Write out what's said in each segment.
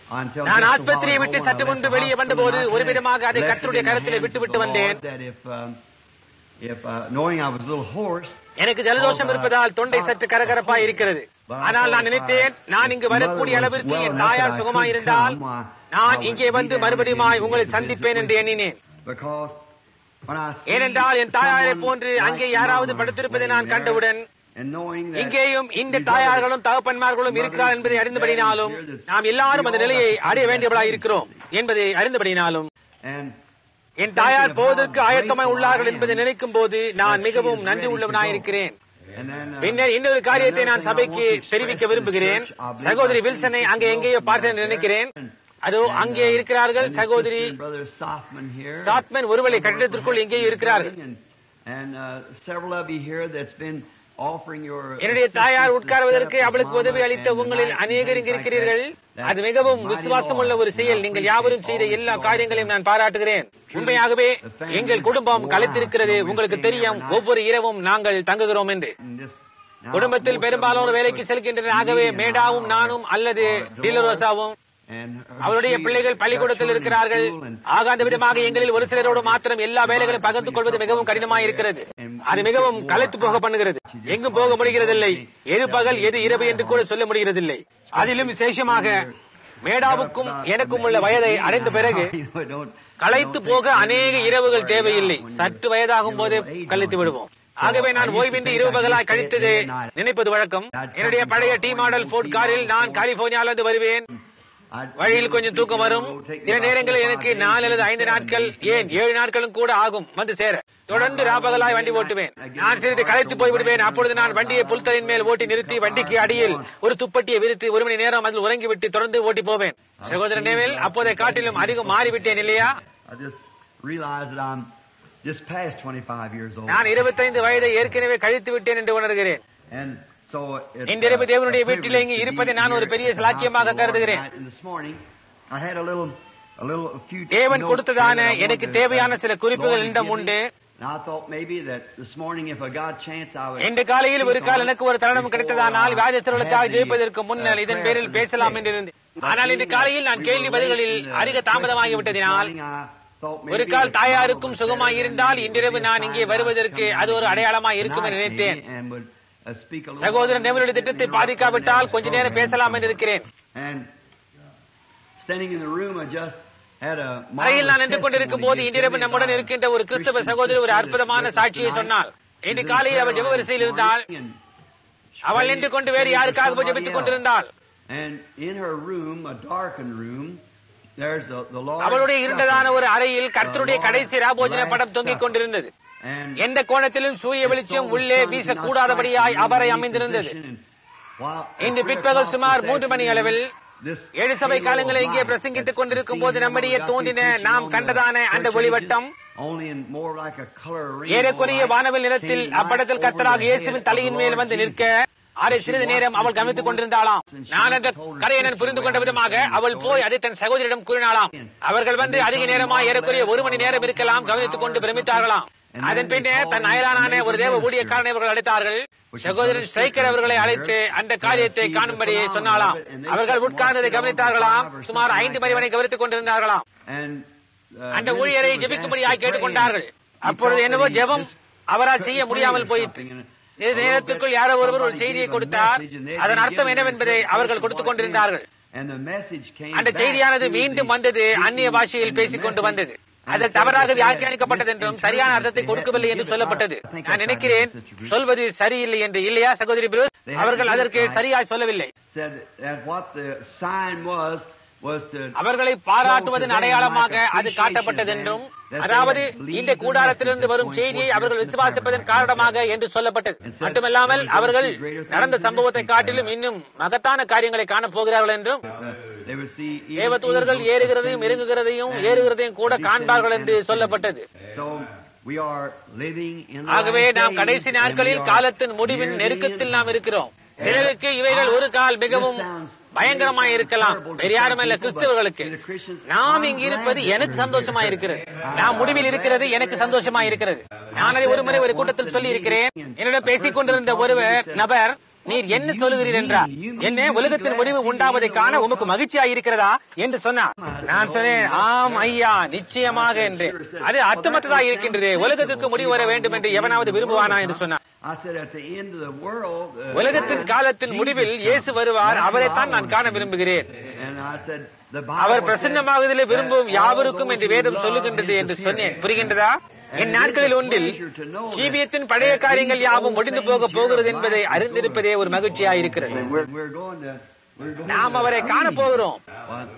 until நான் just a ஆஸ்பத்திரியை while விட்டு ago when I சற்று left முன்பு the வெளியே hospital, வந்தபோது I ஒரு said, விதமாக அதை left it கர்த்தருடைய in the கரத்திலே hands விட்டு of விட்டு the வந்தேன் Lord that if, um, if, uh, knowing I was a little hoarse, எனக்கு ஜலதோஷம் இருப்பதால் தொண்டை சற்று கரகரப்பாய் இருக்கிறது ஆனால் நான் நினைத்தேன் நான் இங்கு வரக்கூடிய அளவிற்கு என் தாயார் சுகமாயிருந்தால் நான் இங்கே வந்து மறுபடியும் உங்களை சந்திப்பேன் என்று எண்ணினேன் because when I see ஏனென்றால் என் தாயாரை someone போன்று like அங்கே யாராவது Mama படுத்திருப்பதை laying நான் there, கண்டவுடன் and knowing that இங்கேயும் இந்த you brothers- தாயார்களும் தகப்பன்மார்களும் இருக்கிறார் என்பதை அறிந்தபடினாலும் நாம் எல்லாரும் அந்த நிலையை அடைய வேண்டியவர்களாக இருக்கிறோம் என்பதை அறிந்தபடினாலும் and என் தாயார் போவதற்கு ஆயத்தமாய் உள்ளார்கள் என்பதை நினைக்கும் போது நான் மிகவும் நன்றி உள்ளவனாயிருக்கிறேன் and then, uh, பின்னர் இன்னொரு காரியத்தை நான் சபைக்கு தெரிவிக்க விரும்புகிறேன் சகோதரி வில்சனை அங்கே எங்கேயோ பார்த்தேன் என்று நினைக்கிறேன் அதோ அங்கே இருக்கிறார்கள் சகோதரி Brother Softman here. சாத்மன் ஒருவேளை கட்டிடத்திற்குள் எங்கேயோ இருக்கிறார்கள் And, and uh, several of you here that's been offering your என்னுடைய தாயார் உட்கார்வதற்கு assistance அவளுக்கு to உதவி Mama அளித்த and உங்களில் Mike and அநேகர் things இங்கு like இருக்கிறீர்கள் that. அது மிகவும் Mighty விசுவாசம் உள்ள ஒரு Lord. செயல் And I நீங்கள் யாவரும் செய்த appreciate எல்லா all காரியங்களையும் that நான் பாராட்டுகிறேன் உண்மையாகவே எங்கள் குடும்பம் கலைத்திருக்கிறது உங்களுக்கு தெரியும் ஒவ்வொரு இரவும் நாங்கள் தங்குகிறோம் என்று And just- now, குடும்பத்தில் most of பெரும்பாலான them வேலைக்கு work செல்கின்றனர் with ஆகவே me and மேடாவும் I நானும் are- அல்லது are டீலரோசாவும் and her அவருடைய she பிள்ளைகள் got பள்ளிக்கூடத்தில் children in இருக்கிறார்கள் school and- ஆக அந்த விதமாக எங்களில் ஒரு சிலரோடு மாத்திரம் எல்லா வேலைகளையும் பகிர்ந்து கொள்வது மிகவும் கடினமாக இருக்கிறது அது மிகவும் கலைத்து போக பண்ணுகிறது எங்கும் போக முடிகிறதில்லை எது பகல் எது இரவு என்று கூட சொல்ல முடிகிறதில்லை அதிலும் விசேஷமாக மேடாவுக்கும் எனக்கும் உள்ள வயதை அடைந்த பிறகு களைத்து போக அநேக இரவுகள் தேவையில்லை சற்று வயதாகும் போதே கழித்து விடுவோம் ஆகவே நான் ஓய்வின்றி இரவு பகலாய் கழித்தது நினைப்பது வழக்கம் என்னுடைய பழைய டி மாடல் போர்ட் காரில் நான் கலிபோர்னியாவிலிருந்து வருவேன் வழியில் கொஞ்சம் தூக்கம் வரும் சில நேரங்களில் எனக்கு நாலு அல்லது ஐந்து நாட்கள் ஏன் ஏழு நாட்களும் கூட ஆகும் வந்து சேர தொடர்ந்து ராப்பகலாய் வண்டி ஓட்டுவேன் நான் சிறிது களைத்து போய் விடுவேன் அப்பொழுது நான் வண்டியை புல்தரின் மேல் ஓட்டி நிறுத்தி வண்டிக்கு அடியில் ஒரு துப்பட்டியை விரித்து ஒரு மணி நேரம் அதில் உறங்கிவிட்டு தொடர்ந்து ஓட்டி போவேன் சகோதரன் நேவில் அப்போதை காட்டிலும் அதிகம் மாறிவிட்டேன் இல்லையா I just realized that I'm just past 25 years old. நான் இருபத்தைந்து வயதை ஏற்கனவே கழித்து விட்டேன் என்று உணர்கிறேன் And so it's, இன்றிரவு uh, தேவனுடைய a வீட்டிலே இங்கு privilege to இருப்பதை be நான் ஒரு here பெரிய in the சிலாக்கியமாக house of the Lord கருதுகிறேன். tonight. And this morning, I had a little, a little, a few தேவன் notes கொடுத்ததான here that I எனக்கு wanted to, தேவையான uh, சில குறிப்புகள் Lord என்னிடம் give me. உண்டு And I thought maybe that this morning, if I got a chance, I would. இன்று காலையில் ஒரு speak கால் on எனக்கு ஒரு it தருணம் before கிடைத்ததானால் I வியாதித்தர்களுக்காக had the, ஜெயிப்பதற்கு uh, முன்னர் இதன் prayer பேரில் for the பேசலாம் sick. என்று இருந்தேன் But ஆனால் இன்று being காலையில் that நான் we கேள்வி were பதில்களில் late in the அதிக தாமதமாகி questions this விட்டதினால் morning, I thought ஒரு maybe கால் if தாயாருக்கும் Mama was சுகமாய் better, இருந்தால் then it இன்றிரவு would be a நான் இங்கே sign that I வருவதற்கு would come அது ஒரு in அடையாளமாய் இருக்கும் என்று tonight நினைத்தேன் maybe and would, uh, speak a little சகோதரன் more தேவனுடைய and திட்டத்தை interrupt பாதிக்காவிட்டால் the கொஞ்ச நேரம் program பேசலாம் என்று இருக்கிறேன் And standing in the room, I just had a அறையில் நான் marvelous நின்று கொண்டிருக்கும் போது testimony இன்றிரவு given நம்முடன் by a இருக்கின்ற ஒரு கிறிஸ்தவ Christian சகோதரி ஒரு sister அற்புதமான that's சாட்சியை tonight. சொன்னாள் She's இன்று in காலையில் அவள் prayer ஜெப line வரிசையில் this இருந்தால் morning and அவள் praying- நின்று கொண்டு வேறு praying for யாருக்காக somebody ஜெபித்துக் else. கொண்டிருந்தாள் And in her room, a darkened room, there's the, the Lord's அவளுடைய இருண்டதான Supper. ஒரு அறையில் கர்த்தருடைய கடைசி ராபோஜன படம் தொங்கிக் கொண்டிருந்தது And எந்த கோணத்திலும் சூரிய வெளிச்சம் உள்ளே வீசக்கூடாதபடியாய் அவரை அமைந்திருந்தது இன்று பிற்பகல் சுமார் மூன்று மணி அளவில் ஏழு சபை காலங்களில் இங்கே பிரசங்கித்துக் கொண்டிருக்கும் போது நம்மிடையே தோன்றின நாம் கண்டதான அந்த ஒளிவட்டம் ஏறக்குறைய வானவில் நிலத்தில் அப்படத்தில் கர்த்தராக இயேசுவின் தலையின் மேல் வந்து நிற்க அதை சிறிது நேரம் அவள் கவனித்துக் கொண்டிருந்தாளாம் நான் அந்த கரையனன் புரிந்து கொண்ட விதமாக அவள் போய் அதை தன் சகோதரியிடம் கூறினாளாம் அவர்கள் வந்து அதிக நேரமா ஏறக்குறைய ஒரு மணி நேரம் இருக்கலாம் கவனித்துக் கொண்டு பிரமித்தார்களாம் அதன் பின்னே தன் அயலானான ஒரு தேவ ஊழியக்காரனை அவர்கள் அழைத்தார்கள் சகோதரன் ஸ்ட்ரைக்கர் அவர்களை அழைத்து அந்த காரியத்தை காணும்படி சொன்னாலாம் அவர்கள் உட்கார்ந்ததை கவனித்தார்களாம் சுமார் ஐந்து மணி வரை கவனித்துக் கொண்டிருந்தார்களாம் அந்த ஊழியரை ஜெபிக்கும்படியாக கேட்டுக்கொண்டார்கள் அப்பொழுது என்னவோ ஜெபம் அவரால் செய்ய முடியாமல் போயிற்று இது நேரத்துக்குள் யாரோ ஒருவர் ஒரு செய்தியை கொடுத்தார் அதன் அர்த்தம் என்னவென்பதை அவர்கள் கொடுத்துக் கொண்டிருந்தார்கள் அந்த செய்தியானது மீண்டும் வந்தது அந்நிய பாஷையில் பேசிக் கொண்டு வந்தது அது தவறாக வியாக்கியானிக்கப்பட்டது என்றும் சரியான அர்த்தத்தை கொடுக்கவில்லை என்று சொல்லப்பட்டது நான் நினைக்கிறேன் சொல்வது சரியில்லை என்று இல்லையா சகோதரி புரூஸ் அவர்கள் அதற்கு சரியாய் சொல்லவில்லை அவர்களை பாராட்டுவதன் அடையாளமாக அது காட்டப்பட்டது என்றும் அதாவது இந்த கூடாரத்திலிருந்து வரும் செய்தியை அவர்கள் விசுவாசிப்பதன் காரணமாக என்று சொல்லப்பட்டது மட்டுமல்லாமல் அவர்கள் நடந்த சம்பவத்தை காட்டிலும் இன்னும் மகத்தான காரியங்களை காணப் போகிறார்கள் என்றும் தேவ தூதர்கள் ஏறுகிறதையும் இறங்குகிறதையும் ஏறுகிறதையும் கூட காண்பார்கள் என்று சொல்லப்பட்டது ஆகவே நாம் கடைசி நாட்களில் காலத்தின் முடிவின் நெருக்கத்தில் நாம் இருக்கிறோம் சிலருக்கு இவைகள் ஒரு கால் மிகவும் பயங்கரமாய் இருக்கலாம் வேறு யாரும் அல்ல கிறிஸ்தவர்களுக்கு நாம் இங்கு இருப்பது எனக்கு சந்தோஷமா இருக்கிறது நாம் முடிவில் இருக்கிறது எனக்கு சந்தோஷமா இருக்கிறது நான் அதை ஒரு முறை ஒரு கூட்டத்தில் சொல்லி இருக்கிறேன் என்னிடம் பேசிக் கொண்டிருந்த ஒருவர் நபர் நீர் என்ன சொல்லுகிறீர் என்றார் என்ன உலகத்தின் முடிவு உண்டாவதை காண உமக்கு மகிழ்ச்சியா இருக்கிறதா என்று சொன்னார் நான் சொன்னேன் ஆம் ஐயா நிச்சயமாக என்று அது அர்த்தமற்றதா இருக்கின்றது உலகத்திற்கு முடிவு வர வேண்டும் என்று எவனாவது விரும்புவானா என்று சொன்னார் I said, at the end of the world, uh, உலகத்தின் காலத்தின் முடிவில் இயேசு வருவார் அவரைத்தான் நான் காண விரும்புகிறேன் and I said, the our Bible பிரசன்னமாகுதலே said, விரும்பும் "All யாவருக்கும் those என்று who வேதம் love சொல்லுகின்றது his என்று appearance." சொன்னேன் புரிகின்றதா என் நாட்களில் ஒன்றில் ஜீவியத்தின் பழைய காரியங்கள் யாவும் முடிந்து போக போகிறது என்பதை அறிந்திருப்பதே ஒரு மகிழ்ச்சியாயிருக்கிறது And we're, we're going to, we're going நாம் to அவரை காண see. போகிறோம் What?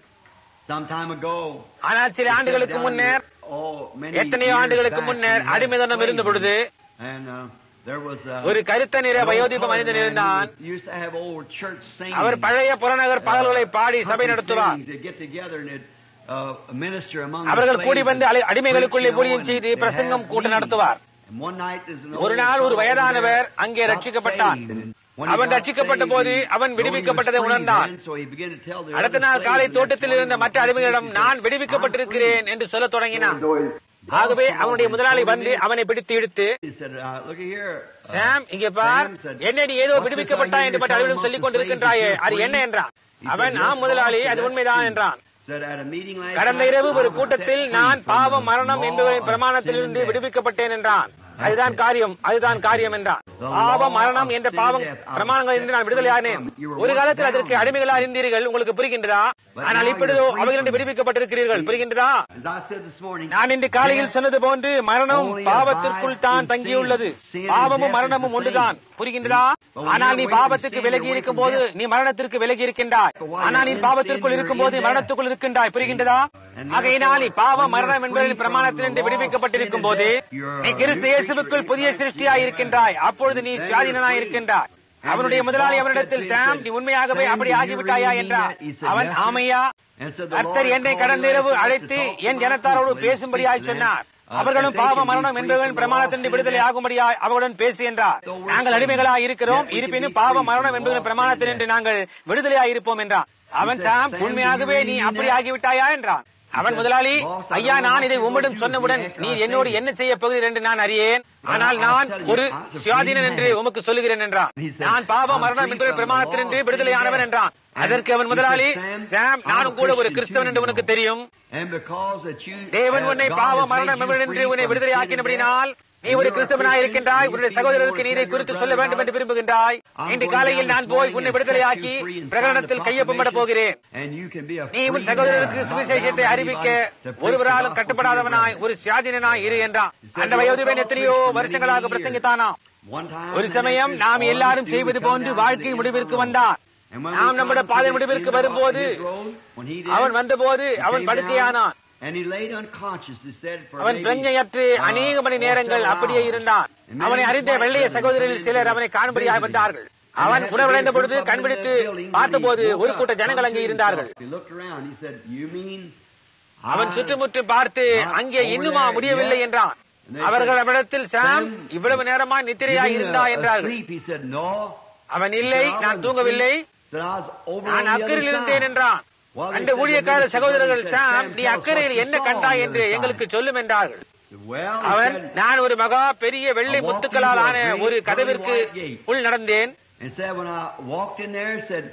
Some time ago, ஆனால் சில ஆண்டுகளுக்கு முன்னர் oh, many எத்தனையோ years ஆண்டுகளுக்கு back, முன்னர் we had அடிமைதனம் இருந்த பொழுது And uh, there was uh, ஒரு கருத்த நிற an old வயோதிப colored மனிதன் man இருந்தான் who used to have old church singing. அவர் பழைய புறநகர் பாடல்களை பாடி சபை country நடத்துவார் singing. They'd get together and they'd, uh, minister among the அவர்கள் கூடி slaves வந்து and அலை- அடிமைகளுக்குள்ளே preach, you know, ஊழியம் செய்து and they பிரசங்கம் had கூட்டம் meetings. நடத்துவார் And one night there's an ஒரு old நாள் ஒரு fellow வயதானவர் there அங்கே got ரட்சிக்கப்பட்டான் saved. And when he அவன் got ரட்சிக்கப்பட்ட saved, போது he- அவன் though he was விடுவிக்கப்பட்டதை free உணர்ந்தான் then, so he began to tell the அடுத்த other நாள் slaves காலை in the தோட்டத்தில் next இருந்த morning, மற்ற அடிமைகளிடம் he said, நான் "I'm விடுவிக்கப்பட்டிருக்கிறேன் என்று சொல்ல தொடங்கினான் ஆகவே அவனுடைய முதலாளி வந்து அவனை பிடித்து இழுத்து He said, uh, look here. uh, சாம் இங்கே பார் Sam said, என்ன நீ ஏதோ "What's this விடுவிக்கப்பட்டாய் I என்று hear பட்ட you அலுவலம் telling சொல்லிக் amongst the கொண்டிருக்கின்றாயே slaves that அது you're என்ன free?" என்றான் He said, அவன் "Yes, ஆம் boss, முதலாளி said, அது "That's உண்மைதான் true." என்றான் Said, at a meeting last கடந்த night, இரவு I ஒரு was கூட்டத்தில் set free நான் from பாவ the மரணம் law என்பவரின் of sin பிரமாணத்திலிருந்து and death. விடுவிக்கப்பட்டேன் என்றான் அதுதான் காரியம் அதுதான் காரியம் என்றான் பாவ மரணம் என்ற பாவம் பிரமாணங்கள் என்று நான் விடுதலையானேன் ஒரு காலத்தில் அதற்கு அடிமைகளாக இருந்தீர்கள் உங்களுக்கு புரிகின்றதா ஆனால் இப்பொழுதோ அவைகளிருந்து விடுவிக்கப்பட்டிருக்கிறீர்கள் புரிகின்றதா As I said this morning, நான் இன்று காலையில் சொன்னது போன்று மரணம் பாவத்திற்குள் தான் தங்கியுள்ளது பாவமும் மரணமும் ஒன்றுதான் புரிகின்றதா ஆனால் நீ பாவத்துக்கு விலகி இருக்கும் போது நீ மரணத்திற்கு விலகி இருக்கின்றாய் ஆனால் நீ பாவத்திற்குள் இருக்கும் போது மரணத்துக்குள் இருக்கின்றாய் புரிகின்றதா ஆகையினால் நீ பாவம் மரணம் என்பதின் பிரமாணத்திலிருந்து விடுவிக்கப்பட்டிருக்கும் போது நீ கிறிஸ்து இயேசுவுக்குள் புதிய சிருஷ்டியாய் இருக்கின்றாய் அப்பொழுது நீ சுயாதீனனாய் இருக்கின்றாய் அவனுடைய முதலாளி அவனிடத்தில் சாம் நீ உண்மையாகவே அப்படி ஆகிவிட்டாயா என்றார் அவன் ஆமையா கர்த்தர் என்னை கடந்த இரவு அழைத்து என் ஜனத்தாரோடு பேசும்படியாய் சொன்னார் அவர்களும் பாவ மரணம் என்பவர்கள் பிரமாணத்தின் விடுதலை ஆகும்படியாய் அவர்களுடன் பேசு என்றார் நாங்கள் அடிமைகளாய் இருக்கிறோம் இருப்பினும் பாவ மரணம் என்பவர்கள் பிரமாணத்தினின்று நாங்கள் விடுதலையாய் இருப்போம் என்றார் அவன் சாம் உண்மையாகவே நீ அப்படி ஆகிவிட்டாயா என்றான் அவன் முதலாளி ஐயா நான் இதை உம்மிடம் சொன்னவுடன் நீர் என்னோடு என்ன செய்ய போகிறீர் என்று நான் அறியேன் ஆனால் நான் ஒரு சுயாதீனன் என்று உமக்கு சொல்லுகிறேன் என்றான் நான் பாவ மரணம் என்பது பிரமாணத்தினின்று விடுதலையானவன் என்றான் அதற்கு அவன் முதலாளி சாம் நானும் கூட ஒரு கிறிஸ்தவன் என்று உனக்கு தெரியும் And because that you, தேவன் uh, உன்னை God பாவ has made மரணம் you என்று free உன்னை from விடுதலை sin and ஆக்கினபடினால் death, நீ ஒரு கிறிஸ்தவனாய் இருக்கின்றாய் உன்னுடைய சகோதரருக்கு நீரை குறித்து சொல்ல வேண்டும் என்று விரும்புகின்றாய் இன்று காலையில் நான் போய் உன்னை விடுதலையாக்கி பிரகடனத்தில் கையொப்பமிட போகிறேன் And you can be a நீ உன் free சகோதரருக்கு man, சுவிசேஷத்தை not அறிவிக்க anybody to preach ஒருவராலும் the gospel கட்டுப்படாதவனாய் to your ஒரு சுயாதீனனாய் இரு என்றான் அந்த வயோதிபன் எத்தனையோ வருஷங்களாக பிரசங்கித்தானாம் One time, ஒரு the சமயம் next is நாம் all எல்லாரும் we do, செய்வது we come போன்று down to வாழ்க்கை the end முடிவிற்கு of the வந்தான் And when we நாம் come நம்முடைய to பாதை the முடிவிற்கு end of வரும்போது his road, when he did, அவன் வந்தபோது he அவன் came படுக்கையானான் down, And he laid unconscious, he said, for அவன் maybe, பிரஞ்சையற்று uh, அநேக மணி four நேரங்கள் several அப்படியே hours. இருந்தான் And many அவனை of his அறிந்த white வெள்ளைய brethren சகோதரரில் came சிலர் to அவனை காணும்படியாக visit him. வந்தார்கள் And அவன் they had to உணவடைந்த get a பொழுது group of கண் them in விழித்து the building. When he பார்த்தபோது woke ஒரு up, கூட்ட ஜனங்கள் come அங்கே to இருந்தார்கள் himself, He looked around, he said, you mean அவன் I- சுற்றுமுற்றும் பார்த்து அங்கே இன்னுமா முடியவில்லை என்றான் அவர்கள் அவனிடத்தில் சாம் இவ்வளவு நேரமா நித்திரையா You mean, இருந்தா uh, என்றார்கள் asleep? He said, no. அவன் இல்லை He said, "I நான் wasn't தூங்கவில்லை asleep." Said, "I was over நான் on the other அக்கறையில் side." இருந்தேன் என்றான் Well, they அந்த said, ஊழியக்கார "The minister சகோதரர்கள் said, சாம் "Sam, நீ tell us அக்கறையில் what you என்ன saw on கண்டாய் the என்று other எங்களுக்கு side." சொல்லும் என்றார்கள் Said, "Well," he அவன் said, நான் ஒரு மகா பெரிய வெள்ளை I walked முத்துக்களால் into a ஆன great ஒரு pearly கதவிற்கு white gate. உள் நடந்தேன் and said, when I walked in there, said,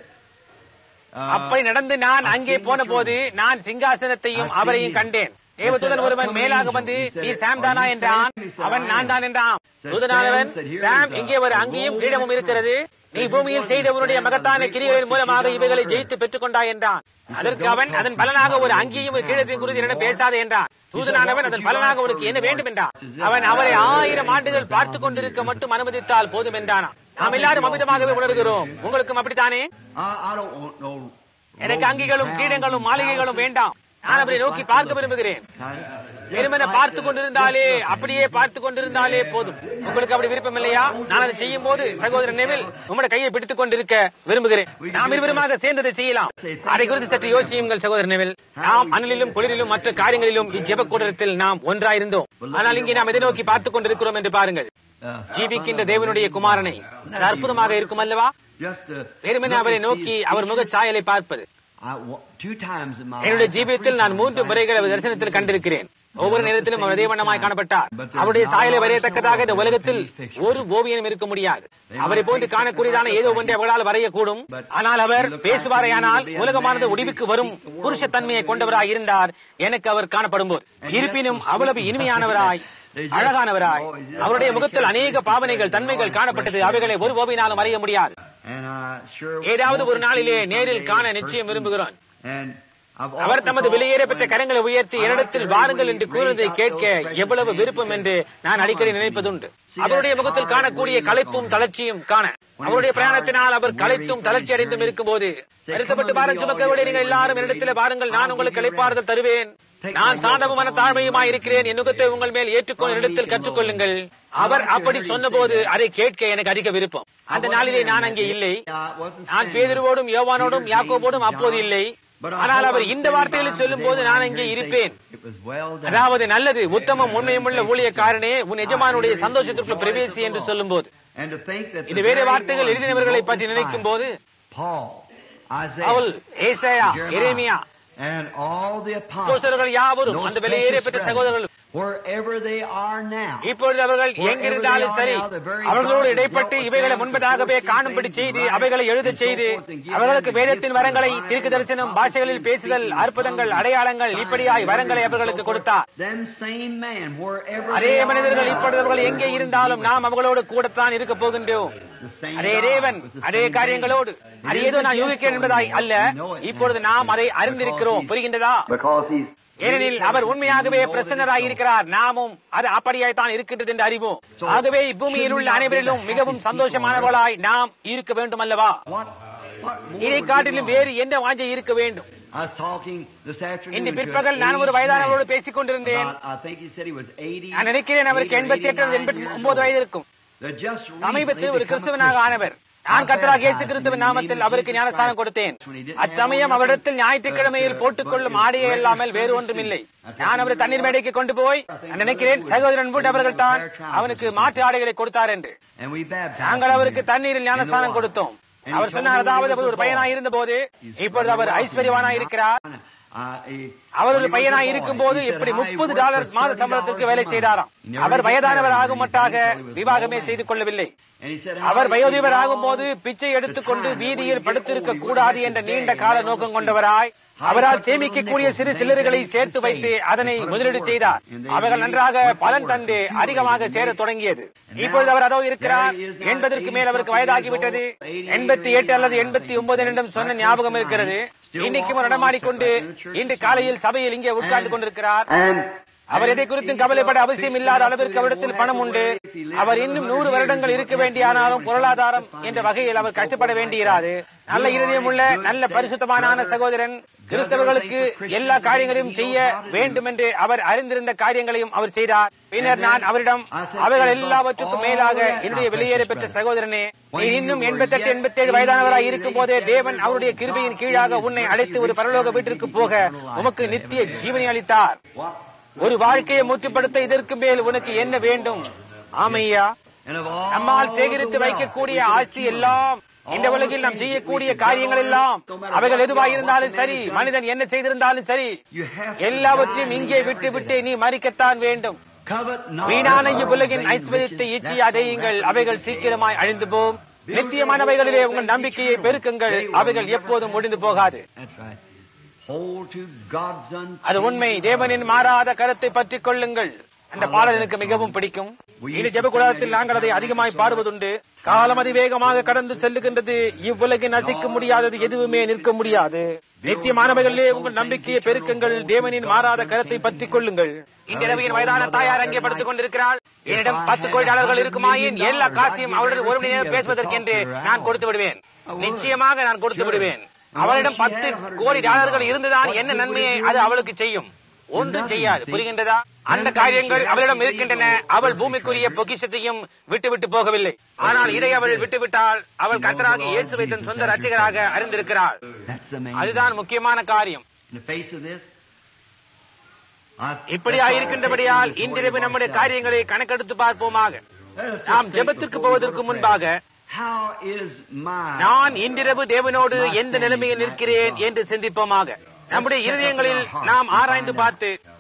uh, அப்படி நடந்து நான் I அங்கே seen போன the போது throne. நான் சிங்காசனத்தையும் I seen அவரையும் him. கண்டேன் I தேவதூதன் said, ஒருவன் "Up come மேலாக angel." வந்து He said, நீ "Are சாம் you தானா Sam?" என்றான் He said, அவன் "I நான் am." தான் என்றான் Said, தூதனானவன் "Sam," said, "Here Sam is a- இங்கே ஒரு a அங்கேயும் roll கிரீடமும் and a இருக்கிறது crown." நீ Said, பூமியில் "You செய்த உன்னுடைய understand மகத்தான the great கிரியைகளின் works that மூலமாக you've done இவைகளை on earth. ஜெயித்து பெற்றுக் கொண்டாய் என்றான் அதற்கு "Don't அவன் talk அதன் to பலனாக me ஒரு about அங்கேயும் what ஒரு you கீழத்தையும் have குறித்து for என்ன reward." பேசாதே என்றான் தூதனானவன் அதன் பலனாக உனக்கு என்ன வேண்டும் என்றான் அவன் அவரை ஆயிரம் ஆண்டுகள் பார்த்து கொண்டிருக்க மட்டும் அனுமதித்தால் போதும் என்றானா நாம் எல்லாரும் அமிதமாகவே உணர்கிறோம் உங்களுக்கும் அப்படித்தானே I, I don't want no எனக்கு அங்கிகளும் கீடங்களும் மாளிகைகளும் வேண்டாம் நான் அவரை நோக்கி பார்க்க விரும்புகிறேன் வெறுமன Just பார்த்து like, uh, கொண்டிருந்தாலே just look. அப்படியே பார்த்து கொண்டிருந்தாலே போதும் உங்களுக்கு அப்படி விருப்பம் இல்லையா நான் அதை செய்யும் போது சகோதரன் நெவில் உங்களோட கையை பிடித்துக் கொண்டிருக்க விரும்புகிறேன் நாம் இருவருமாக சேர்ந்ததை செய்யலாம் அதை குறித்து சற்று யோசியுங்கள் சகோதரன் நெவில் நாம் அனலிலும் குளிரிலும் மற்ற காரியங்களிலும் இஜெப கூடத்தில் நாம் ஒன்றாயிருந்தோம் ஆனால் இங்கே நாம் எதை நோக்கி பார்த்துக் கொண்டிருக்கிறோம் என்று பாருங்கள் Uh, ஜீவிக்கின்ற தேவனுடைய குமாரனை அது அற்புதமாக இருக்கும் அல்லவா just, uh, வெறுமனே look அவரை and நோக்கி see அவர் முகச் சாயலை பார்ப்பது I wa- two times in my என்னுடைய life, ஜீவியத்தில் three நான் times மூன்று I முறைகள் have தரிசனத்தில் seen கண்டிருக்கிறேன் ஒவ்வொரு நேரத்திலும் அவர் அதே வண்ணமாய் காணப்பட்டார் அவருடைய சாயலை வரையத்தக்கதாக இந்த உலகத்தில் ஒரு ஓவியனும் இருக்க முடியாது அவரை போன்று காணக்கூடியதான ஏதோ ஒன்றை அவர்களால் வரையக்கூடும் ஆனால் அவர் பேசுவாரையானால் உலகமானது முடிவுக்கு வரும் புருஷத்தன்மையை கொண்டவராய் இருந்தார் எனக்கு அவர் காணப்படும் போது இருப்பினும் அவ்வளவு இனிமையானவராய் அழகானவராய் அவருடைய முகத்தில் அநேக பாவனைகள் தன்மைகள் காணப்பட்டது அவைகளை ஒரு ஓவியினாலும் அறிய முடியாது And I sure ஏதாவது ஒரு நாளிலே நேரில் காண நிச்சயம் விரும்புகிறோம் அவர் தமது வெளியேற பெற்ற கரங்களை உயர்த்தி என்னிடத்தில் வாருங்கள் என்று கூறுவதை கேட்க எவ்வளவு விருப்பம் என்று நான் அடிக்கடி நினைப்பதுண்டு அவருடைய முகத்தில் காணக்கூடிய களைப்பும் தளர்ச்சியும் காண அவருடைய பிரயாணத்தினால் அவர் களைத்தும் தளர்ச்சி அடைந்தும் இருக்கும் போது வருத்தப்பட்டு பாரம் சுமக்கவில்லை நீங்கள் எல்லாரும் என்னிடத்தில் வாருங்கள் நான் உங்களுக்கு களைப்பாறுதல் தருவேன் நான் சாந்தமுமான தாழ்மையுமாய் இருக்கிறேன் என் நுகத்தை உங்கள் மேல் ஏற்றுக்கொண்டு இடத்தில் கற்றுக்கொள்ளுங்கள் அவர் அப்படி சொன்னபோது அதை கேட்க எனக்கு அதிக விருப்பம் அந்த நாளிலே நான் அங்கே இல்லை நான் பேதருவோடும் யோவானோடும் யாக்கோபோடும் அப்போது இல்லை ஆனால் அவர் இந்த வார்த்தைகளை சொல்லும் போது நான் அங்கே இருப்பேன் அதாவது நல்லது உத்தமம் உண்மையுமுள்ள ஊழியக்காரனே உன் எஜமானுடைய சந்தோஷத்திற்குள் பிரவேசி என்று சொல்லும் போது இந்த வேறு வார்த்தைகள் எழுதினவர்களை பற்றி நினைக்கும் போது அவள் ஏசையா எரேமியா And all the apostles, அப்போஸ்தலர்கள் யாவரும் those அந்த வெளியேற precious பெற்ற brethren, சகோதரர்கள் wherever they are now, இப்பொழுது அவர்கள் எங்கிருந்தாலும் சரி அவர்களோடு இடைப்பட்டு இவைகளை முன்பதாகவே காணும்படி செய்து அவைகளை எழுதச் செய்து அவர்களுக்கு வேதத்தின் வரங்களை திருக்கு தரிசனம் பாஷைகளில் பேசுதல் அற்புதங்கள் அடையாளங்கள் இப்படியாய் வரங்களை அவர்களுக்கு கொடுத்தார் them same man, wherever அதே they are மனிதர்கள் now, இப்பொழுது அவர்கள் எங்கே இருந்தாலும் நாம் அவர்களோடு கூடத்தான் இருக்க போகின்றோம் the same அதே God, தேவன் with the அதே same காரியங்களோடு grace. அது It ஏதோ isn't நான் just யூகிக்கிறேன் so என்பதாய் we அல்ல know it now. இப்பொழுது நாம் அதை அறிந்திருக்கிறோம் புரிகின்றதா Because he's ஏனெனில் அவர் உண்மையாகவே பிரசன்னராய் இருக்கிறார் நாமும் அது அப்படியாய் தான் இருக்கின்றது என்று அறிவோம் ஆகவே இப்பூமியில் உள்ள அனைவரிலும் மிகவும் சந்தோஷமானவர்களாய் நாம் இருக்க வேண்டும் அல்லவா What, what more இதை would காட்டிலும் you want? வேறு என்ன வாஞ்சை இருக்க வேண்டும் I was talking this afternoon இன்று to பிற்பகல் an நான் ஒரு aged வயதானவரோடு man பேசிக் கொண்டிருந்தேன் about- I think he said he was 80, நான் நினைக்கிறேன் அவருக்கு 80 or எண்பத்தி எட்டு 89 எண்பத்தி years ஒன்பது old. வயது இருக்கும் That just recently சமீபத்தில் ஒரு become a கிறிஸ்துவனாக Christian. ஆனவர் நான் கத்தராக இயேசு கிறிஸ்துவின் நாமத்தில் அவருக்கு ஞானஸ்தானம் கொடுத்தேன் அச்சமயம் அவரிடத்தில் ஞாயிற்றுக்கிழமையில் போட்டுக்கொள்ளும் ஆடையே இல்லாமல் வேறு ஒன்றும் இல்லை நான் அவரை தண்ணீர் மேடைக்கு கொண்டு போய் நான் நினைக்கிறேன் சகோதரன் புட் அவர்கள் தான் அவனுக்கு மாற்று ஆடைகளை கொடுத்தார் என்று And we baptized நாங்கள் him அவருக்கு there. தண்ணீரில் ஞானஸ்தானம் In the கொடுத்தோம் water. And he our told சொன்னார் me அதாவது when he அவர் was ஒரு a பையனாய் boy. இருந்த போது He's இப்பொழுது அவர் very ஐஸ்வர்யவானாய் இருக்கிறார் Uh, he- அவர் when ஒரு he was a பையனாய் boy, இருக்கும் போது he said, இப்படி "I முப்பது worked டாலர் for மாத $30 சம்பளத்திற்கு a வேலை month." செய்தாராம் He never our did get வயதானவர் married ஆகும் மட்டாக until he was விவாகமே old. செய்து கொள்ளவில்லை And he said, "How our he வயோதிபர் long ஆகும் போது பிச்சை எடுத்துக்கொண்டு வீதியில் படுத்திருக்க கூடாது என்ற நீண்ட கால நோக்கம் கொண்டவராய் அவரால் சேமிக்கக்கூடிய சிறு சில்லறைகளை சேர்த்து வைத்து அதனை முதலீடு செய்தார் அவர்கள் நன்றாக பலன் தந்து அதிகமாக சேரத் தொடங்கியது இப்பொழுது அவர் அதோ இருக்கிறார் எண்பதற்கு மேல் அவருக்கு வயதாகிவிட்டது எண்பத்தி எட்டு அல்லது எண்பத்தி ஒன்பது நிமிடம் சொன்ன ஞாபகம் இருக்கிறது இன்னைக்கும் அவர் நடமாடிக்கொண்டு இன்று காலையில் சபையில் இங்கே உட்கார்ந்து கொண்டிருக்கிறார் அவர் எதை குறித்தும் கவலைப்பட அவசியம் இல்லாத அளவிற்கு அவரிடத்தில் பணம் உண்டு அவர் இன்னும் நூறு வருடங்கள் இருக்க வேண்டியானாலும் பொருளாதாரம் என்ற வகையில் அவர் கஷ்டப்பட வேண்டியிராது நல்ல இருதயம் உள்ள நல்ல பரிசுத்தமான சகோதரன் கிறிஸ்தவர்களுக்கு எல்லா காரியங்களையும் செய்ய வேண்டும் என்று அவர் அறிந்திருந்த காரியங்களையும் அவர் செய்தார் பின்னர் நான் அவரிடம் அவைகள் எல்லாவற்றுக்கும் மேலாக என்னுடைய வெளியேற பெற்ற சகோதரனே நீ இன்னும் எண்பத்தெட்டு எண்பத்தி ஏழு வயதானவராய் இருக்கும் போதே தேவன் அவருடைய கிருபையின் கீழாக உன்னை அழைத்து ஒரு பரலோக வீட்டிற்கு போக உமக்கு நித்திய ஜீவனை அளித்தார் ஒரு வாழ்க்கையை முற்றுப்படுத்த இதற்கு மேல் உனக்கு என்ன வேண்டும் ஆமையா And of all நம்மால் சேகரித்து the வைக்கக்கூடிய wealth ஆஸ்தி எல்லாம் இந்த உலகில் நாம் செய்யக்கூடிய காரியங்கள் எல்லாம் அவைகள் எதுவாயிருந்தாலும் சரி மனிதன் என்ன செய்திருந்தாலும் சரி you have to எல்லாவற்றையும் die இங்கே every விட்டு day. விட்டு நீ மறிக்கத்தான் வேண்டும் Covet not வீணான the இவ்வுலகின் vain ஐஸ்வர்யத்தை riches. இச்சியாதேயுங்கள் That's அவைகள் all சீக்கிரமாய் அழிந்து போம் நித்தியமானவைகளிலே உங்கள் நம்பிக்கையை பெருக்குங்கள் அவைகள் எப்போதும் முடிந்து போகாது That's right. Hold to God's அது உண்மை தேவனின் மாறாத கருத்தை பற்றிக் கொள்ளுங்கள் அந்த பாடல் எனக்கு மிகவும் பிடிக்கும் இந்த ஜெபகுடாரத்தில் நாங்கள் அதை அதிகமாய் பாடுவதுண்டு காலம் அதிவேகமாக கடந்து செல்லுகின்றது இவ்வுலகின் அசைக்க முடியாதது எதுவுமே நிற்க முடியாது நித்தியமானவைகளிலே உங்கள் நம்பிக்கையை பெருக்குங்கள் தேவனின் மாறாத கருத்தை பற்றிக் கொள்ளுங்கள் இந்த இரவையின் வயதான தாயார் அங்கே படுத்துக் கொண்டிருக்கிறாள் என்னிடம் பத்து கோடி டாலர்கள் இருக்குமாயின் எல்லா காசையும் அவருடன் ஒரு மணி நேரம் பேசுவதற்கென்று நான் கொடுத்து விடுவேன் நிச்சயமாக நான் கொடுத்து விடுவேன் அவளிடம் பத்து கோடி டாலர்கள் இருந்துதான் என்ன நன்மையை அது அவளுக்கு செய்யும் ஒன்றும் செய்யாது புரிகின்றதா அந்த காரியங்கள் அவளிடம் இருக்கின்றன அவள் பூமிக்குரிய பொக்கிஷத்தையும் விட்டு விட்டு போகவில்லை ஆனால் இதை அவள் விட்டுவிட்டால் அவள் கத்தராகி இயேசுவை தன் சொந்த ரட்சகராக அறிந்திருக்கிறாள் That's the main அதுதான் முக்கியமான காரியம் In the face of this, I- இப்படியா இருக்கின்றபடியால் இன்றிரவு நம்முடைய காரியங்களை கணக்கெடுத்து பார்ப்போமாக Let us just நாம் think ஜெபத்திற்கு before we go போவதற்கு to முன்பாக prayer. How is my நான் இன்றிரவு தேவனோடு எந்த நிலைமையில் நிற்கிறேன் என்று சிந்திப்போமாக நம்முடைய இருதயங்களில் நாம் ஆராய்ந்து பார்த்து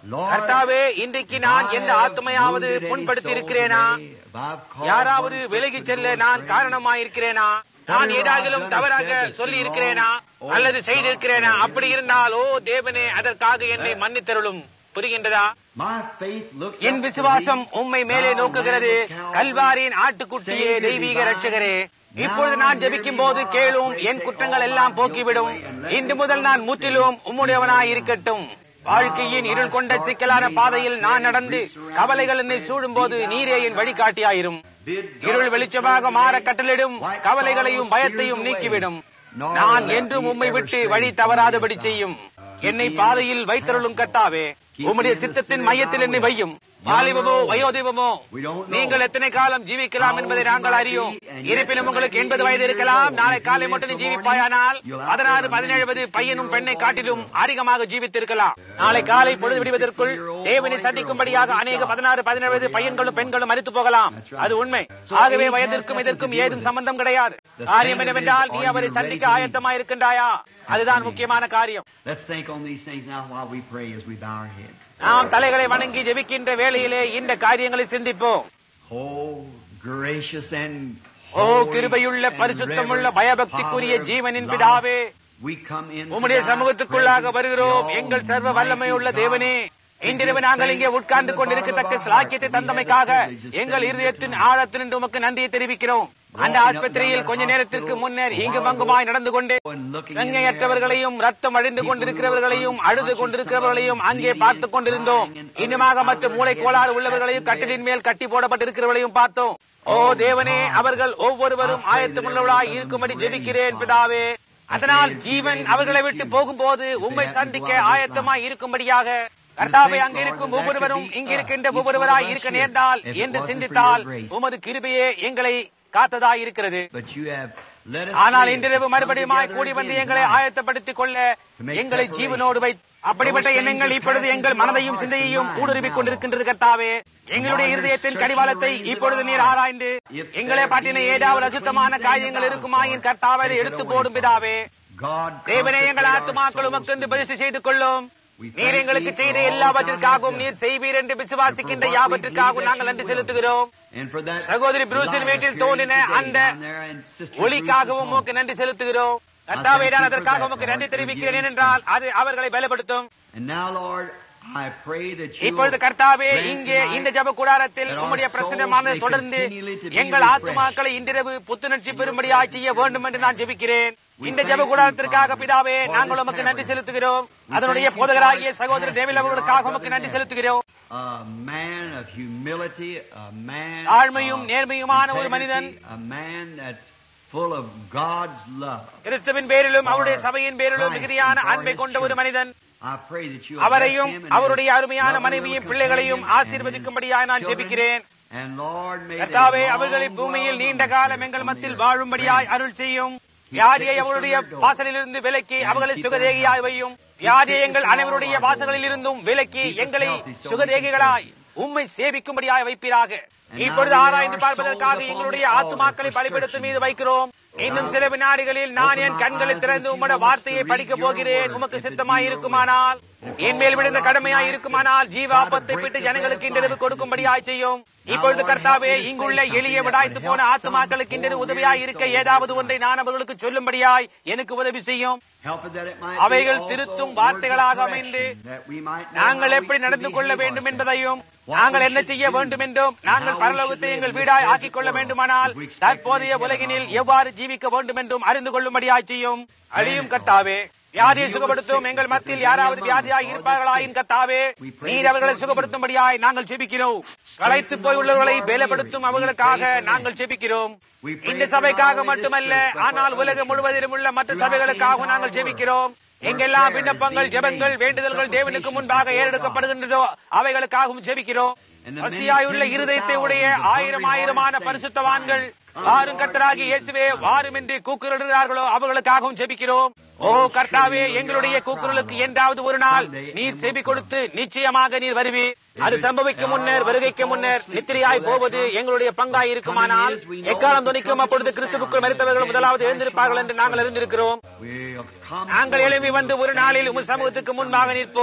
Lord, கர்த்தாவே இன்றைக்கு நான் எந்த I have ஆத்மையாவது wounded any புண்படுத்தி soul இருக்கிறேனா today. If I've caused யாராவது one விலகிச் person to செல்ல go நான் astray, காரணமாயிருக்கிறேனா நான் ஏதாகிலும் தவறாக சொல்லி இருக்கிறேனா அல்லது செய்திருக்கிறேனா அப்படி இருந்தால் ஓ தேவனே அதற்காக என்னை மன்னித்தருளும் புரிகின்றதா My faith looks N up to விசுவாசம் thee. உம்மை மேலே Thou நோக்குகிறது Lamb of Calvary, கல்வாரியின் ஆட்டுக்குட்டியே Savior தெய்வீக divine. ரட்சகரே இப்பொழுது நான் ஜெபிக்கும் போது கேளும் என் குற்றங்கள் எல்லாம் போக்கிவிடும் இன்று முதல் நான் முற்றிலும் உம்முடையவனாய் இருக்கட்டும் வாழ்க்கையின் இருள் கொண்ட சிக்கலான பாதையில் நான் நடந்து கவலைகள் என்னை சூழும் போது நீரே என் வழிகாட்டியாயிரும் இருள் வெளிச்சமாக மாற கட்டளிடும் கவலைகளையும் பயத்தையும் நீக்கிவிடும் நான் என்றும் உம்மை விட்டு வழி தவறாதபடி செய்யும் என்னை பாதையில் வைத்தருளும் கட்டாவே உம்முடைய சித்தத்தின் மையத்தில் என்னை வையும் வாலிபமோ வயோதிபமோ நீங்கள் எத்தனை காலம் ஜீவிக்கலாம் என்பதை நாங்கள் அறியோம் இருப்பினும் உங்களுக்கு எண்பது வயது இருக்கலாம் நாளை காலை மட்டும் நீ ஜீவிப்பாயானால் பதினாறு பதினேழு பையனும் பெண்ணை காட்டிலும் அதிகமாக ஜீவித்திருக்கலாம் நாளை காலை பொழுது விடுவதற்குள் தேவனை சந்திக்கும்படியாக அநேக பதினாறு பதினேழு பையன்களும் பெண்களும் மறித்து போகலாம் அது உண்மை ஆகவே வயதிற்கும் இதற்கும் ஏதும் சம்பந்தம் கிடையாது காரியம் என்னவென்றால் நீ அவரை சந்திக்க ஆயத்தமாயிருக்கின்றாயா அதுதான் முக்கியமான காரியம் Let's think on these things now while we pray as we bow our heads. நாம் தலைகளை வணங்கி ஜெபிக்கின்ற வேளையிலே இந்த காரியங்களை சிந்திப்போம் Oh, gracious and O holy கிருபையுள்ள and பரிசுத்தமுள்ள reverend பயபக்திக்குரிய Father ஜீவனின் of பிதாவே life, we come into உம்முடைய thy சமூகத்துக்குள்ளாக presence, வருகிறோம் the எங்கள் சர்வ Almighty வல்லமையுள்ள God. தேவனே இன்றிரவு நாங்கள் இங்கே உட்கார்ந்து கொண்டிருக்கத்தக்க சிலாக்கியத்தை தந்தமைக்காக எங்கள் இருதயத்தின் ஆழத்தினின்று உமக்கு நன்றியை தெரிவிக்கிறோம் அந்த ஆஸ்பத்திரியில் கொஞ்ச நேரத்திற்கு முன்னர் இங்கு மங்குமாய் நடந்து கொண்டு கங்கையற்றவர்களையும் ரத்தம் அழிந்து கொண்டிருக்கிறவர்களையும் அழுது கொண்டிருக்கிறவர்களையும் அங்கே பார்த்துக் கொண்டிருந்தோம் இன்னுமாக மற்ற மூளை கோளாறு உள்ளவர்களையும் கட்டிலின் மேல் கட்டி போடப்பட்டிருக்கிறவர்களையும் பார்த்தோம் ஓ தேவனே அவர்கள் ஒவ்வொருவரும் ஆயத்தமுள்ளவர்களாய் இருக்கும்படி ஜெபிக்கிறேன் பிதாவே அதனால் ஜீவன் அவர்களை விட்டு போகும்போது உம்மை சந்திக்க ஆயத்தமாய் இருக்கும்படியாக கர்த்தாவை அங்க இருக்கும் ஒவ்வொருவரும் இங்கிருக்கின்ற ஒவ்வொருவராய் இருக்க நேர்ந்தால் என்று சிந்தித்தால் உமது கிருபையே எங்களை காத்ததாய் இருக்கிறது But you have let us ஆனால் live இன்றிரவு to மறுபடியுமாய் come கூடி together வந்து again எங்களை tonight. ஆயத்தப்படுத்திக் கொள்ள எங்களை ஜீவனோடு வை அப்படிப்பட்ட எண்ணங்கள் இப்பொழுது எங்கள் மனதையும் சிந்தையையும் ஊடுருவிக் கொண்டிருக்கின்றது கர்த்தாவே எங்களுடைய இருதயத்தின் கடிவாளத்தை இப்பொழுது நீர் ஆராய்ந்து எங்களை பாட்டின ஏதாவது அசுத்தமான காரியங்கள் இருக்குமாயின் கர்த்தாவை அதை எடுத்து போடும் பிதாவே God, தேவனே எங்கள் consecrate our ஆத்துமாக்கள் souls உமக்கு to பரிசு செய்து கொள்ளும் We நீர் thank எங்களுக்கு thee செய்த for all எல்லாவற்றிற்காகவும் thine நீர் has செய்வீர் என்று done. விசுவாசிக்கின்ற And for what we யாவற்றிற்காகவும் believe நாங்கள் that நன்றி you will. செலுத்துகிறோம் And for that சகோதரி ப்ரூஸின் light வீட்டில் appearing தோன்றின today அந்த down there in Sister ஒளிக்காகவும் Bruce's உமக்கு home. நன்றி செலுத்துகிறோம் கர்த்தாவே நான் அதற்காக உமக்கு நன்றி தெரிவிக்கிறேன் என்றால் அது அவர்களை பலப்படுத்தும் And now, Lord, I pray that you இப்பொழுது will கர்த்தாவே grant இங்கே tonight இந்த ஜப கூடாரத்தில் that our உம்முடைய souls பிரச்சனமானது may தொடர்ந்து continually to be எங்கள் refreshed. ஆத்துமாக்களை இன்றிரவு புத்துணர்ச்சி பெறும்படியாய் செய்ய வேண்டும் என்று நான் ஜெபிக்கிறேன் இந்த ஜப கூடாரத்திற்காக பிதாவே நாங்கள் உமக்கு நன்றி செலுத்துகிறோம் அதனுடைய போதகராகிய சகோதரர் டேவில் அவர்களுக்காக உமக்கு நன்றி செலுத்துகிறோம் A man of humility, a man தாழ்மையும் of நேர்மையுமான ஒரு மனிதன் integrity, a man that's full of God's love. கிறிஸ்துவின் பேரிலும் அவருடைய சபையின் பேரிலும் மிகுதியான அன்பை கொண்ட ஒரு மனிதன் I pray that you அவரையும் அவருடைய அருமையான மனைவியும் பிள்ளைகளையும் ஆசீர்வதிக்கும்படியாய் நான் ஜெபிக்கிறேன் And Lord, may they கர்த்தாவே long அவர்களை பூமியில் love நீண்ட and காலம் எங்கள் மத்தியில் from வாழும்படியாய் their அருள் செய்யும் வியாதியை அவருடைய வாசலிலிருந்து விலக்கி அவர்களை சுகதேகியாய் வையும் வியாதியை எங்கள் அனைவருடைய வாசல்களில் இருந்தும் விலக்கி எங்களை சுகதேகிகளாய் உம்மை சேவிக்கும்படியாய் வைப்பீராக இப்பொழுது ஆராய்ந்து பார்ப்பதற்காக எங்களுடைய ஆத்துமாக்களை பலிபடுத்தும் மீது வைக்கிறோம் இன்னும் சில வினாடிகளில் நான் என் கண்களை திறந்து உம்மோட வார்த்தையை படிக்கப் போகிறேன் உமக்கு சித்தமாய் இருக்குமானால் என் மேல் விழுந்த கடமையாய் இருக்குமானால் ஜீவாபத்தை விட்டு ஜனங்களுக்கு இன்றிரவு கொடுக்கும்படியாய் செய்யும் இப்பொழுது கர்த்தாவே இங்குள்ள எளிய விடாய்த்து போன ஆத்துமாக்களுக்கு இன்றிரவு உதவியாய் இருக்க ஏதாவது ஒன்றை நான் அவர்களுக்கு சொல்லும்படியாய் எனக்கு உதவி செய்யும் Help it that it might அவைகள் be also திருத்தும் words of வார்த்தைகளாக correction, அமைந்து that we might know நாங்கள் how எப்படி we நடந்து should கொள்ள behave வேண்டும் ourselves. என்பதையும் What நாங்கள் we என்ன should செய்ய do, வேண்டும் என்றும் and நாங்கள் how we பரலோகத்தை should எங்கள் live in வீடாய் this ஆக்கிக் கொள்ள present world, வேண்டுமானால் if we expect to தற்போதைய live உலகினில் heaven on எவ்வாறு ஜீவிக்க வேண்டும் என்றும் அறிந்து கொள்ளும்படியாய் செய்யும் அழியும் கத்தாவே வியாதியை சுகப்படுத்தும் எங்கள் மத்தியில் யாராவது வியாதியாய் இருப்பார்களாயின் கத்தாவே நீர் அவர்களை சுகப்படுத்தும்படியாய் நாங்கள் ஜெபிக்கிறோம் களைத்து போய் உள்ளவர்களை பலப்படுத்தும் அவர்களுக்காக நாங்கள் ஜெபிக்கிறோம் இந்த சபைக்காக மட்டுமல்ல ஆனால் உலகம் முழுவதிலும் உள்ள மற்ற சபைகளுக்காக நாங்கள் ஜெபிக்கிறோம் எங்கெல்லாம் விண்ணப்பங்கள் ஜெபங்கள் வேண்டுதல்கள் தேவனுக்கு முன்பாக ஏறெடுக்கப்படுகின்றதோ அவைகளுக்காகவும் ஜெபிக்கிறோம் பசியாயுள்ள இருதயத்தை உடைய ஆயிரம் ஆயிரமான பரிசுத்தவான்கள் வாரும் கர்த்தராகி இயேசுவே வாரும் என்று கூக்குரலிடுகிறார்களோ அவர்களுக்காகவும் ஜெபிக்கிறோம் ஓ கர்த்தாவே எங்களுடைய கூக்குரலுக்கு என்றாவது ஒரு நாள் நீர் செவி கொடுத்து நிச்சயமாக நீர் வருவி அது சம்பவிக்கும் முன்னர் வருகைக்கு முன்னர் நித்திரையாய் போவது எங்களுடைய பங்காய் இருக்குமானால் எக்காலம் துணிக்கும் அப்பொழுது கிறிஸ்துவுக்குள் மறித்தவர்கள் முதலாவது எழுந்திருப்பார்கள் என்று நாங்கள் அறிந்திருக்கிறோம் We'll come நாங்கள் forth எழும்பி வந்து ஒரு நாளில் உங்கள் சமூகத்துக்கு முன்பாக நிற்போம்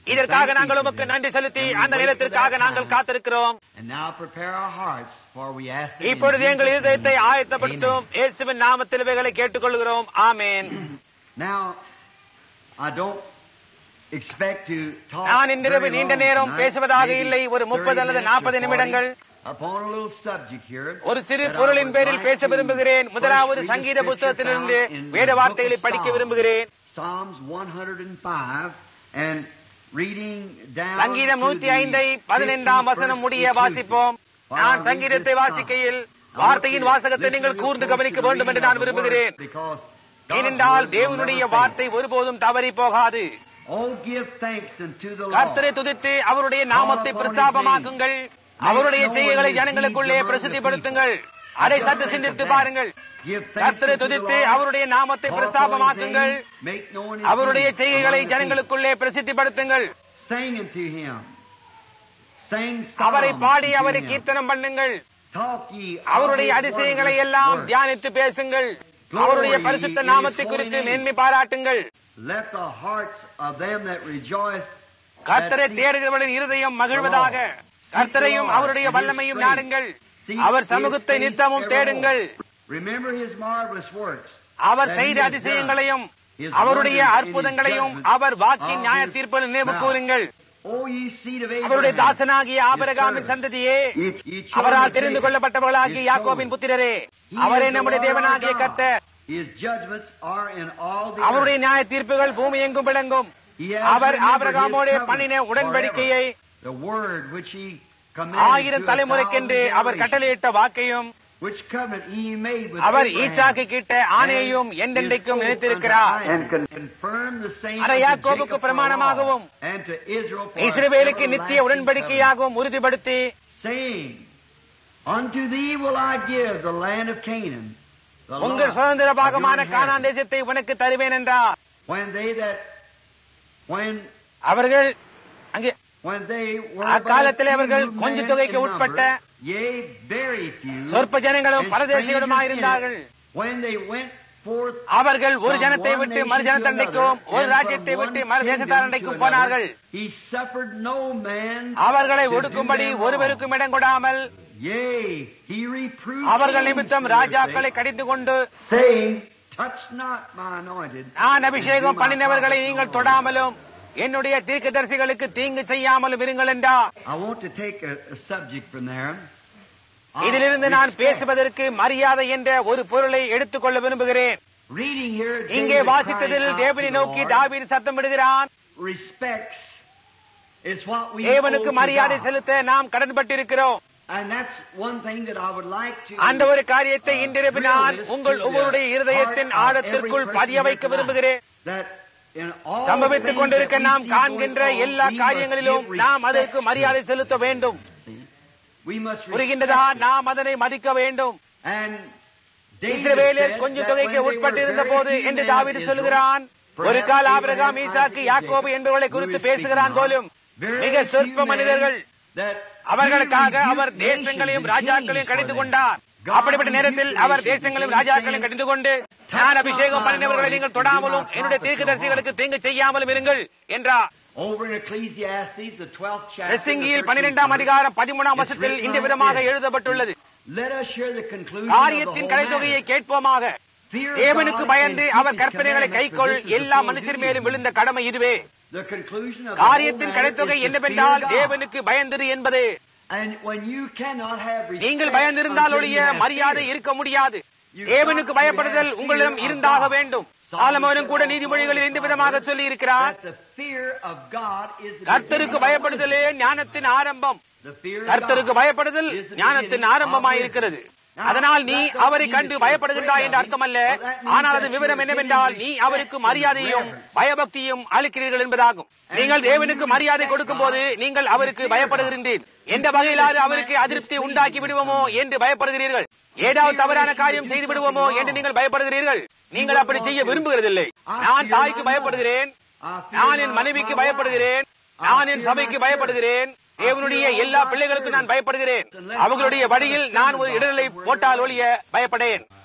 இதற்காக நாங்கள் உமக்கு நன்றி செலுத்தி அந்த நேரத்திற்காக நாங்கள் காத்திருக்கிறோம் And now prepare our hearts, for we ask it in இப்பொழுது எங்கள் Jesus' இதயத்தை name. ஆயத்தப்படுத்தும் இயேசுவின் நாமத்தில் இவைகளை கேட்டுக்கொள்கிறோம் ஆமேன் Now, I don't expect to talk நான் இன்றிரவு very நீண்ட long நேரம் tonight, பேசுவதாக maybe இல்லை ஒரு 30 முப்பது அல்லது minutes or நாற்பது 40, நிமிடங்கள் upon a little subject here ஒரு சிறு that I பொருளின் would பேரில் like பேச to விரும்புகிறேன் first முதலாவது read the சங்கீத scripture புத்தகத்திலிருந்து found in the வேத book வார்த்தைகளை of படிக்க Psalms. விரும்புகிறேன் Psalms 105 and reading down சங்கீதம் to நூத்தி the ஐந்தை பதினைந்தாம் 15th வசனம் verse முடிய inclusive. வாசிப்போம் While I நான் read சங்கீதத்தை this வாசிக்கையில் psalm, I want வார்த்தையின் you to வாசகத்தை listen நீங்கள் real கூர்ந்து close கவனிக்க to the வேண்டும் என்று reading நான் of the விரும்புகிறேன் word, because God's ஏனென்றால் word will தேவனுடைய never fail. வார்த்தை ஒருபோதும் தவறி போகாது Oh, give thanks unto the Lord. கர்த்தரை துதித்து அவருடைய நாமத்தை பிரஸ்தாபமாக்குங்கள் அவருடைய செய்கைகளை ஜனங்களுக்குள்ளே பிரசித்திப்படுத்துங்கள் அதை சற்று சிந்தித்து பாருங்கள் Give thanks கர்த்தரை unto the துதித்து Lord. அவருடைய நாமத்தை Call பிரஸ்தாபமாக்குங்கள் upon his name, make known his அவருடைய deeds செய்கைகளை among the ஜனங்களுக்குள்ளே பிரசித்திப்படுத்துங்கள் people. Sing unto him. Sing அவரை psalms பாடி unto அவரை him. கீர்த்தனம் பண்ணுங்கள் Talk ye of அவருடைய his அதிசயங்களை wondrous எல்லாம் works. தியானித்து பேசுங்கள் Glory அவருடைய in பரிசுத்த his நாமத்தை holy குறித்து name. மேன்மை பாராட்டுங்கள் Let the hearts of them that rejoice கர்த்தரை that seek தேடுகிறவர்களின் இருதயம் மகிழ்வதாக கர்த்தரையும் அவருடைய வல்லமையும் நாடுங்கள் அவர் சமூகத்தை நித்தமும் தேடுங்கள் Remember his marvelous works. Our that he செய்த has அதிசயங்களையும் done. His அவருடைய wonders and his அற்புதங்களையும் judgments அவர் வாக்கின் of நியாய his தீர்ப்பில் நினைவு mouth. கூறுங்கள் O ye seed of அவருடைய Abraham, தாசனாகிய his ஆபரகாமின் servant, சந்ததியே ye- ye children அவரால் of தெரிந்து Jacob, கொள்ளப்பட்டவர்களாகிய his யாக்கோபின் chosen. புத்திரரே He அவரே is the நம்முடைய Lord our தேவனாகிய God. கர்த்தர் His judgments are in all the அவருடைய earth. நியாய தீர்ப்புகள் பூமி எங்கும் விளங்கும் He has our remembered ஆபிரகாமோடு his covenant பண்ணின உடன்படிக்கையை forever. The word which he commanded ஆயிரம் to a தலைமுறைக்கென்று thousand our generations. கட்டளையிட்ட வாக்கையும் Which covenant he made with our Abraham ஈசாக்கு கிட்ட ஆணையையும் and என்றென்றைக்கும் his oath நினைத்திருக்கிறார் unto Isaac, and confirmed the same அதை unto யாக்கோபுக்கு Jacob for பிரமாணமாகவும் law, and to Israel for இஸ்ரவேலுக்கு an நித்திய everlasting உடன்படிக்கையாகவும் உறுதிப்படுத்தி covenant, saying, Unto thee will I give the land of Canaan, the உங்கள் lot சுதந்திர of பாகமான your Canaan inheritance. தேசத்தை உனக்கு தருவேன் என்றார் When they that, when அவர்கள் அங்கே when they were அக்காலத்திலே but a அவர்கள் few கொஞ்ச men தொகைக்கு in உட்பட்ட number, yea, very few, சொற்ப ஜனங்களும் and பரதேசிகளுமாய் strangers in இருந்தார்கள் it, when they went forth அவர்கள் ஒரு from ஜனத்தை one விட்டு nation மறு to ஜனத்தண்டைக்கும் another, ஒரு and ராஜ்யத்தை from விட்டு one மறு kingdom தேசத்தாரண்டைக்கும் to போனார்கள் another, he suffered no man அவர்களை to do ஒடுக்கும்படி them wrong. ஒருவருக்கும் இடம் கொடாமல் Yea, he reproved அவர்கள் kings நிமித்தம் for their ராஜாக்களை sake, கடிந்து கொண்டு saying, Touch not my anointed. நான் and அபிஷேகம் do my பண்ணினவர்களை prophets நீங்கள் no harm." தொடாமலும் என்னுடைய தீர்க்கதரிசிகளுக்கு தீங்கு செய்யாமலும் இருங்கள் என்றார் I want to take a, a subject from there. இதிலிருந்து Uh, நான் respect. பேசுவதற்கு மரியாதை என்ற ஒரு பொருளை எடுத்துக்கொள்ள விரும்புகிறேன் Reading here, இங்கே David வாசித்ததில் crying out தேவனை to the நோக்கி Lord, தாவீது சத்தமிடுகிறான் respects is what we தேவனுக்கு owe to மரியாதை God. செலுத்த நாம் கடன்பட்டிருக்கிறோம் And that's one thing that I would like to அந்த ஒரு காரியத்தை uh, இன்றிரவு drill நான் this உங்கள் to the ஒவ்வொருடைய இருதயத்தின் heart of ஆழத்திற்குள் every person பதிய here வைக்க tonight. விரும்புகிறேன் That in all சம்பவித்துக் things கொண்டிருக்க that we நாம் see காண்கின்ற going on, எல்லா we must காரியங்களிலும் give நாம் அதற்கு respect மரியாதை to it. செலுத்த வேண்டும் We must புரிகின்றதா respect it. நாம் அதனை மதிக்க வேண்டும் And David இஸ்ரவேலர் said கொஞ்ச that தொகைக்கு when they உட்பட்டு were இருந்த very போது few என்று men of தாவீது Israel, சொல்லுகிறான் ஒரு perhaps கால் Abraham, ஆபிரகாம் Isaac, ஈசாக்கு and யாக்கோபு Jacob, என்பவர்களை who குறித்து is பேசுகிறான் speaking போலும் of, very மிக few சொற்ப men மனிதர்கள் that அவர்களுக்காக he அவர் rebuked தேசங்களையும் nations and ராஜாக்களையும் kings கடிந்து for them. கொண்டார் God அப்படிப்பட்ட நேரத்தில் rebuked our nations தேசங்களையும் and ராஜாக்களையும் saying, கடிந்து கொண்டு "Touch நான் not அபிஷேகம் my பண்ணினவர்களை anointed நீங்கள் and do தொடாமலும் my என்னுடைய prophets no தீர்க்கதரிசிகளுக்கு தீங்கு செய்யாமலும் இருங்கள் என்றார் Over in Ecclesiastes, the 12th chapter, பிரசங்கியில் the 13th பனிரெண்டாம் verse, அதிகாரம் பதிமூணாம் it's வருஷத்தில் written இந்த like விதமாக this. எழுதப்பட்டுள்ளது Let us hear the conclusion of the காரியத்தின் whole கடைத்தொகையை matter. கேட்போமாக Fear of தேவனுக்கு God பயந்து and keep அவர் his கற்பனைகளை commandments, கைக்கொள் for this is the எல்லா full மனுஷர் duty. மேலும் விழுந்த கடமை இதுவே The conclusion of the whole காரியத்தின் matter கடைத்தொகை is to என்னவென்றால் fear God. தேவனுக்கு பயந்திரு என்பது And when you cannot have respect நீங்கள் பயந்திருந்தால் until ஒழிய you have மரியாதை fear. இருக்க முடியாது You've தேவனுக்கு got to பயப்படுதல் have உங்களிடம் fear of இருந்தாக God. வேண்டும் Solomon சாலமோனும் said கூட also நீதிமொழிகளில் in இந்த Proverbs விதமாக சொல்லி இருக்கிறார் that the fear of God is the கர்த்தருக்கு beginning of பயப்படுதலே wisdom. ஞானத்தின் ஆரம்பம் The fear of கர்த்தருக்கு God பயப்படுதல் is the ஞானத்தின் beginning of ஆரம்பமாய் wisdom. இருக்கிறது Now, அதனால் நீ that don't அவரை mean கண்டு that you're பயப்படுகின்றாய் afraid என்று of him. அர்த்தமல்ல Well, that means ஆனால் that அது you're விவரம் giving என்னவென்றால் him நீ respect அவருக்கு and மரியாதையும் reverence. பயபக்தியும் அளிக்கிறீர்கள் என்பதாகும் நீங்கள் when தேவனுக்கு you மரியாதை respect கொடுக்கும் போது God, நீங்கள் you அவருக்கு fear பயப்படுகின்றீர் God. எந்த You fear வகையிலாவது that அவருக்கு you might அதிருப்தி displease உண்டாக்கி him விடுவோமோ somehow. என்று பயப்படுகிறீர்கள் ஏதாவது fear தவறான that you காரியம் do செய்து something விடுவோமோ wrong. என்று நீங்கள் பயப்படுகிறீர்கள் நீங்கள் don't அப்படி want செய்ய to. விரும்புகிறதில்லை I நான் fear தாய்க்கு my பயப்படுகிறேன் I fear நான் என் my- மனைவிக்கு my பயப்படுகிறேன் wife. நான் I என் fear சபைக்கு my பயப்படுகிறேன் church. தேவனுடைய I fear எல்லா all my பிள்ளைகளுக்கும் நான் church. பயப்படுகிறேன் Unless அவர்களுடைய I have வழியில் a நான் ஒரு synagogue இடலை where போட்டால் they're ஒழிய பயப்படேன்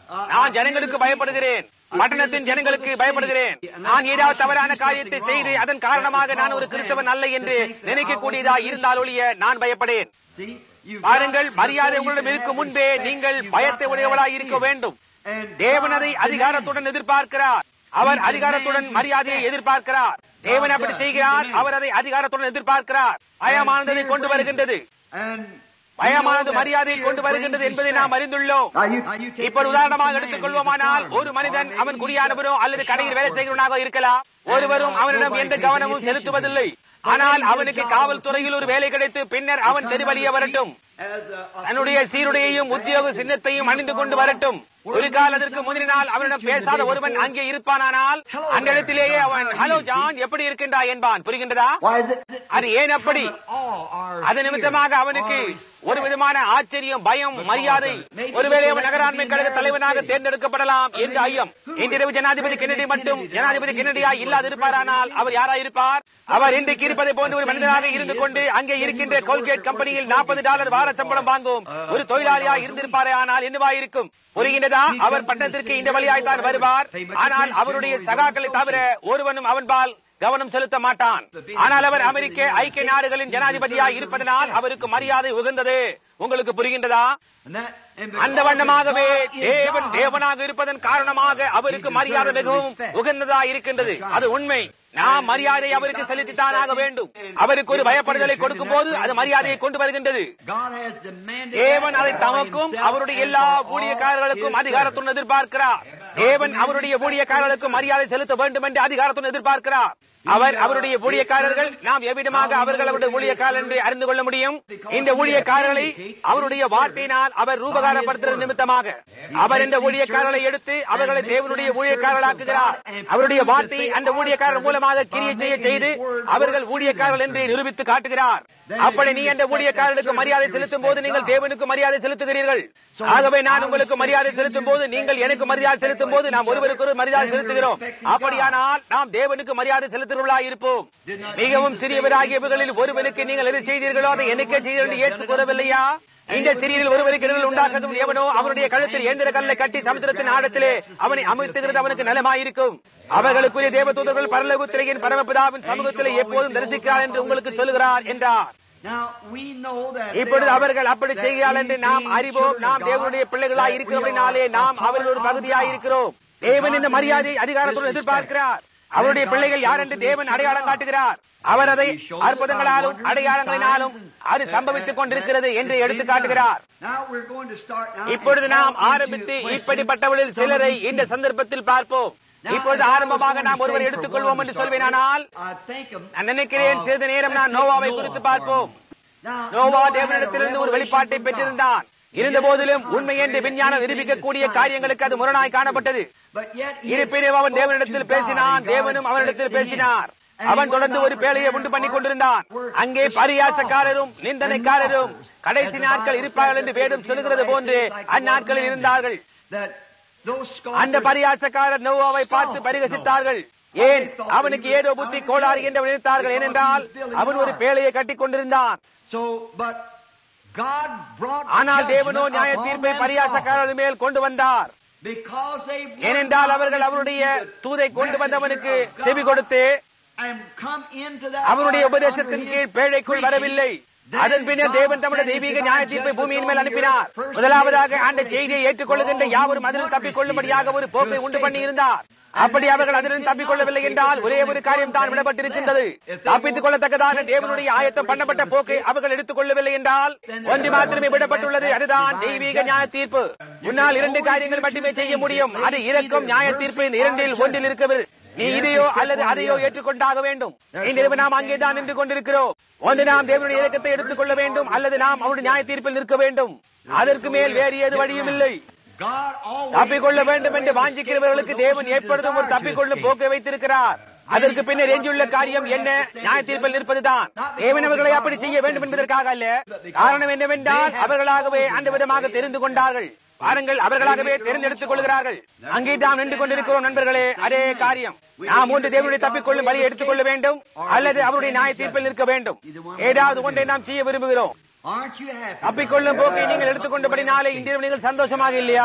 நான் ஜனங்களுக்கு பயப்படுகிறேன் பட்டணத்தின் ஜனங்களுக்கு பயப்படுகிறேன் நான் ஏதாவது தவறான காரியத்தை செய்து அதன் காரணமாக நான் ஒரு கிறிஸ்தவன் அல்ல என்று நினைக்கக்கூடியதா இருந்தால் ஒழிய நான் பயப்படேன் See, you've பாருங்கள் got- மரியாதை உங்களிடம் இருக்கும் முன்பே நீங்கள் பயத்தை உடையவளாய் இருக்க வேண்டும் And தேவன் அதை God அதிகாரத்துடன் எதிர்பார்க்கிறார் அவர் அதிகாரத்துடன் மரியாதையை எதிர்பார்க்கிறார் தேவன் அப்படி செய்கிறார் அவர் அதை அதிகாரத்துடன் எதிர்பார்க்கிறார் பயமானதை கொண்டு வருகின்றது And பயமானது மரியாதையை கொண்டு வருகின்றது என்பதை நாம் அறிந்துள்ளோம் Now you take இப்ப the உதாரணமாக man, எடுத்துக் he's a கொள்வோமானால் farmer, ஒரு மனிதன் or அவன் maybe குடியானவனோ he's a அல்லது கடையில் வேலை shop செய்கிறவனாக இருக்கலாம் ஒருவரும் அவனிடம் எந்த கவனமும் செலுத்துவதில்லை ஆனால் அவனுக்கு காவல்துறையில் ஒரு வேலை கிடைத்து பின்னர் அவன் தெருவழிய வரட்டும் as a- a தன்னுடைய சீருடையையும் உத்தியோக சின்னத்தையும் அணிந்து கொண்டு வரட்டும் ஒரு காலத்திற்கு முந்தின நாள் அவனிடம் பேசாத ஒருவன் அங்கே இருப்பானானால் அந்த இடத்திலேயே அவன் ஹலோ ஜான் எப்படி இருக்கின்றாய் என்பான் புரிகின்றதா Why is it? அது ஏன் அப்படி All our அது நிமித்தமாக அவனுக்கு ஒரு விதமான ஆச்சரியம் பயம் மரியாதை ஒருவேளை அவன் நகராண்மை கழக தலைவனாக தேர்ந்தெடுக்கப்படலாம் என்று ஐயம் இன்றிரவு ஜனாதிபதி கென்னடி மட்டும் ஜனாதிபதி கென்னடியா இல்லாதிருப்பாரானால் அவர் யாரா இருப்பார் அவர் இன்றைக்கு இருப்பதை போன்ற ஒரு மனிதனாக இருந்து கொண்டு அங்கே இருக்கின்ற கோல்கேட் கம்பெனியில் நாற்பது டாலர் வார சம்பளம் வாங்கும் ஒரு தொழிலாளியா இருந்திருப்பாரே ஆனால் என்னவா இருக்கும் புரிகின்றதா அவர் பட்டணத்திற்கு இந்த வழியாய் தான் வருவார் ஆனால் அவருடைய சகாக்களை தவிர ஒருவனும் அவன்பால் கவனம் செலுத்த மாட்டான் ஆனால் அவர் அமெரிக்க ஐக்கிய நாடுகளின் ஜனாதிபதியாய் இருப்பதனால் அவருக்கு மரியாதை உகந்தது உங்களுக்கு புரிகின்றதா And that, and அந்த வண்ணமாகவே தேவன் தேவனாக இருப்பதன் காரணமாக அவருக்கு மரியாதை மிகவும் உகந்ததா இருக்கின்றது அது உண்மை நாம் மரியாதை அவருக்கு செலுத்தித்தான் ஆக வேண்டும் அவருக்கு ஒரு பயப்படுதலை கொடுக்கும் போது அது மரியாதையை கொண்டு வருகின்றது God has demanded தேவன் that அதை for தமக்கும் himself அவருடைய and எல்லா for all ஊழியக்காரர்களுக்கும் his அதிகாரத்துடன் எதிர்பார்க்கிறார் தேவன் அவருடைய ஊழியக்காரர்களுக்கு மரியாதை செலுத்த வேண்டும் என்று அதிகாரத்துடன் எதிர்பார்க்கிறார் அவர் அவருடைய ஊழியக்காரர்கள் நாம் எவ்விதமாக அவர்கள் அவருடைய ஊழியக்காரர் என்று அறிந்து கொள்ள முடியும் இந்த ஊழியக்காரர்களை அவருடைய வார்த்தையினால் அவர் ரூபகாரப்படுத்துகிற நிமித்தமாக அவர் இந்த ஊழியக்காரர்களை எடுத்து அவர்களை தேவனுடைய ஊழியக்காரர்களாக்குகிறார் அவருடைய வார்த்தை அந்த ஊழியக்காரர் மூலமாக கிரியை செய்ய செய்து அவர்கள் ஊழியக்காரர்கள் என்று நிரூபித்து காட்டுகிறார் அப்படி நீ அந்த ஊழியக்காரர்களுக்கு மரியாதை செலுத்தும் போது நீங்கள் தேவனுக்கு மரியாதை செலுத்துகிறீர்கள் ஆகவே நான் உங்களுக்கு மரியாதை செலுத்தும் போது நீங்கள் எனக்கு மரியாதை செலுத்தும் போது நாம் ஒருவருக்கு ஒரு மரியாதை செலுத்துகிறோம் அப்படியானால் நாம் தேவனுக்கு மரியாதை செலுத்துகிறவர்களா இருப்போம் மிகவும் சிறியவராகியவர்களில் ஒருவனுக்கு நீங்கள் எது செய்தீர்களோ அதை எனக்கே செய்தீர்கள் என்று இயேசு கூறவில்லையா இந்த சிறியில் ஒருவருக்கு இடர்கள் உண்டாக்கதும் எவனோ அவனுடைய கழுத்தில் எந்திர கல்லை கட்டி சமுத்திரத்தின் ஆழத்திலே அவனை அமைத்துகிறது அவனுக்கு நலமாயிருக்கும் அவர்களுக்குரிய தேவதூதர்கள் பரலோகத்திலேயின் பரமபிதாவின் சமூகத்திலே எப்போதும் தரிசிக்கிறார் என்று உங்களுக்கு சொல்லுகிறார் என்றார் Now we know that இப்பொழுது they are- அவர்கள் அப்படி that செய்கிறார்கள் என்று நாம் we being அறிவோம் children நாம் of தேவனுடைய God, பிள்ளைகளாய் that we இருக்கிறபடினாலே are நாம் a அவர்கள் ஒரு part of பகுதியாய் God. இருக்கிறோம் தேவன் இந்த God மரியாதை needs அதிகாரத்துடன் this எதிர்பார்க்கிறார் respect. அவருடைய And பிள்ளைகள் God யார் shows என்று us தேவன் his அடையாளம் love. காட்டுகிறார் அவர் அதை He shows us அற்புதங்களாலும் by wonders and அடையாளங்களினாலும் signs அது and- சம்பவித்துக் that- கொண்டிருக்கிறது that என்று is எடுத்து being காட்டுகிறார் done. Now we're going to start now இப்பொழுது and நாம் fall into ஆரம்பித்து question இப்படிப்பட்டவர்களில் some of சிலரை these இந்த people. சந்தர்ப்பத்தில் பார்ப்போம் Now, இப்பொழுது if I was ஆரம்பமாக going நாம் to ஒருவரை say எடுத்துக்கொள்வோம் for என்று one to சொல்வேனானால் start, I think of- நான் நினைக்கிறேன் of- சிறிது நேரம் நான் let's நோவாவை take குறித்து Noah பார்ப்போம் for a Now, Noah Noah had a தேவனிடத்திலிருந்து ஒரு revelation வெளிப்பாட்டை from God. பெற்றிருந்தான் இருந்த போதிலும் உண்மை என்று விஞ்ஞானம் நிரூபிக்கக்கூடிய காரியங்களுக்கு அது முரணாய் காணப்பட்டது But yet he இருப்பினும் அவன் spoke தேவனிடத்தில் to பேசினான் God, and தேவனும் God அவனிடத்தில் spoke to him. பேசினார் And he அவன் went தொடர்ந்து about ஒரு பேழையை preparing உண்டு பண்ணி an கொண்டிருந்தான் ark where அங்கே the பரியாசக்காரரும் scoffers நிந்தனைக்காரரும் and mockers, கடைசி as the நாட்கள் Bible இருப்பார்கள் says என்று that வேதம் they சொல்லுகிறது would be போன்று like the அந்நாட்களில் one இருந்தார்கள் that those அந்த scoffers பரியாசக்காரர் நோவாவை பார்த்து பரிகசித்தார்கள் ஏன் அவனுக்கு ஏதோ புத்தி கோளாறு என்று நினைத்தார்கள் ஏனென்றால் அவன் ஒரு பேழையை கட்டிக் கொண்டிருந்தான் So, but God brought ஆனால் தேவனோ judgment நியாய upon தீர்ப்பை them பரியாசக்காரர் மேல் கொண்டு வந்தார் scoffers, because they would ஏனென்றால் not அவர்கள் listen அவருடைய to the தூதை கொண்டு வந்தவனுக்கு messenger of செவி God கொடுத்து and come into that அவருடைய ark உபதேசத்தின் under கீழ் his பேழைக்குள் preaching. வரவில்லை Then அதன் பின்னர் God தேவன் தம்முடைய sent his தெய்வீக divine நியாய தீர்ப்பை judgment பூமியின் on மேல் the அனுப்பினார் earth. First முதலாவதாக he made a அந்த செய்தியை ஏற்றுக்கொள்ளுகின்ற all யாவரும் who அதில் would தப்பிக்கொள்ளும்படியாக ஒரு receive it போக்கை to உண்டு escape பண்ணி it. இருந்தார் அப்படி அவர்கள் அதிலிருந்து தப்பிக்கொள்ளவில்லை என்றால் ஒரே ஒரு காரியம் தான் விடப்பட்டிருக்கின்றது தப்பித்துக் கொள்ளத்தக்கதான தேவனுடைய ஆயத்தம் பண்ணப்பட்ட போக்கை அவர்கள் எடுத்துக் கொள்ளவில்லை என்றால் ஒன்று மாத்திரமே விடப்பட்டுள்ளது அதுதான் தெய்வீக நியாய தீர்ப்பு உன்னால் இரண்டு காரியங்கள் மட்டுமே செய்ய முடியும் அது இரக்கம் நியாய தீர்ப்பு இந்த இரண்டில் ஒன்றில் இருக்கிறது நீ இதையோ அல்லது அதையோ ஏற்றுக்கொண்டாக வேண்டும் இன்றிரவு நாம் அங்கேதான் நின்று கொண்டிருக்கிறோம் ஒன்று நாம் தேவனுடைய இலக்கத்தை எடுத்துக் கொள்ள வேண்டும் அல்லது நாம் அவருடைய நியாய தீர்ப்பில் நிற்க வேண்டும் அதற்கு மேல் வேறு ஏது வழியும் இல்லை God always தப்பிக்கொள்ள வேண்டும் என்று வாஞ்சிக்கிறவர்களுக்கு தேவன் எப்பொழுதும் ஒரு தப்பிக்கொள்ளும் போக்கை வைத்திருக்கிறார் அதற்கு பின்னர் எஞ்சியுள்ள காரியம் என்ன நியாய தீர்ப்பில் நிற்பதுதான் தேவன் அவர்களை அப்படி செய்ய வேண்டும் என்பதற்காக அல்ல காரணம் என்னவென்றால் அவர்களாகவே அந்த விதமாக தெரிந்து கொண்டார்கள் பாருங்கள் அவர்களாகவே தேர்ந்தெடுத்துக் கொள்கிறார்கள் அங்கே நாம் நின்று கொண்டிருக்கிறோம் நண்பர்களே அதே காரியம் நாம் ஒன்று தேவனுடைய தப்பிக்கொள்ளும் வழியை எடுத்துக்கொள்ள வேண்டும் அல்லது அவருடைய நியாய தீர்ப்பில் நிற்க வேண்டும் ஏதாவது ஒன்றை நாம் செய்ய விரும்புகிறோம் Aren't you happy? தப்பிக்கொள்ளும் போக்கை நீங்கள் எடுத்துக்கொண்டபடினாலே இன்றைய நீங்கள் சந்தோஷமாக இல்லையா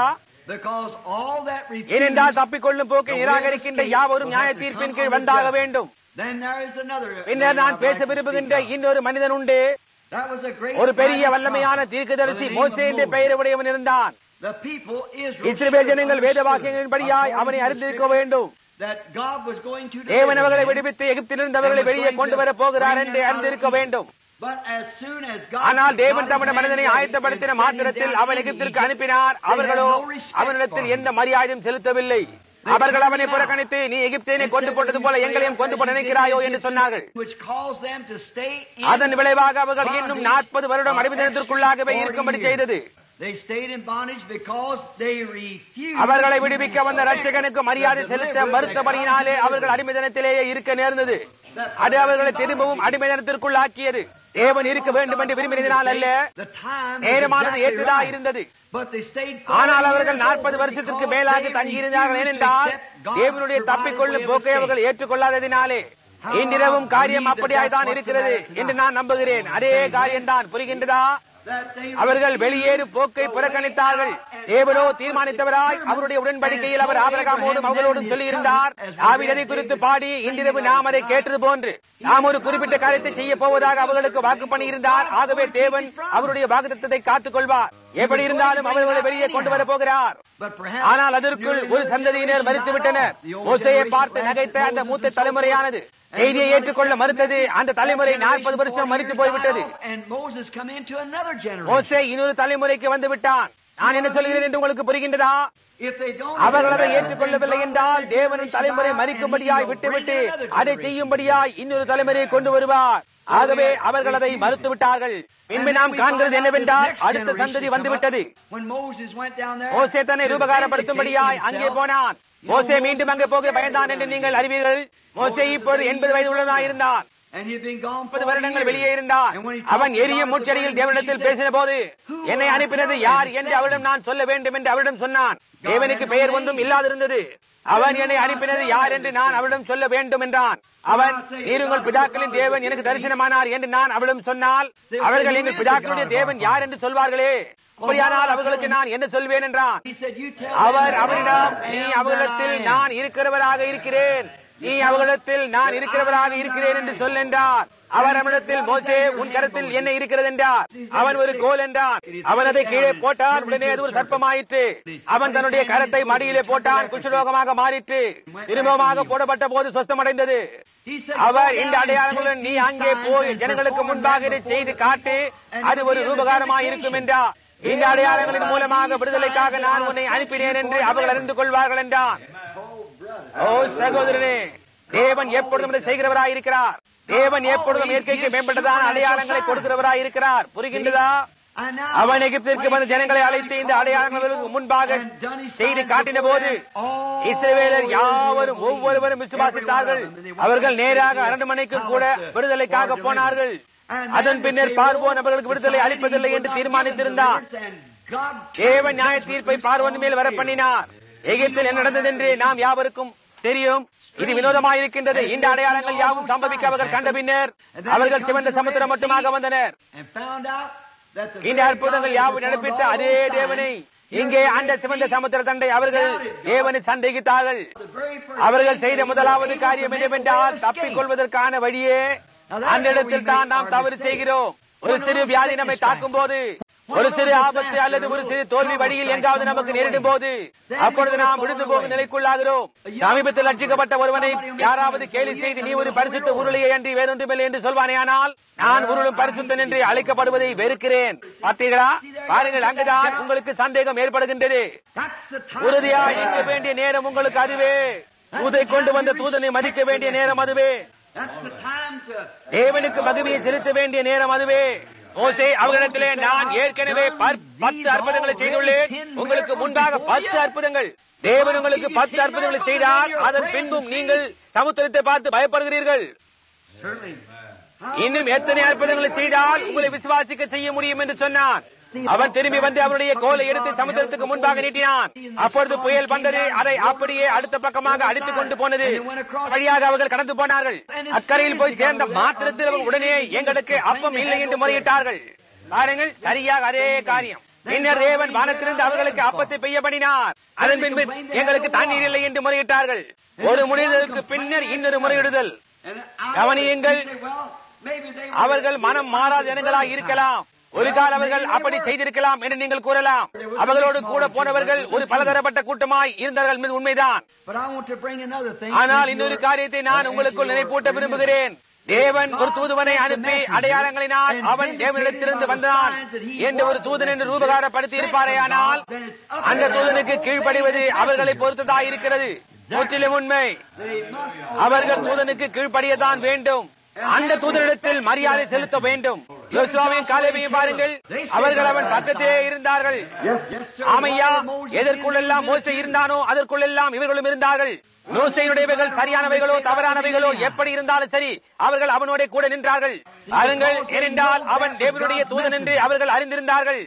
Because all that refuse, ஏனென்றால் தப்பிக்கொள்ளும் போக்கை நிராகரிக்கின்ற யாவரும் நியாய தீர்ப்பின் கீழ் வந்தாக வேண்டும் then there is another. பின்னர் நான் பேச விரும்புகின்ற இன்னொரு மனிதன் உண்டு That was a great ஒரு பெரிய mighty வல்லமையான prophet தீர்க்கதரிசி by the name மோசே of என்ற Moses. பெயர் உடையவன் இருந்தான் The people Israel Israel should ஜனங்கள் வேத understood வாக்கியங்களின்படியாய் அவனை according to அறிந்திருக்க Scripture வேண்டும் that God was going to தேவன் deliver அவர்களை them. விடுவித்து எகிப்திலிருந்து அவர்களை வெளியே கொண்டு வர போகிறார் என்று அறிந்திருக்க வேண்டும் But as soon as God ஆனால் தேவன் God தம்முடைய commanded மனிதனை that he ஆயத்தப்படுத்தின would send him மாத்திரத்தில் down அவன் into எகிப்திற்கு Egypt, அனுப்பினார் they had அவர்களோ no respect அவனிடத்தில் for him. எந்த மரியாதையும் செலுத்தவில்லை அவர்கள் அவனை புறக்கணித்து நீ எகிப்தியனை கொண்டு போட்டது போல எங்களையும் கொண்டு போட நினைக்கிறாயோ என்று சொன்னார்கள் which caused them to stay in அதன் விளைவாக அவர்கள் இன்னும் நாற்பது வருடம் அடிமைதனத்திற்குள்ளாகவே இருக்கும்படி செய்தது They stayed in bondage because they refused அவர்களை விடுவிக்க வந்த ரட்சகனுக்கு மரியாதை செலுத்த மறுத்தபடியினாலே அவர்கள் அடிமைதனத்திலேயே இருக்க நேர்ந்தது அது அவர்களை திரும்பவும் அடிமைதனத்திற்குள்ளாக்கியது தேவன் இருக்க வேண்டும் என்று விரும்பினதினால் அல்ல The time was நேரமானது exactly ஏற்றதா right. இருந்தது But they stayed ஆனால் 40 அவர்கள் years நாற்பது old வருஷத்திற்கு because மேலாக they தங்கியிருந்தார்கள் refused to ஏனென்றால் accept God's தேவனுடைய provided தப்பிக்கொள்ளும் way of போக்கை escape. அவர்கள் ஏற்றுக்கொள்ளாததினாலே இன்றிரவும் காரியம் அப்படியாய் தான் இருக்கிறது என்று நான் நம்புகிறேன் அதே காரியம்தான் புரிகின்றதா That they அவர்கள் வெளியேறு போக்கை புறக்கணித்தார்கள் தேவனோ தீர்மானித்தவராய் அவருடைய உடன்படிக்கையில் அவர் ஆபரகாமோடும் அவர்களோடும் சொல்லியிருந்தார் ஆவிதனை குறித்து பாடி இன்றிரவு நாம் அதை கேட்டது போன்று நாம் ஒரு குறிப்பிட்ட காரியத்தை செய்ய போவதாக அவர்களுக்கு வாக்கு பண்ணியிருந்தார் ஆகவே தேவன் அவருடைய வாக்குத்தத்தை காத்துக் கொள்வார் எப்படி இருந்தாலும் அவர்களை வெளியே கொண்டு வர போகிறார் But perhaps ஆனால் அதற்குள் ஒரு சந்ததியினர் மறுத்து விட்டனர் மோசையை பார்த்து நகைத்த அந்த மூத்த தலைமுறையானது செய்தியை ஏற்றுக்கொள்ள மறுத்தது அந்த தலைமுறை நாற்பது வருஷம் மறித்து போய்விட்டது And Moses come into another generation. மோசே இன்னொரு தலைமுறைக்கு வந்து விட்டான் நான் என்ன சொல்கிறேன் என்று உங்களுக்கு புரிகின்றதா If they don't அவர்கள் அதை accept ஏற்றுக்கொள்ளவில்லை என்றால் தேவனும் தலைமுறை மறிக்கும்படியாய் விட்டுவிட்டு அதை செய்யும்படியாய் இன்னொரு தலைமுறையை கொண்டு வருவார் ஆகவே அவர்கள் அதை மறுத்து விட்டார்கள் பின்பு நாம் காண்கிறது என்னவென்றால் அடுத்த சந்ததி வந்துவிட்டது When Moses went down there, மோசே தன்னை ரூபகாரப்படுத்தும்படியாய் அங்கே போனான் மோசே மீண்டும் அங்கே போக பயந்தான் என்று நீங்கள் அறிவீர்கள் மோசே இப்போது எண்பது வயது உள்ளவனாய் இருந்தான் and he'd been gone முப்பது 40 வருடங்கள் years. வெளியே இருந்தான் And when he அவன் talked எரிய about மூச்சடியில் the தேவனிடத்தில் he said, பேசின போது என்னை அனுப்பினது யார் என்று அவளிடம் நான் சொல்ல வேண்டும் என்று அவளிடம் சொன்னான் தேவனுக்கு பெயர் ஒன்றும் இல்லாதிருந்தது அவன் என்னை அனுப்பினது யார் என்று நான் அவளிடம் சொல்ல வேண்டும் என்றான் அவன் நீர் உங்கள் பிதாக்களின் தேவன் எனக்கு தரிசனமானார் என்று நான் அவளிடம் சொன்னால் அவர்கள் எங்கள் பிதாக்களுடைய தேவன் யார் என்று சொல்வார்களே அப்படியானால் அவர்களுக்கு நான் என்ன சொல்வேன் என்றான் He said, you tell our them அவரிடம் that I நீ am அவர்களிடத்தில் that I am." நான் இருக்கிறவராக இருக்கிறேன் நீ அவர்களிடத்தில் நான் இருக்கிறவராக இருக்கிறேன் என்று சொல் என்றார் அவர் அவனிடத்தில் மோசே உன் கரத்தில் என்ன இருக்கிறது என்றார் அவன் ஒரு கோல் என்றான் அவன் அதை கீழே போட்டான் உடனே அது ஒரு சர்ப்பமாயிற்று அவன் தன்னுடைய கரத்தை மடியிலே போட்டான் குஷ்டரோகமாக மாறிற்று திரும்பமாக போடப்பட்ட போது சொஸ்தமடைந்தது He said, அவர் "Go இந்த down and அடையாளங்களுடன் take நீ these அங்கே signs போய் and ஜனங்களுக்கு perform முன்பாக them இதை before செய்து them, காட்டு and அது ஒரு give them ரூபகாரமாக vindication." இருக்கும் என்றார் இந்த அடையாளங்களின் மூலமாக விடுதலைக்காக நான் உன்னை அனுப்பினேன் என்று அவர்கள் அறிந்து கொள்வார்கள் என்றான் ஓ சகோதரனே தேவன் எப்பொழுதும் இதை செய்கிறவராய் இருக்கிறார் தேவன் எப்பொழுதும் இயற்கைக்கு மேம்பட்டதான அடையாளங்களை கொடுக்கிறவராய் இருக்கிறார் புரிகின்றதா And now, அவன் எகிப்திற்கு வந்த ஜனங்களை அழைத்து இந்த அடையாளங்களுக்கு முன்பாக செய்து காட்டின போது இஸ்ரவேலர் யாவரும் ஒவ்வொருவரும் விசுவாசித்தார்கள் அவர்கள் நேராக அரண்மனைக்கு கூட விடுதலைக்காக போனார்கள் அதன் பின்னர் பார்வோன் அவர்களுக்கு விடுதலை அளிப்பதில்லை என்று தீர்மானித்திருந்தான் தேவன் நியாய தீர்ப்பை பார்வன் மேல் வர பண்ணினார் எகிப்தில் என்ன நடந்தது என்று நாம் யாவருக்கும் தெரியும் இது வினோதமாயிருக்கின்றது இந்த அடையாளங்கள் யாவும் சம்பவிக்க அவர்கள் கண்ட பின்னர் அவர்கள் சிவந்த சமுத்திரம் மட்டுமாக வந்தனர் இந்த அற்புதங்கள் யாவும் நடப்பித்த அதே தேவனை இங்கே அந்த சிவந்த சமுத்திர தண்டை அவர்கள் தேவனை சந்தேகித்தார்கள் அவர்கள் செய்த முதலாவது காரியம் என்னவென்றால் தப்பிக் கொள்வதற்கான வழியே அந்த இடத்தில் தான் நாம் தவறு செய்கிறோம் ஒரு சிறு வியாதி நம்மை தாக்கும் போது ஒரு சிறு ஆபத்து அல்லது ஒரு சிறு தோல்வி வழியில் எங்காவது நமக்கு நேரிடும் போது அப்பொழுது நாம் விழுந்து போகும் நிலைக்குள்ளாகிறோம் சமீபத்தில் ரட்சிக்கப்பட்ட ஒருவனை யாராவது கேலி செய்து நீ ஒரு பரிசுத்த உருளையை அன்றி வேறொன்றுமில்லை என்று சொல்வானேயானால் நான் உருளும் பரிசுத்தன் என்று அழைக்கப்படுவதை வெறுக்கிறேன் பார்த்தீர்களா பாருங்கள் அங்குதான் உங்களுக்கு சந்தேகம் ஏற்படுகின்றது உறுதியாய் நிற்க வேண்டிய நேரம் உங்களுக்கு அதுவே தூதை கொண்டு வந்த தூதனை மதிக்க வேண்டிய நேரம் அதுவே தேவனுக்கு மகிமையை செலுத்த வேண்டிய நேரம் அதுவே மோசே அவர்களிடத்திலே நான் ஏற்கனவே பத்து அற்புதங்களை செய்துள்ளேன் உங்களுக்கு முன்பாக பத்து அற்புதங்கள் தேவன் உங்களுக்கு பத்து அற்புதங்களை செய்தால் அதன் பின்பும் நீங்கள் சமுத்திரத்தை பார்த்து பயப்படுகிறீர்கள் இன்னும் எத்தனை அற்புதங்களை செய்தால் உங்களை விசுவாசிக்க செய்ய முடியும் என்று சொன்னான் அவன் திரும்பி வந்து அவருடைய கோலை எடுத்து சமுத்திரத்துக்கு முன்பாக நீட்டினான் அப்பொழுது புயல் வந்தது அதை அப்படியே அடுத்த பக்கமாக அடித்துக் கொண்டு போனது வழியாக அவர்கள் கடந்து போனார்கள் அக்கறையில் போய் சேர்ந்த மாத்திரத்தில் அவர்கள் உடனே எங்களுக்கு அப்பம் இல்லை என்று முறையிட்டார்கள் பாருங்கள் சரியாக அதே காரியம் பின்னர் தேவன் வானத்திலிருந்து அவர்களுக்கு அப்பத்தை பெய்ய பண்ணினார் அதன் பின்பு எங்களுக்கு தண்ணீர் இல்லை என்று முறையிட்டார்கள் ஒரு முறையிடுதலுக்கு பின்னர் இன்னொரு முறையிடுதல் கவனியுங்கள் அவர்கள் மனம் மாறாத ஜனங்களாய் இருக்கலாம் ஒரு கால் அவர்கள் அப்படி செய்திருக்கலாம் என்று நீங்கள் கூறலாம் அவர்களோடு கூட போனவர்கள் ஒரு பலதரப்பட்ட கூட்டமாய் இருந்தார்கள் என்பது உண்மைதான் ஆனால் இன்னொரு காரியத்தை நான் உங்களுக்குள் நினைப்பூட்ட விரும்புகிறேன் தேவன் ஒரு தூதுவனை அனுப்பி அடையாளங்களினால் அவன் தேவனிடத்திலிருந்து வந்தான் என்று ஒரு தூதன் என்று ரூபகாரப்படுத்தி இருப்பாரே ஆனால் அந்த தூதனுக்கு கீழ்ப்படிவது அவர்களை பொறுத்ததா இருக்கிறது முற்றிலும் உண்மை அவர்கள் தூதனுக்கு கீழ்ப்படியதான் வேண்டும் அந்த தூதனிடத்தில் மரியாதை செலுத்த வேண்டும் யோசுவாவையும் காலேவையும் பாருங்கள் அவர்கள் அவன் பக்கத்திலே இருந்தார்கள் ஆமையா எதற்குள்ளெல்லாம் மோசை இருந்தானோ அதற்குள்ளெல்லாம் இவர்களும் இருந்தார்கள் மோசையுடையவைகள் சரியானவைகளோ தவறானவைகளோ எப்படி இருந்தாலும் சரி அவர்கள் அவனோட கூட நின்றார்கள் பாருங்கள் ஏனென்றால் அவன் தேவனுடைய தூதன் என்று அவர்கள் அறிந்திருந்தார்கள்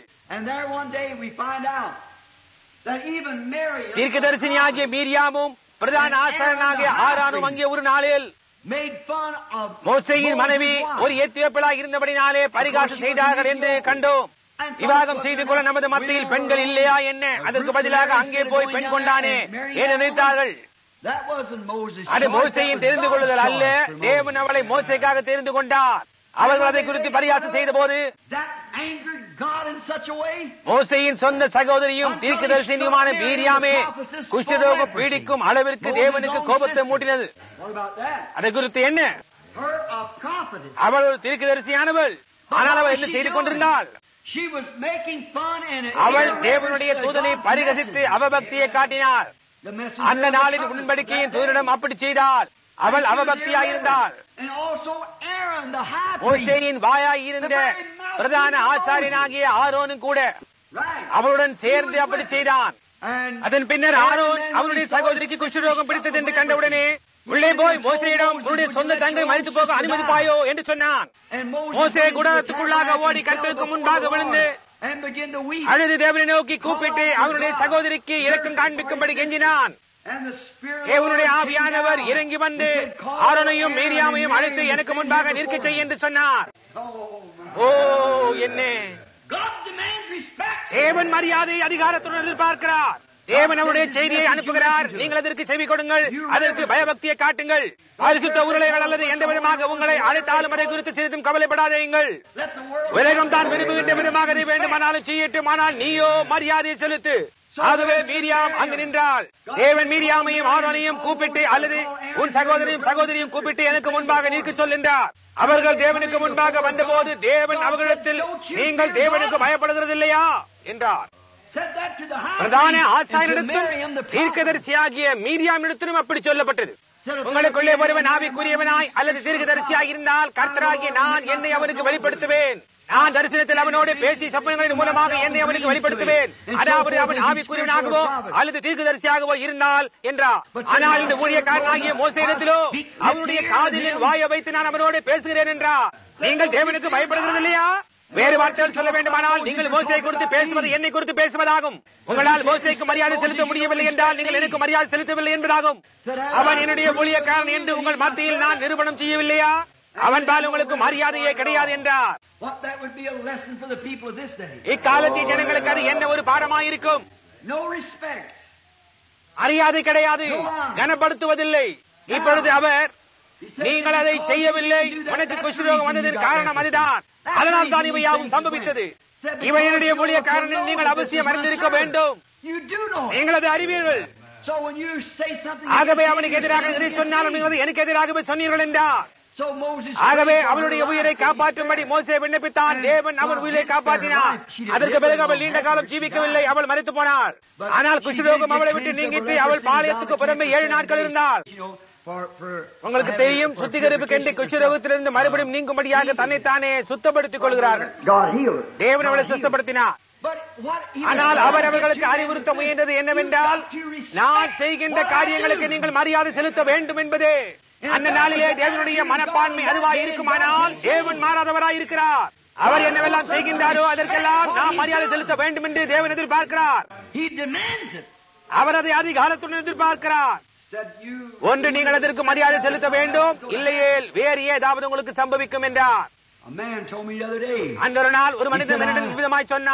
தீர்க்கதரிசினியாகிய மீரியாமும் பிரதான ஆசாரனாகிய ஆரானும் அங்கே ஒரு நாளில் மோசையின் மனைவி ஒரு எத்தியோப்பியலாக இருந்தபடினாலே பரிகாசம் செய்தார்கள் என்று கண்டோம் விவாகம் செய்து கொள்ள நமது மத்தியில் பெண்கள் இல்லையா என்ன அதற்கு பதிலாக அங்கே போய் பெண் கொண்டானே என்று நினைத்தார்கள் அது மோசையின் தெரிந்து கொள்ளுதல் அல்ல தேவன் அவளை மோசைக்காக தெரிந்து கொண்டார் அவர்கள் அதை குறித்து பரியாசம் செய்த போது மோசையின் சொந்த சகோதரியும் தீர்க்கதரிசியுமான மீரியாமே குஷ்டரோகம் பீடிக்கும் அளவிற்கு தேவனுக்கு கோபத்தை மூட்டினது அதை குறித்து என்ன அவள் ஒரு தீர்க்கதரிசியானவள் ஆனால் அவள் என்ன செய்து கொண்டிருந்தாள் அவள் தேவனுடைய தூதனை பரிகசித்து அவபக்தியை காட்டினாள் அந்த நாளின் உடன்படிக்கையின் தூதரிடம் அப்படி செய்தாள் அவள் அவபக்தியாய் இருந்தாள் மோசேயின் வாயாய் இருந்த பிரதான ஆசாரியனாகிய ஆரோனும் கூட அவளுடன் சேர்ந்து அப்படி செய்தான் அதன் பின்னர் ஆரோன் அவனுடைய சகோதரிக்கு குஷ்டரோகம் பிடித்தது என்று கண்டவுடனே உள்ளே போய் மோசையிடம் உன்னுடைய சொந்த தங்கை மறித்து போக அனுமதிப்பாயோ என்று சொன்னான் மோசே குடத்துக்குள்ளாக ஓடி கண்களுக்கு முன்பாக விழுந்து அழுது தேவனை நோக்கி கூப்பிட்டு அவனுடைய சகோதரிக்கு இரக்கம் காண்பிக்கும்படி கெஞ்சினான் தேவனுடைய ஆவியானவர் இறங்கி வந்து ஆரோனையும் மீரியாமையும் அழைத்து எனக்கு முன்பாக நிற்க செய்ய என்று சொன்னார் ஓ என்ன தேவன் மரியாதை அதிகாரத்துடன் எதிர்பார்க்கிறார் தேவன் அவருடைய செய்தியை அனுப்புகிறார் நீங்கள் அதற்கு செவி கொடுங்கள் அதற்கு பயபக்தியை காட்டுங்கள் பரிசுத்த உருளைகள் அல்லது எந்த விதமாக உங்களை அழைத்தாலும் அதை குறித்து சிறிதும் கவலைப்படாதீங்கள் உலகம் தான் விரும்புகின்ற விதமாக அதை வேண்டுமானாலும் செய்யட்டும் ஆனால் நீயோ மரியாதையை செலுத்து ஆகவே மீரியாம் அங்கு நின்றாள் தேவன் மீரியாமையும் ஆரோனையும் கூப்பிட்டு அல்லது உன் சகோதரியும் சகோதரியும் கூப்பிட்டு எனக்கு முன்பாக நிற்க சொல் என்றார் அவர்கள் தேவனுக்கு முன்பாக வந்தபோது தேவன் அவர்களிடத்தில் நீங்கள் தேவனுக்கு பயப்படுகிறது இல்லையா என்றார் பிரதான ஆசாரியனிடத்தும் தீர்க்கதரிசியாகிய மீரியாமிடத்திலும் அப்படி சொல்லப்பட்டது உங்களுக்குள்ளே ஒருவன் ஆவிக்குரியவனாய் அல்லது தீர்க்கதரிசியாய் இருந்தால் கர்த்தராகிய நான் என்னை அவனுக்கு வெளிப்படுத்துவேன் நான் தரிசனத்தில் அவனோடு பேசி சப்பனங்களின் மூலமாக என்னை அவனுக்கு வெளிப்படுத்துவேன் அதாவது அவன் ஆவிக்குரியவனாகவோ அல்லது தீர்க்கதரிசியாகவோ இருந்தால் என்றார் ஆனால் இந்த ஊழியக்காரனாகிய மோசையிடத்திலோ அவனுடைய காதலின் வாயை வைத்து நான் அவனோடு பேசுகிறேன் என்றார் நீங்கள் தேவனுக்கு பயப்படுகிறது இல்லையா வேறு வார்த்தைகள் சொல்ல வேண்டுமானால் நீங்கள் மோசை குறித்து பேசுவது என்னை குறித்து பேசுவதாகும் உங்களால் மோசைக்கு மரியாதை செலுத்த முடியவில்லை என்றால் நீங்கள் எனக்கு மரியாதை செலுத்தவில்லை என்பதாகும் அவன் என்னுடைய ஊழியக்காரன் என்று உங்கள் மத்தியில் நான் நிரூபணம் செய்யவில்லையா அவன் பால் உங்களுக்கு மரியாதையே கிடையாது என்றார் இக்காலத்திய ஜனங்களுக்கு அது என்ன ஒரு பாடமாயிருக்கும் மரியாதை கிடையாது கனப்படுத்துவதில்லை இப்பொழுது அவர் நீங்கள் அதை செய்யவில்லை உனக்கு குஷ்ரோகம் வந்ததற்கு காரணம் அதுதான் அதனால் தான் இவையாவும் சம்பவித்தது இவை என்னுடைய ஊழியக்காரனில் நீங்கள் அவசியம் அறிந்திருக்க வேண்டும் நீங்கள் அதை அறிவீர்கள் ஆகவே அவனுக்கு எதிராக எதை சொன்னாலும் நீங்கள் எனக்கு எதிராகவே சொன்னீர்கள் என்றார் ஆகவே அவளுடைய உயிரை காப்பாற்றும்படி மோசே விண்ணப்பித்தான் தேவன் அவன் உயிரை காப்பாற்றினார் அதற்கு பிறகு அவள் நீண்ட காலம் ஜீவிக்கவில்லை அவள் மறைத்து போனாள் ஆனால் குஷ்ரோகம் அவளை விட்டு நீங்கிட்டு அவள் பாளையத்துக்கு புறமே ஏழு நாட்கள் இருந்தாள் உங்களுக்கு தெரியும் சுத்திகரிப்பு கண்டு குஷ்ரோகத்திலிருந்து மறுபடியும் நீங்கும்படியாக தன்னைத்தானே சுத்தப்படுத்திக் கொள்கிறார்கள் தேவன் அவளை சுத்தப்படுத்தினார் ஆனால் அவர் அவர்களுக்கு அறிவுறுத்த முயன்றது என்னவென்றால் நான் செய்கின்ற காரியங்களுக்கு நீங்கள் மரியாதை செலுத்த வேண்டும் என்பதே அந்த நாளிலே தேவனுடைய மனப்பான்மை அதுவாய் இருக்குமானால் தேவன் மாறாதவராய் இருக்கிறார் அவர் என்னவெல்லாம் செய்கின்றாரோ அதற்கெல்லாம் நாம் மரியாதை செலுத்த வேண்டும் என்று தேவன் எதிர்பார்க்கிறார் அவர் அதை அதிகாலத்துடன் எதிர்பார்க்கிறார் ஒன்று நீங்கள் அதற்கு மரியாதை செலுத்த வேண்டும் இல்லையே வேறு ஏதாவது உங்களுக்கு சம்பவிக்கும் என்றார் அந்த ஒரு நாள் ஒரு மனிதன் விதமாய் சொன்னான்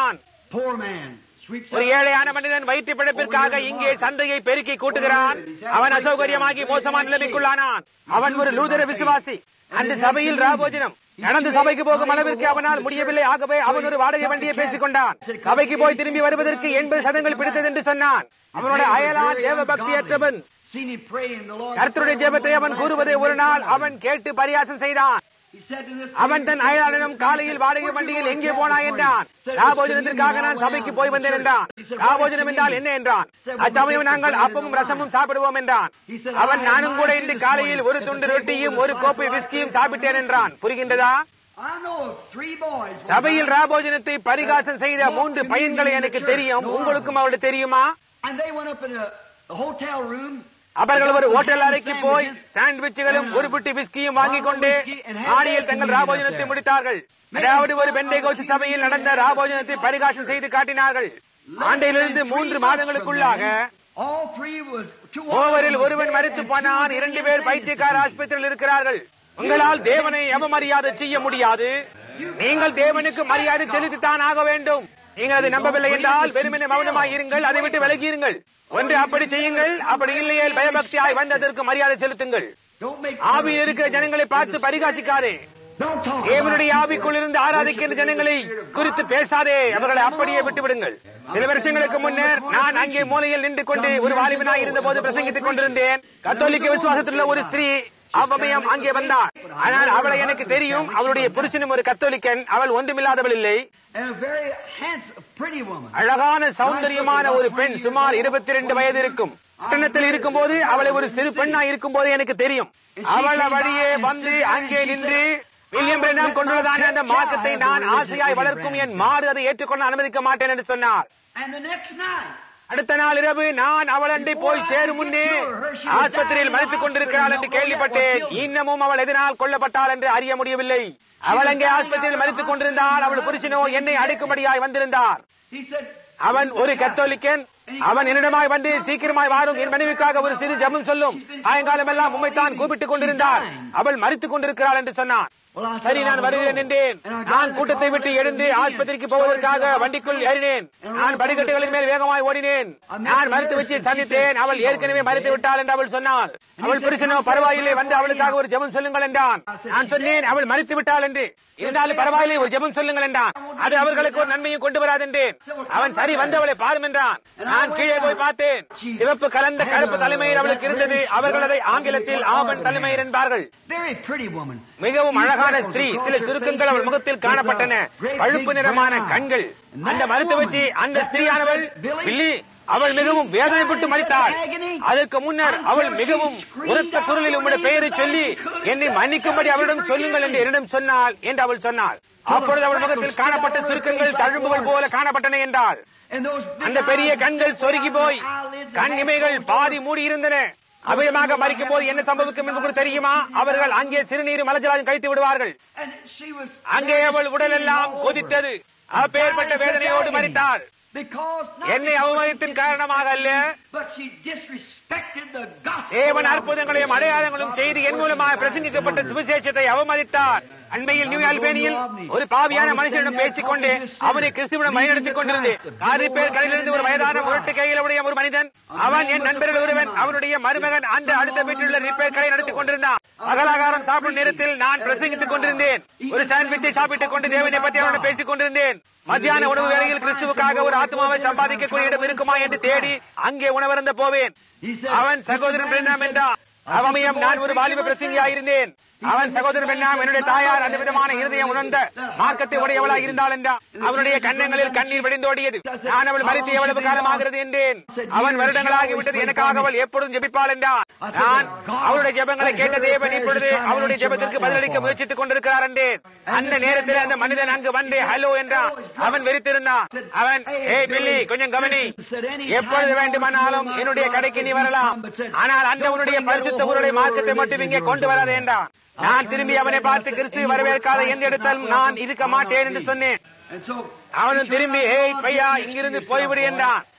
poor man sweeps ஒரு up. ஏழையான மனிதன் வயிற்று பிழைப்பிற்காக இங்கே சந்தையை பெருக்கி கூட்டுகிறான் அவன் அசௌகரியமாகி மோசமான நிலைமைக்குள்ளானான் அவன் ஒரு லூதர விசுவாசி அந்த சபையில் ராபோஜனம் நடந்து சபைக்கு போகும் அளவிற்கு அவனால் முடியவில்லை ஆகவே அவன் ஒரு வாடகை வண்டியை பேசிக் கொண்டான் சபைக்கு போய் திரும்பி வருவதற்கு எண்பது சதங்கள் பிடித்தது என்று சொன்னான் அவனோட அயலான் தேவ பக்தியற்றவன் Seen him pray in the Lord. கர்த்தருடைய ஜெபத்தை அவன் கூறுவதை ஒரு நாள் அவன் கேட்டு பரியாசம் செய்தான் He said to this அவன் தன் அயலாளிடம் காலையில் வாடகை வண்டியில் எங்கே போனாய் என்றான் ராபோஜனத்திற்காக நான் சபைக்கு போய் வந்தேன் என்றான் ராபோஜனம் என்றால் என்ன என்றான் அச்சமயம் நாங்கள் அப்பமும் ரசமும் சாப்பிடுவோம் என்றான் அவன் நானும் கூட இன்று காலையில் ஒரு துண்டு ரொட்டியும் ஒரு கோப்பை விஸ்கியும் சாப்பிட்டேன் என்றான் புரிகின்றதா I know of three boys. சபையில் ராபோஜனத்தை பரிகாசம் செய்த மூன்று பையன்களை எனக்கு தெரியும் உங்களுக்கும் அவளுக்கு தெரியுமா And they went up in a, a hotel room. அவர்கள் ஒரு ஹோட்டல் அறைக்கு போய் சாண்ட்விச்சுகளும் ஒரு புட்டி விஸ்கியும் வாங்கிக் கொண்டு ஆடியில் தங்கள் ராபோஜனத்தை முடித்தார்கள் அதாவது ஒரு பெண்டை கோச்சு சபையில் நடந்த ராபோஜனத்தை பரிகாசம் செய்து காட்டினார்கள் ஆண்டையிலிருந்து மூன்று மாதங்களுக்குள்ளாக All three was two மூவரில் ஒருவன் மறித்து போனான் இரண்டு பேர் பைத்தியக்கார ஆஸ்பத்திரியில் இருக்கிறார்கள் உங்களால் தேவனை அவமரியாதை செய்ய முடியாது நீங்கள் தேவனுக்கு மரியாதை செலுத்தித்தான் ஆக வேண்டும் நீங்கள் அதை நம்பவில்லை என்றால் வெறுமனே மௌனமாய் இருங்கள் அதை விட்டு விலகியிருங்கள் ஒன்று அப்படி செய்யுங்கள் அப்படி இல்லையே பயபக்தியாய் வந்ததற்கு மரியாதை செலுத்துங்கள் Don't make ஆவியில் இருக்கிற ஜனங்களை பார்த்து பரிகாசிக்காதே Don't talk. தேவனுடைய ஆவிக்குள் இருந்து ஆராதிக்கின்ற ஜனங்களை குறித்து பேசாதே அவர்களை அப்படியே விட்டு விடுங்கள் சில வருஷங்களுக்கு முன்னர் நான் அங்கே மூலையில் நின்று கொண்டு ஒரு வாலிபனாய் இருந்த போது பிரசங்கித்துக் கொண்டிருந்தேன் கத்தோலிக்க விசுவாசத்தில் உள்ள ஒரு ஸ்திரீ அவ்வமயம் அங்கே வந்தாள் ஆனால் அவளை எனக்கு தெரியும் அவளுடைய புருஷனும் ஒரு கத்தோலிக்கன் அவள் ஒன்றுமில்லாதவள் இல்லை And a very handsome, pretty woman. அழகான சௌந்தரியமான ஒரு பெண் சுமார் இருபத்தி ரெண்டு வயது இருக்கும் பட்டணத்தில் இருக்கும்போது அவளை ஒரு சிறு பெண்ணா இருக்கும்போது எனக்கு தெரியும் அவள் வழியே வந்து அங்கே நின்று வில்லியம் பிரனாம் கொண்டுள்ளதான அந்த மார்க்கத்தை நான் ஆசையாய் வளர்க்கும் என் மாறு அதை ஏற்றுக்கொள்ள அனுமதிக்க மாட்டேன் என்று சொன்னார் And the next night, அடுத்த நாள் இரவு நான் அவள் அண்டை போய் சேரும் முன்னே ஆஸ்பத்திரியில் மறித்துக் கொண்டிருக்கிறாள் என்று கேள்விப்பட்டேன் இன்னமும் அவள் எதனால் கொல்லப்பட்டாள் என்று அறிய முடியவில்லை அவள் அங்கே ஆஸ்பத்திரியில் மறித்துக் கொண்டிருந்தாள் அவள் புருஷனோ என்னை அடைக்கும்படியாய் வந்திருந்தார் he said, அவன் ஒரு கத்தோலிக்கன் அவன் என்னிடமாய் வந்து சீக்கிரமாய் வாரும் என் மனைவிக்காக ஒரு சிறு ஜெபம் சொல்லும் சாயங்காலம் எல்லாம் உம்மைத்தான் கூப்பிட்டுக் கொண்டிருந்தார் அவள் மறித்துக் கொண்டிருக்கிறாள் என்று சொன்னான் சரி நான் வருகிறேன் என்றேன் நான் கூட்டத்தை விட்டு எழுந்து ஆஸ்பத்திரிக்கு போவதற்காக வண்டிக்குள் ஏறினேன் நான் படிக்கட்டுகளின் மேல் வேகமாய் ஓடினேன் நான் மறுத்து வச்சு சந்தித்தேன் அவள் ஏற்கனவே மறுத்து விட்டாள் என்று அவள் சொன்னாள் அவள் புருஷனோ பரவாயில்லை வந்து அவளுக்காக ஒரு ஜெபம் சொல்லுங்கள் என்றான் நான் சொன்னேன் அவள் மறுத்து விட்டாள் என்று இருந்தாலும் பரவாயில்லை ஒரு ஜெபம் சொல்லுங்கள் என்றான் அது அவர்களுக்கு ஒரு நன்மையும் கொண்டு வராது என்றேன் அவன் சரி வந்து அவளை பாரும் என்றான் நான் கீழே போய் பார்த்தேன் சிவப்பு கலந்த கருப்பு தலைமையில் அவளுக்கு இருந்தது அவர்கள் அதை ஆங்கிலத்தில் ஆமன் தலைமையில் என்பார்கள் very pretty woman. மிகவும் அழகான ஸ்திரீ சில சுருக்கங்கள் அவள் முகத்தில் காணப்பட்டன பழுப்பு நிறமான கண்கள் அந்த மருத்துவச்சி அந்த ஸ்திரீயானவள் பில்லி அவள் மிகவும் வேதனைப்பட்டு மறித்தாள் அதற்கு முன்னர் அவள் மிகவும் உரத்த குரலில் உம்முடைய பெயரை சொல்லி என்னை மன்னிக்கும்படி அவளிடம் சொல்லுங்கள் என்று என்னிடம் சொன்னாள் என்று அவள் சொன்னாள் அப்பொழுது அவள் முகத்தில் காணப்பட்ட சுருக்கங்கள் தழும்புகள் போல காணப்பட்டன என்றாள் And those big அந்த பெரிய eyes, கண்கள் சொருகி போய் eyelids, கண் இமைகள் பாதி மூடி இருந்தன அபயமாக மறிக்கும் போது என்ன சம்பவிக்கும் என்று உங்களுக்கு தெரியுமா அவர்கள் அங்கே சிறுநீர் மலஜலாஜம் கழித்து விடுவார்கள் and she was அங்கே அவள் உடல் எல்லாம் கொதித்தது அப்பேற்பட்ட வேதனையோடு மறித்தாள் because not என்னை because அவமதித்தின் she- காரணமாக அல்ல but she disrespected the gospel. தேவன் அற்புதங்களையும் அடையாளங்களும் செய்து என் மூலமாக பிரசங்கிக்கப்பட்ட சுவிசேஷத்தை அவமதித்தார் அண்மையில் நியூ அல்பேனியில் ஒரு பாவியான மனுஷனிடம் பேசிக் கொண்டு அவனை கிறிஸ்துவிடம் வழிநடத்திக் கொண்டிருந்தேன் காரி பேர் கடையிலிருந்து ஒரு வயதான முரட்டு கையில் உடைய ஒரு மனிதன் அவன் என் நண்பர்கள் ஒருவன் அவனுடைய மருமகன் அந்த அடுத்த வீட்டிலுள்ள ரிப்பேர் கடை நடத்திக் கொண்டிருந்தான் அகலாகாரம் சாப்பிடும் நேரத்தில் நான் பிரசங்கித்துக் கொண்டிருந்தேன் ஒரு சாண்ட்விச்சை சாப்பிட்டுக் கொண்டு தேவனை பற்றி அவனுடன் பேசிக் கொண்டிருந்தேன் மத்தியான உணவு வேளையில் கிறிஸ்துவுக்காக ஒரு ஆத்மாவை சம்பாதிக்கக்கூடிய இடம் இருக்குமா என்று தேடி அங்கே உணவருந்த போவேன் அவன் சகோதரன் பெண்ணாம் என்றான் அவமயம் நான் ஒரு வாலிப பிரசங்கியாயிருந்தேன் அவன் சகோதரன் பெண்ணாம் என்னுடைய தாயார் அந்த விதமான இருதயம் உணர்ந்த மார்க்கத்தை உடையவளாய் இருந்தாள் என்றான் அவனுடைய கண்ணங்களில் கண்ணீர் வடிந்தோடியது நான் அவள் மறித்து எவ்வளவு காலமாகிறது என்றேன் அவன் வருடங்களாகி விட்டது எனக்காக அவள் எப்பொழுதும் ஜெபிப்பாள் என்றான் நான் அவளுடைய ஜெபங்களை கேட்ட தேவன் இப்பொழுது அவளுடைய ஜெபத்திற்கு பதிலளிக்க முயற்சித்துக் கொண்டிருக்கிறார் என்றேன் அந்த நேரத்தில் அந்த மனிதன் அங்கு வந்து ஹலோ என்றான் அவன் வெறித்திருந்தான் அவன் ஏ பில்லி கொஞ்சம் கவனி எப்பொழுது வேண்டுமானாலும் என்னுடைய கடைக்கு நீ வரலாம் ஆனால் அந்த உன்னுடைய பரிசுத்த ஊருடைய மார்க்கத்தை மட்டும் இங்கே கொண்டு வராதே என்றான் நான் திரும்பி அவனை பார்த்து கிறிஸ்து வரவேற்காத எந்த இடத்திலும் நான் இருக்க மாட்டேன் என்று சொன்னேன் And so அவனும் திரும்பி ஏய் பையா இங்கிருந்து போய்விடு என்றான்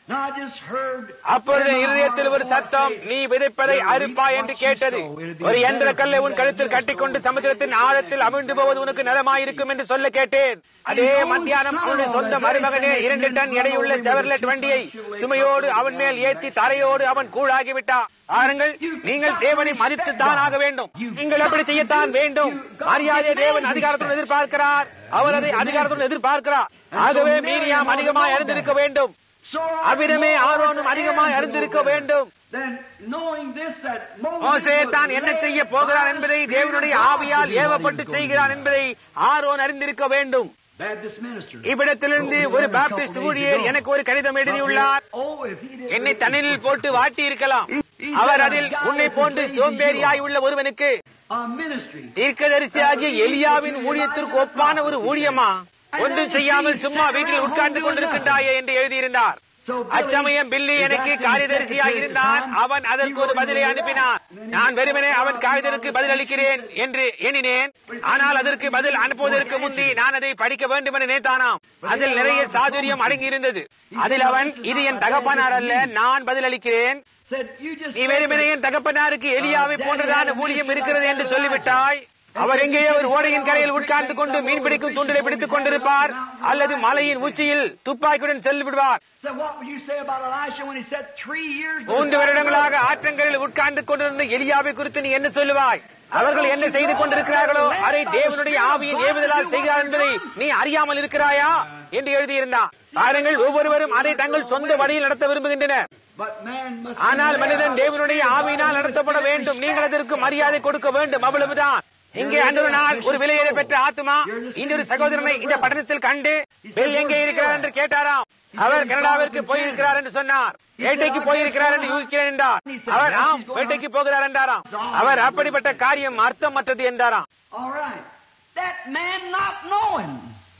Now I just heard. அப்பொழுது இருதயத்தில் ஒரு சத்தம் நீ விதைப்பதை அறுப்பா என்று கேட்டது ஒரு எந்திர கல்லை உன் கழுத்தில் கட்டிக்கொண்டு சமுத்திரத்தின் ஆழத்தில் அமிழ்ந்து போவது உனக்கு நலமாயிருக்கும் என்று சொல்ல கேட்டேன் அதே மத்தியானம் அவனுடைய சொந்த மருமகனே இரண்டு டன் எடையுள்ள செவர்லெட் வண்டியை சுமையோடு அவன் மேல் ஏத்தி தரையோடு அவன் கூழாகி விட்டான் பாருங்கள் நீங்கள் தேவனை மதித்து தான் ஆக வேண்டும் நீங்கள் அப்படி செய்யத்தான் வேண்டும் மரியாதை தேவன் அதிகாரத்துடன் எதிர்பார்க்கிறார் அவர் அதை அதிகாரத்துடன் எதிர்பார்க்கிறார் ஆகவே மீரியாம் அதிகமாய் அறிந்திருக்க வேண்டும் So அவ்விதமே ஆரோனும் அதிகமாய் அறிந்திருக்க வேண்டும் Then knowing this that Moses மோசே was தான் என்ன led செய்ய by போகிறான் the என்பதை Spirit தேவனுடைய of God ஆவியால் to do what he ஏவப்பட்டு was going செய்கிறான் to do. என்பதை ஆரோன் அறிந்திருக்க வேண்டும் Baptist minister. இவ்விடத்திலிருந்து ஒரு பாப்டிஸ்ட் ஊழியர் எனக்கு ஒரு கடிதம் எழுதியுள்ளார் Oh, if he did என்னை தண்ணீரில் போட்டு வாட்டி இருக்கலாம் அவர் அதில் உன்னை போன்று சோம்பேறியாய் உள்ள ஒருவனுக்கு a ministry. தீர்க்கதரிசியாகிய எலியாவின் ஊழியத்திற்கு ஒப்பான ஒரு ஊழியமா ஒன்றும் செய்யாமல் சும்மா வீட்டில் உட்கார்ந்து கொண்டிருக்கின்றாயே என்று எழுதியிருந்தார் அச்சமயம் பில்லி எனக்கு காரியதரிசியாக இருந்தான் அவன் அதற்கு ஒரு பதிலை அனுப்பினான் நான் வெறுமனே அவன் காகிதருக்கு பதில் அளிக்கிறேன் என்று எண்ணினேன் ஆனால் அதற்கு பதில் அனுப்புவதற்கு முந்தி நான் அதை படிக்க வேண்டும் என நினைத்தானாம் அதில் நிறைய சாதுரியம் அடங்கி இருந்தது அதில் அவன் இது என் தகப்பனார் அல்ல நான் பதில் அளிக்கிறேன் Said, you just நீ வெறுமனே என் தகப்பனாருக்கு எலியாவை போன்றதான ஊழியம் இருக்கிறது என்று சொல்லிவிட்டாய் அவர் எங்கேயோ ஒரு ஓடையின் கரையில் உட்கார்ந்து கொண்டு மீன் பிடிக்கும் துண்டலை பிடித்துக் கொண்டிருப்பார் அல்லது மலையின் உச்சியில் துப்பாக்கியுடன் சென்று விடுவார் said, what would you say about Elisha when he said three years? மூன்று வருடங்களாக ஆற்றங்கரையில் உட்கார்ந்து கொண்டிருந்த எலியாவை குறித்து நீ என்ன சொல்லுவாய் அவர்கள் என்ன செய்து கொண்டிருக்கிறார்களோ அதை தேவனுடைய ஆவியின் ஏவுதலால் செய்கிறார் என்பதை நீ அறியாமல் இருக்கிறாயா என்று எழுதியிருந்தான் பாருங்கள் ஒவ்வொருவரும் அதை தங்கள் சொந்த வழியில் நடத்த விரும்புகின்றனர் But man must be ஆனால் led மனிதன் by தேவனுடைய the ஆவியினால் Spirit. நடத்தப்பட வேண்டும் நீங்கள் அதற்கு மரியாதை கொடுக்க வேண்டும் அவ்வளவுதான் இங்கே அன்று நாள் ஒரு விலையில பெற்ற ஆத்மா இன்னொரு சகோதரனை இந்த பட்டணத்தில் கண்டு பெல் எங்கே இருக்கிறார் என்று கேட்டாராம் அவர் கனடாவிற்கு போயிருக்கிறார் என்று சொன்னார் வேட்டைக்கு போயிருக்கிறார் என்று யூகிக்கிறேன் என்றார் அவர் ஆம் வேட்டைக்கு போகிறார் என்றாராம் அவர் அப்படிப்பட்ட காரியம் அர்த்தமற்றது என்றாராம் All right. That man not knowing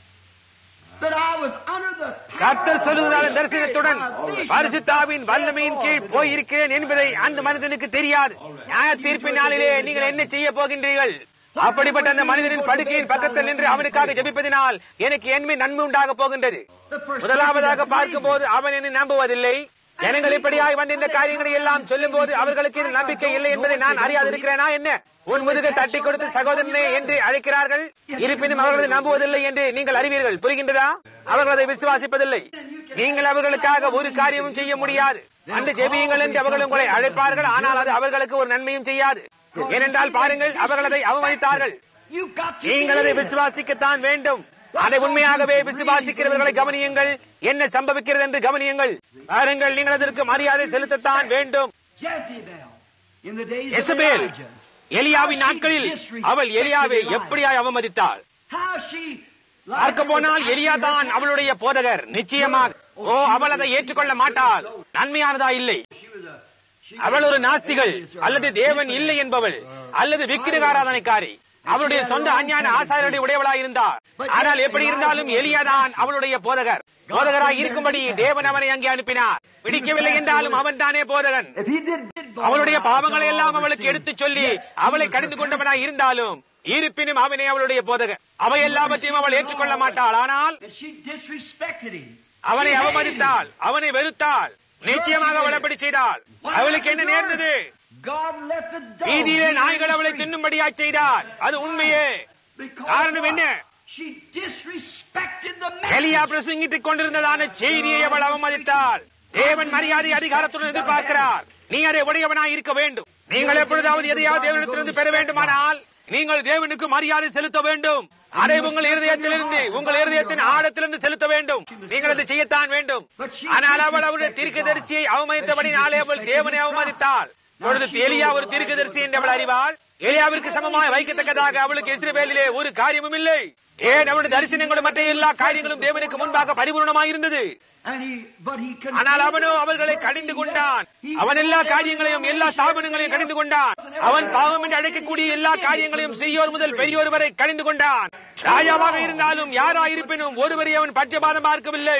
that I was under the power கர்த்தர் of the சொல்லுகிறார் Holy தரிசனத்துடன் Spirit by vision. பரிசுத்தாவின் வல்லமையின் கீழ் போயிருக்கிறேன் என்பதை அந்த மனிதனுக்கு தெரியாது நியாய தீர்ப்பின் நாளிலே நீங்கள் என்ன செய்ய போகின்றீர்கள் அப்படிப்பட்ட அந்த மனிதனின் படுக்கையின் பக்கத்தில் நின்று அவனுக்காக ஜெபிப்பதினால் எனக்கு என்மை நன்மை உண்டாக போகின்றது The first முதலாவதாக person that பார்க்கும்போது அவன் என்னை நம்புவதில்லை ஜனங்கள் இப்படியாய் வந்து இந்த காரியங்களை எல்லாம் சொல்லும் போது அவர்களுக்கு இது நம்பிக்கை இல்லை என்பதை நான் அறியாதிருக்கிறேனா என்ன உன் முதுகை தட்டி கொடுத்து சகோதரனே என்று அழைக்கிறார்கள் இருப்பினும் அவர்கள் அதை நம்புவதில்லை என்று நீங்கள் அறிவீர்கள் புரிகின்றதா அவர்கள் அதை விசுவாசிப்பதில்லை நீங்கள் அவர்களுக்காக ஒரு காரியமும் செய்ய முடியாது அன்று ஜெபியுங்கள் என்று அவர்கள் உங்களை அழைப்பார்கள் ஆனால் அது அவர்களுக்கு ஒரு நன்மையும் செய்யாது ஏனென்றால் பாருங்கள் அவர்கள் அதை அவமதித்தார்கள் You've got to நீங்கள் அதை believe it. விசுவாசிக்கத்தான் வேண்டும் அதை உண்மையாகவே விசுவாசிக்கிறவர்களை கவனியுங்கள் என்ன சம்பவிக்கிறது என்று கவனியுங்கள் பாருங்கள் நீங்கள் அதற்கு மரியாதை செலுத்தத்தான் வேண்டும் Jezebel in the days of Jezebel Elijah. எலியாவின் நாட்களில் அவள் எலியாவை எப்படியாய் அவமதித்தாள் How she பார்க்க போனால் எலியா தான் அவளுடைய போதகர் நிச்சயமாக ஓ அவள் அதை ஏற்றுக்கொள்ள மாட்டாள் நன்மையானதா இல்லை She was a she அவள் ஒரு நாஸ்திகள் அல்லது தேவன் இல்லை என்பவள் அல்லது விக்கிரகாராதனைக்காரி அவளுடைய சொந்த அஞ்ஞான ஆசாரியருடைய உடையவளாய் இருந்தார் ஆனால் எப்படி இருந்தாலும் எலியாதான் அவளுடைய போதகர் போதகராய் இருக்கும்படி தேவன் அவனை அங்கே அனுப்பினார் பிடிக்கவில்லை என்றாலும் அவன் தானே போதகன் If he did, did அவளுடைய பாவங்களை எல்லாம் அவளுக்கு எடுத்துச் சொல்லி அவளை கடிந்து கொண்டவனாய் இருந்தாலும் இருப்பினும் அவனே அவளுடைய போதகர் அவை எல்லாவற்றையும் அவள் ஏற்றுக்கொள்ள மாட்டாள் ஆனால் And she disrespected him. அவனை அவமதித்தாள் அவனை வெறுத்தாள் நிச்சயமாக அவள் அப்படி செய்தாள் அவளுக்கு என்ன நேர்ந்தது God let the dog வீதியிலே eat நாய்கள் the அவளை street தின்னும்படியாய் செய்தார் அது உண்மையே because காரணம் என்ன? She disrespected the எலியா message. பிரசங்கித்துக் கொண்டிருந்ததான செய்தியை அவள் அவமதித்தாள் தேவன் மரியாதை அதிகாரத்துடன் எதிர்பார்க்கிறார் நீ அதை உடையவனாய் இருக்க வேண்டும் நீங்கள் எப்பொழுதாவது எதையாவது தேவனிடத்திலிருந்து பெற வேண்டுமானால் நீங்கள் தேவனுக்கு மரியாதை செலுத்த வேண்டும் அதை உங்கள் இருதயத்திலிருந்து உங்கள் இருதயத்தின் ஆழத்திலிருந்து செலுத்த வேண்டும் நீங்கள் அதை செய்யத்தான் வேண்டும் ஆனால் அவள் அவருடைய தீர்க்கதரிசியை அவமதித்தபடினாலே அவள் தேவனை அவமதித்தாள் பொழுது எலியா ஒரு தீர்க்கதரிசி என்று அவள் அறிவாள் எலியாவிற்கு சமமாய் வைக்கத்தக்கதாக அவளுக்கு இஸ்ரவேலிலே ஒரு காரியமும் இல்லை ஏன் அவனுடைய தரிசனங்களும் மற்ற எல்லா காரியங்களும் தேவனுக்கு முன்பாக பரிபூர்ணமாய் இருந்தது And he, but he ஆனால் அவனோ அவர்களை கடிந்து கொண்டான் அவன் எல்லா காரியங்களையும் எல்லா ஸ்தாபனங்களையும் கடிந்து கொண்டான் அவன் பாவம் என்று அழைக்கக்கூடிய எல்லா காரியங்களையும் செய்யோர் முதல் பெரியோர் வரை கடிந்து கொண்டான் ராஜாவாக இருந்தாலும் யாரா இருப்பினும் ஒருவரை அவன் பட்சபாதம் பார்க்கவில்லை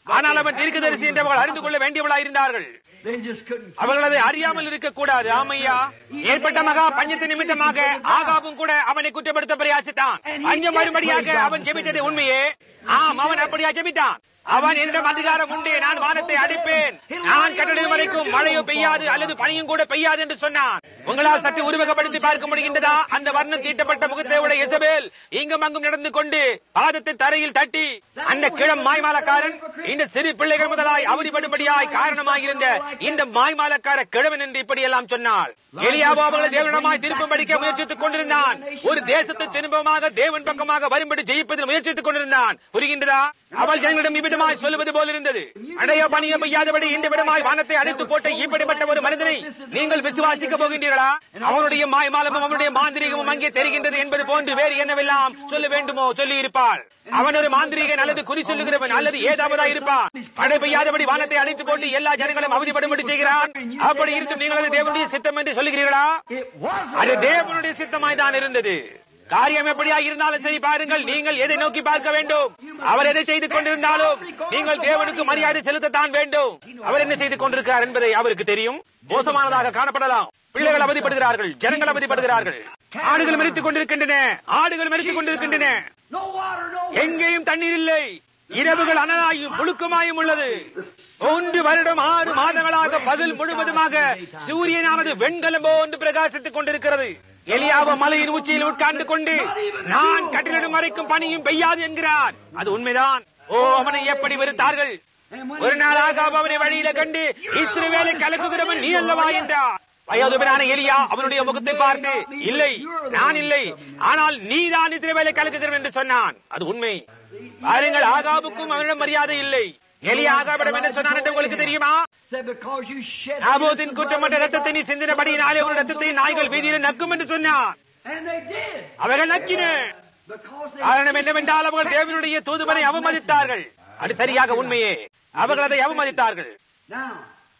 ஆனால் அவன் தீர்க்கதரிசி என்று அவர்கள் அறிந்து கொள்ள வேண்டியவளா இருந்தார்கள் They just couldn't. அவர்கள் அதை அறியாமல் இருக்கக்கூடாது ஆமையா ஏற்பட்ட மகா பஞ்சத்து நிமித்தமாக ஆகாவும் கூட அவனை குற்றப்படுத்த பிரயாசித்தான் பஞ்சம் மறுபடியாக அவன் ஜெபித்தது உண்மையே ஆம் அவன் அப்படியா ஜெபித்தான் அவன் என்னிடம் அதிகாரம் உண்டு நான் வானத்தை அடிப்பேன் நான் கட்டடம் வரைக்கும் மழையோ பெய்யாது அல்லது பனியும் கூட பெய்யாது என்று சொன்னான் உங்களால் சற்று உருவகப்படுத்தி பார்க்க முடிகின்றதா அந்த வர்ணம் தீட்டப்பட்ட முகத்தை உடைய இசபேல் இங்கும் அங்கும் நடந்து கொண்டு பாதத்தை தரையில் தட்டி அந்த கிழம் மாய்மாலக்காரன் இந்த சிறு பிள்ளைகள் முதலாய் அவதிப்படும்படியாய் காரணமாயிருந்த இந்த மாய்மாலக்கார கிழவன் என்று இப்படியெல்லாம் சொன்னாள் எலியாவோ அவர்களை தேவனிடமாய் திரும்ப படிக்க முயற்சித்துக் கொண்டிருந்தான் ஒரு தேசத்தை திரும்பமாக தேவன் பக்கமாக வரும்படி ஜெயிப்பதில் முயற்சித்துக் கொண்டிருந்தான் புரிகின்றதா அவள் ஜனங்களிடம் இவ்விதமாய் சொல்லுவது போல் இருந்தது அடைய பணிய பெய்யாதபடி இந்த விடமாய் வானத்தை அடித்து போட்ட இப்படிப்பட்ட ஒரு மனிதனை நீங்கள் விசுவாசிக்க போகின்றீர்களா அவனுடைய மாயமாலமும் அவனுடைய மாந்திரிகமும் அங்கே தெரிகின்றது என்பது போன்று வேறு என்னவெல்லாம் சொல்ல வேண்டுமோ சொல்லி இருப்பாள் அவன் ஒரு மாந்திரிகன் அல்லது குறி சொல்லுகிறவன் அல்லது ஏதாவதா இருப்பான் மழை பெய்யாதபடி வானத்தை அடித்து போட்டு எல்லா ஜனங்களும் அவதிப்படும்படி செய்கிறான் அப்படி இருந்தும் நீங்கள் அது தேவனுடைய சித்தம் என்று சொல்லுகிறீர்களா It was அது தேவனுடைய சித்தமாய் தான் இருந்தது காரியம் எப்படியா இருந்தாலும் சரி பாருங்கள் நீங்கள் எதை நோக்கி பார்க்க வேண்டும் அவர் எதை செய்து கொண்டிருந்தாலும் நீங்கள் தேவனுக்கு மரியாதை செலுத்தத்தான் வேண்டும் அவர் என்ன செய்து கொண்டிருக்கிறார் என்பதை அவருக்கு தெரியும் மோசமானதாக காணப்படலாம் பிள்ளைகள் அவதிப்படுகிறார்கள் ஜனங்கள் அவதிப்படுகிறார்கள் ஆடுகள் மறித்துக் கொண்டிருக்கின்றன ஆடுகள் மறித்துக் கொண்டிருக்கின்றன no water, no எங்கேயும் தண்ணீர் இல்லை இரவுகள் அனலாயும் புழுக்கமாயும் உள்ளது ஒன்று வருடம் ஆறு மாதங்களாக பகல் முழுவதுமாக சூரியனானது வெண்கலம் போன்று பிரகாசித்துக் கொண்டிருக்கிறது எலியாவ மலையின் உச்சியில் உட்கார்ந்து கொண்டு நான் கட்டிலிடும் வரைக்கும் பனியும் பெய்யாது என்கிறார் அது உண்மைதான் ஓ அவனை எப்படி வெறுத்தார்கள் ஒரு நாள் ஆகாப் அவனை வழியில கண்டு இஸ்ரவேலை கலக்குகிறவன் நீ அல்லவா என்றார் வயோதிபனான எலியா அவனுடைய முகத்தை பார்த்து இல்லை நான் இல்லை ஆனால் நீதான் இஸ்ரவேலை கலக்குகிறவன் என்று சொன்னான் அது உண்மை பாருங்கள் ஆகாபுக்கும் அவனிடம் மரியாதை இல்லை எலியா ஆகாபிடம் என்ன சொன்னான் என்று உங்களுக்கு தெரியுமா Said because you shed நாபோத்தின் குற்றமற்ற ரத்தத்தை நீ சிந்தினபடியினாலே ஒரு ரத்தத்தை நாய்கள் வீதியில் நக்கும் என்று சொன்னான் And they did. அவர்கள் நக்கின Because they காரணம் என்னவென்றால் அவர்கள் தேவனுடைய தூதுவனை அவமதித்தார்கள் அது சரியாக உண்மையே அவர்கள் அதை அவமதித்தார்கள் Now,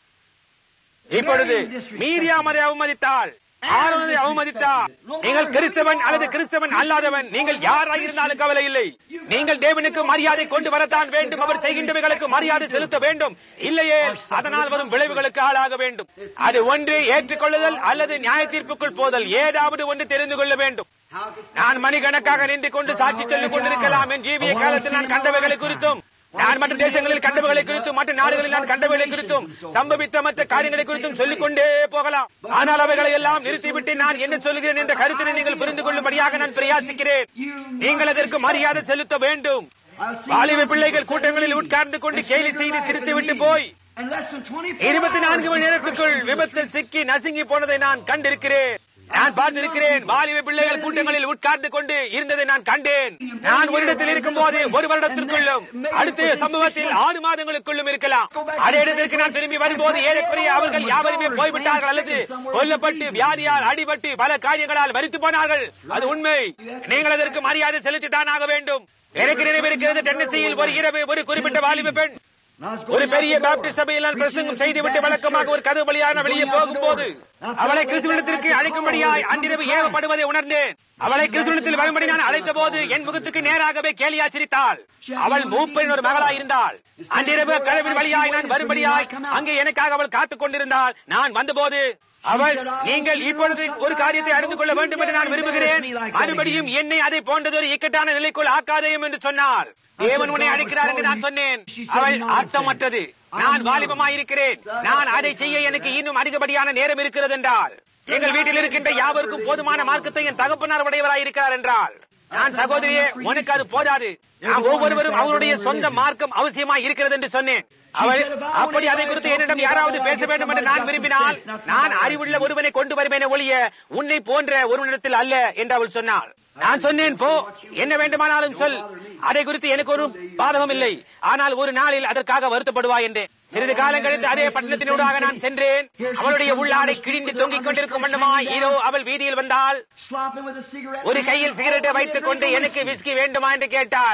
இப்பொழுது மீதியாம் அதை அவமதித்தாள் ஆரோனை அவமதித்தார் நீங்கள் கிறிஸ்தவன் அல்லது கிறிஸ்தவன் அல்லாதவன் நீங்கள் யாராக இருந்தாலும் கவலை இல்லை நீங்கள் தேவனுக்கு மரியாதை கொண்டு வரத்தான் வேண்டும் அவர் செய்கின்றவைகளுக்கு மரியாதை செலுத்த வேண்டும் இல்லையே அதனால் வரும் விளைவுகளுக்கு ஆளாக வேண்டும் அது ஒன்று ஏற்றுக்கொள்ளுதல் அல்லது நியாய தீர்ப்புக்குள் போதல் ஏதாவது ஒன்று தெரிந்து கொள்ள வேண்டும் how could நான் மணிக்கணக்காக நின்று கொண்டு சாட்சி சொல்லிக் கொண்டிருக்கலாம் என் ஜீவிய காலத்தில் நான் கண்டவைகளை குறித்தும் நான் மற்ற தேசங்களில் கண்டவைகளை குறித்தும் மற்ற நாடுகளில் நான் கண்டவைகளை குறித்தும் சம்பவித்த மற்ற காரியங்களை குறித்தும் சொல்லிக் கொண்டே போகலாம் ஆனால் அவைகளை எல்லாம் நிறுத்திவிட்டு நான் என்ன சொல்கிறேன் என்ற கருத்தினை நீங்கள் புரிந்து கொள்ளும்படியாக நான் பிரயாசிக்கிறேன் நீங்கள் அதற்கு மரியாதை செலுத்த வேண்டும் வாலிப பிள்ளைகள் கூட்டங்களில் உட்கார்ந்து கொண்டு கேலி செய்து சிரித்துவிட்டு போய் in less than 24 இருபத்தி நான்கு மணி நேரத்துக்குள் விபத்தில் சிக்கி நசுங்கி போனதை நான் கண்டிருக்கிறேன் நான் பார்த்திருக்கிறேன் வாலிப பிள்ளைகள் கூட்டங்களில் உட்கார்ந்து கொண்டு இருந்ததை நான் கண்டேன் நான் ஒரு இடத்தில் இருக்கும் போது ஒரு வருடத்திற்குள்ளும் அடுத்த சம்பவத்தில் ஆறு மாதங்களுக்குள்ளும் இருக்கலாம் அதே இடத்திற்கு நான் திரும்பி வரும்போது ஏறக்குறைய அவர்கள் யாவருமே போய்விட்டார்கள் அல்லது கொல்லப்பட்டு வியாதியால் அடிபட்டு பல காரியங்களால் மறித்து போனார்கள் அது உண்மை நீங்கள் அதற்கு மரியாதை செலுத்தித்தான் ஆக வேண்டும் எனக்கு நினைவிருக்கிறது டென்னசியில் ஒரு இரவு ஒரு குறிப்பிட்ட வாலிப பெண் ஒரு பெரிய பாப்டிஸ்ட் சபையில் நான் பிரசங்கம் செய்துவிட்டு வழக்கமாக ஒரு கதவு வழியாக வெளியே போகும்போது அவளை கிறிஸ்துவனத்திற்கு அழைக்கும்படியாய் அன்றிரவு ஏவப்படுவதை உணர்ந்தேன் அவளை கிறிஸ்துவனத்தில் வரும்படி நான் அழைத்த போது என் முகத்துக்கு நேராகவே கேலியா சிரித்தாள் அவள் மூப்பரின் ஒரு மகளாய் இருந்தாள் அன்றிரவு கதவின் வழியாய் நான் வரும்படியாய் அங்கே எனக்காக அவள் காத்துக் கொண்டிருந்தாள் நான் வந்தபோது அவள் நீங்கள் இப்பொழுது ஒரு காரியத்தை அறிந்து கொள்ள வேண்டும் என்று நான் விரும்புகிறேன் மறுபடியும் என்னை அதை போன்றது ஒரு இக்கட்டான நிலைக்குள் ஆக்காதேயும் என்று சொன்னார் தேவன் உன்னை அழைக்கிறார் என்று நான் சொன்னேன் அவள் அர்த்தமற்றது நான் வாலிபமாயிருக்கிறேன் நான் அதை செய்ய எனக்கு இன்னும் அதிகப்படியான நேரம் இருக்கிறது என்றால் எங்கள் வீட்டில் இருக்கின்ற யாவருக்கும் போதுமான மார்க்கத்தை என் தகப்பனார் உடையவராய் இருக்கிறார் என்றால் நான் சகோதரியே உனக்கு அது போதாது நாம் ஒவ்வொருவரும் அவருடைய சொந்த மார்க்கம் அவசியமாய் இருக்கிறது என்று சொன்னேன் அவள் அப்படி அதை குறித்து என்னிடம் யாராவது பேச வேண்டும் என்று நான் விரும்பினால் நான் அறிவுள்ள ஒருவனை கொண்டு வருவேனே ஒழிய உன்னை போன்ற ஒருவனிடத்தில் அல்ல என்று அவள் சொன்னாள் நான் சொன்னேன் போ என்ன வேண்டுமானாலும் சொல் அதை குறித்து எனக்கு ஒரு பாதகம் இல்லை ஆனால் ஒரு நாளில் அதற்காக வருத்தப்படுவாய் என்றேன் சிறிது காலம் கழித்து அதே பட்டணத்தினூடாக நான் சென்றேன் அவளுடைய உள்ளாடை கிழிந்து தொங்கிக் கொண்டிருக்கும் வண்ணமா இதோ அவள் வீதியில் வந்தால் slopping with a cigarette. ஒரு கையில் சிகரெட்டை வைத்துக் கொண்டு எனக்கு விஸ்கி வேண்டுமா என்று கேட்டாள்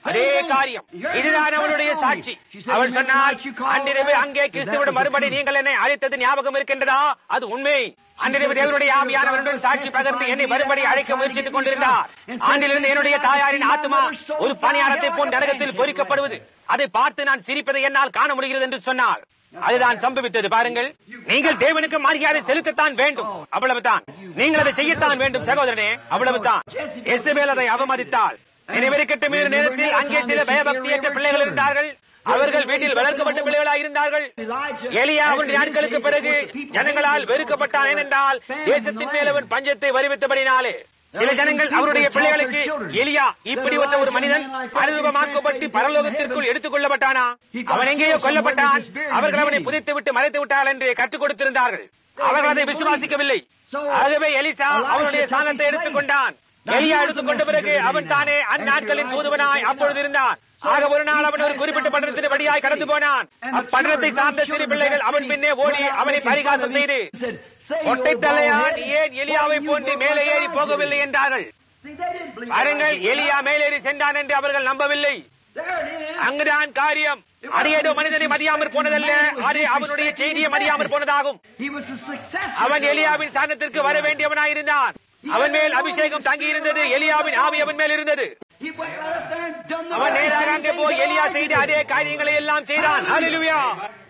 அதே காரியம் இதுதான் அவளுடைய சாட்சி அவள் சொன்னால் அன்றிரவு அங்கே கிறிஸ்துவோட மறுபடி நீங்கள் என்னை அழைத்தது ஞாபகம் இருக்கின்றதா அது உண்மை அன்றிரவு தேவனுடைய ஆவியானவருடன் சாட்சி பகர்ந்து என்னை மறுபடி அழைக்க முயற்சித்துக் கொண்டிருந்தார் ஆண்டிலிருந்து என்னுடைய தாயாரின் ஆத்மா ஒரு பணியாரத்தை போன்ற நரகத்தில் பொறிக்கப்படுவது அதை பார்த்து நான் சிரிப்பதை என்னால் காண முடிகிறது என்று சொன்னார் அதுதான் சம்பவித்தது பாருங்கள் நீங்கள் தேவனுக்கு மரியாதை செலுத்தத்தான் வேண்டும் அவ்வளவுதான் நீங்கள் அதை செய்யத்தான் வேண்டும் சகோதரனே அவ்வளவுதான் எசபேல் அதை அவமதித்தாள் நினைவிருக்கட்டும் இந்த நேரத்தில் அங்கே சில பயபக்தியற்ற பிள்ளைகள் இருந்தார்கள் அவர்கள் வீட்டில் வளர்க்கப்பட்ட பிள்ளைகளாக இருந்தார்கள் எலியா அவனுடைய நாட்களுக்கு பிறகு ஜனங்களால் வெறுக்கப்பட்டான் ஏனென்றால் தேசத்தின் மேல் அவன் பஞ்சத்தை வருவித்தபடினாலே சில ஜனங்கள் அவருடைய பிள்ளைகளுக்கு எலியா இப்படி ஒரு மனிதன் அனுபவமாக்கப்பட்டு பரலோகத்திற்குள் எடுத்துக் கொள்ளப்பட்டானா அவன் எங்கேயோ கொல்லப்பட்டான் அவர்கள் அவனை புதைத்து விட்டு மறைத்து விட்டாள் என்று கற்றுக் கொடுத்திருந்தார்கள் அவர்கள் அதை விசுவாசிக்கவில்லை ஆகவே எலிசா அவனுடைய ஸ்தானத்தை எடுத்துக் கொண்டான் எலியா எடுத்துக் கொண்ட பிறகு அவன் தானே அந்நாட்களின் தூதுவனாய் அப்பொழுது இருந்தான் ஆக ஒரு நாள் அவன் ஒரு குறிப்பிட்ட பட்டணத்தின் வழியாய் கடந்து போனான் அப்பட்டணத்தை சார்ந்த சிறு பிள்ளைகள் அவன் பின்னே ஓடி அவனை பரிகாசம் செய்து ஒட்டை தலையா நீ ஏன் எலியாவை போன்று மேலே ஏறி போகவில்லை என்றார்கள் பாருங்கள் எலியா மேலேறி சென்றான் என்று அவர்கள் நம்பவில்லை அங்குதான் காரியம் அது ஏதோ மனிதனை மதியாமற் போனதல்ல அது அவனுடைய செய்தியை மதியாமற் போனதாகும் அவன் எலியாவின் ஸ்தானத்திற்கு வர வேண்டியவனாயிருந்தான் அவன் மேல் அபிஷேகம் தங்கி இருந்தது எலியாவின் ஆவி அவன் மேல் இருந்தது அவன் நேராக அங்கே போய் எலியா செய்த அதே காரியங்களை எல்லாம் செய்தான் ஹalleluya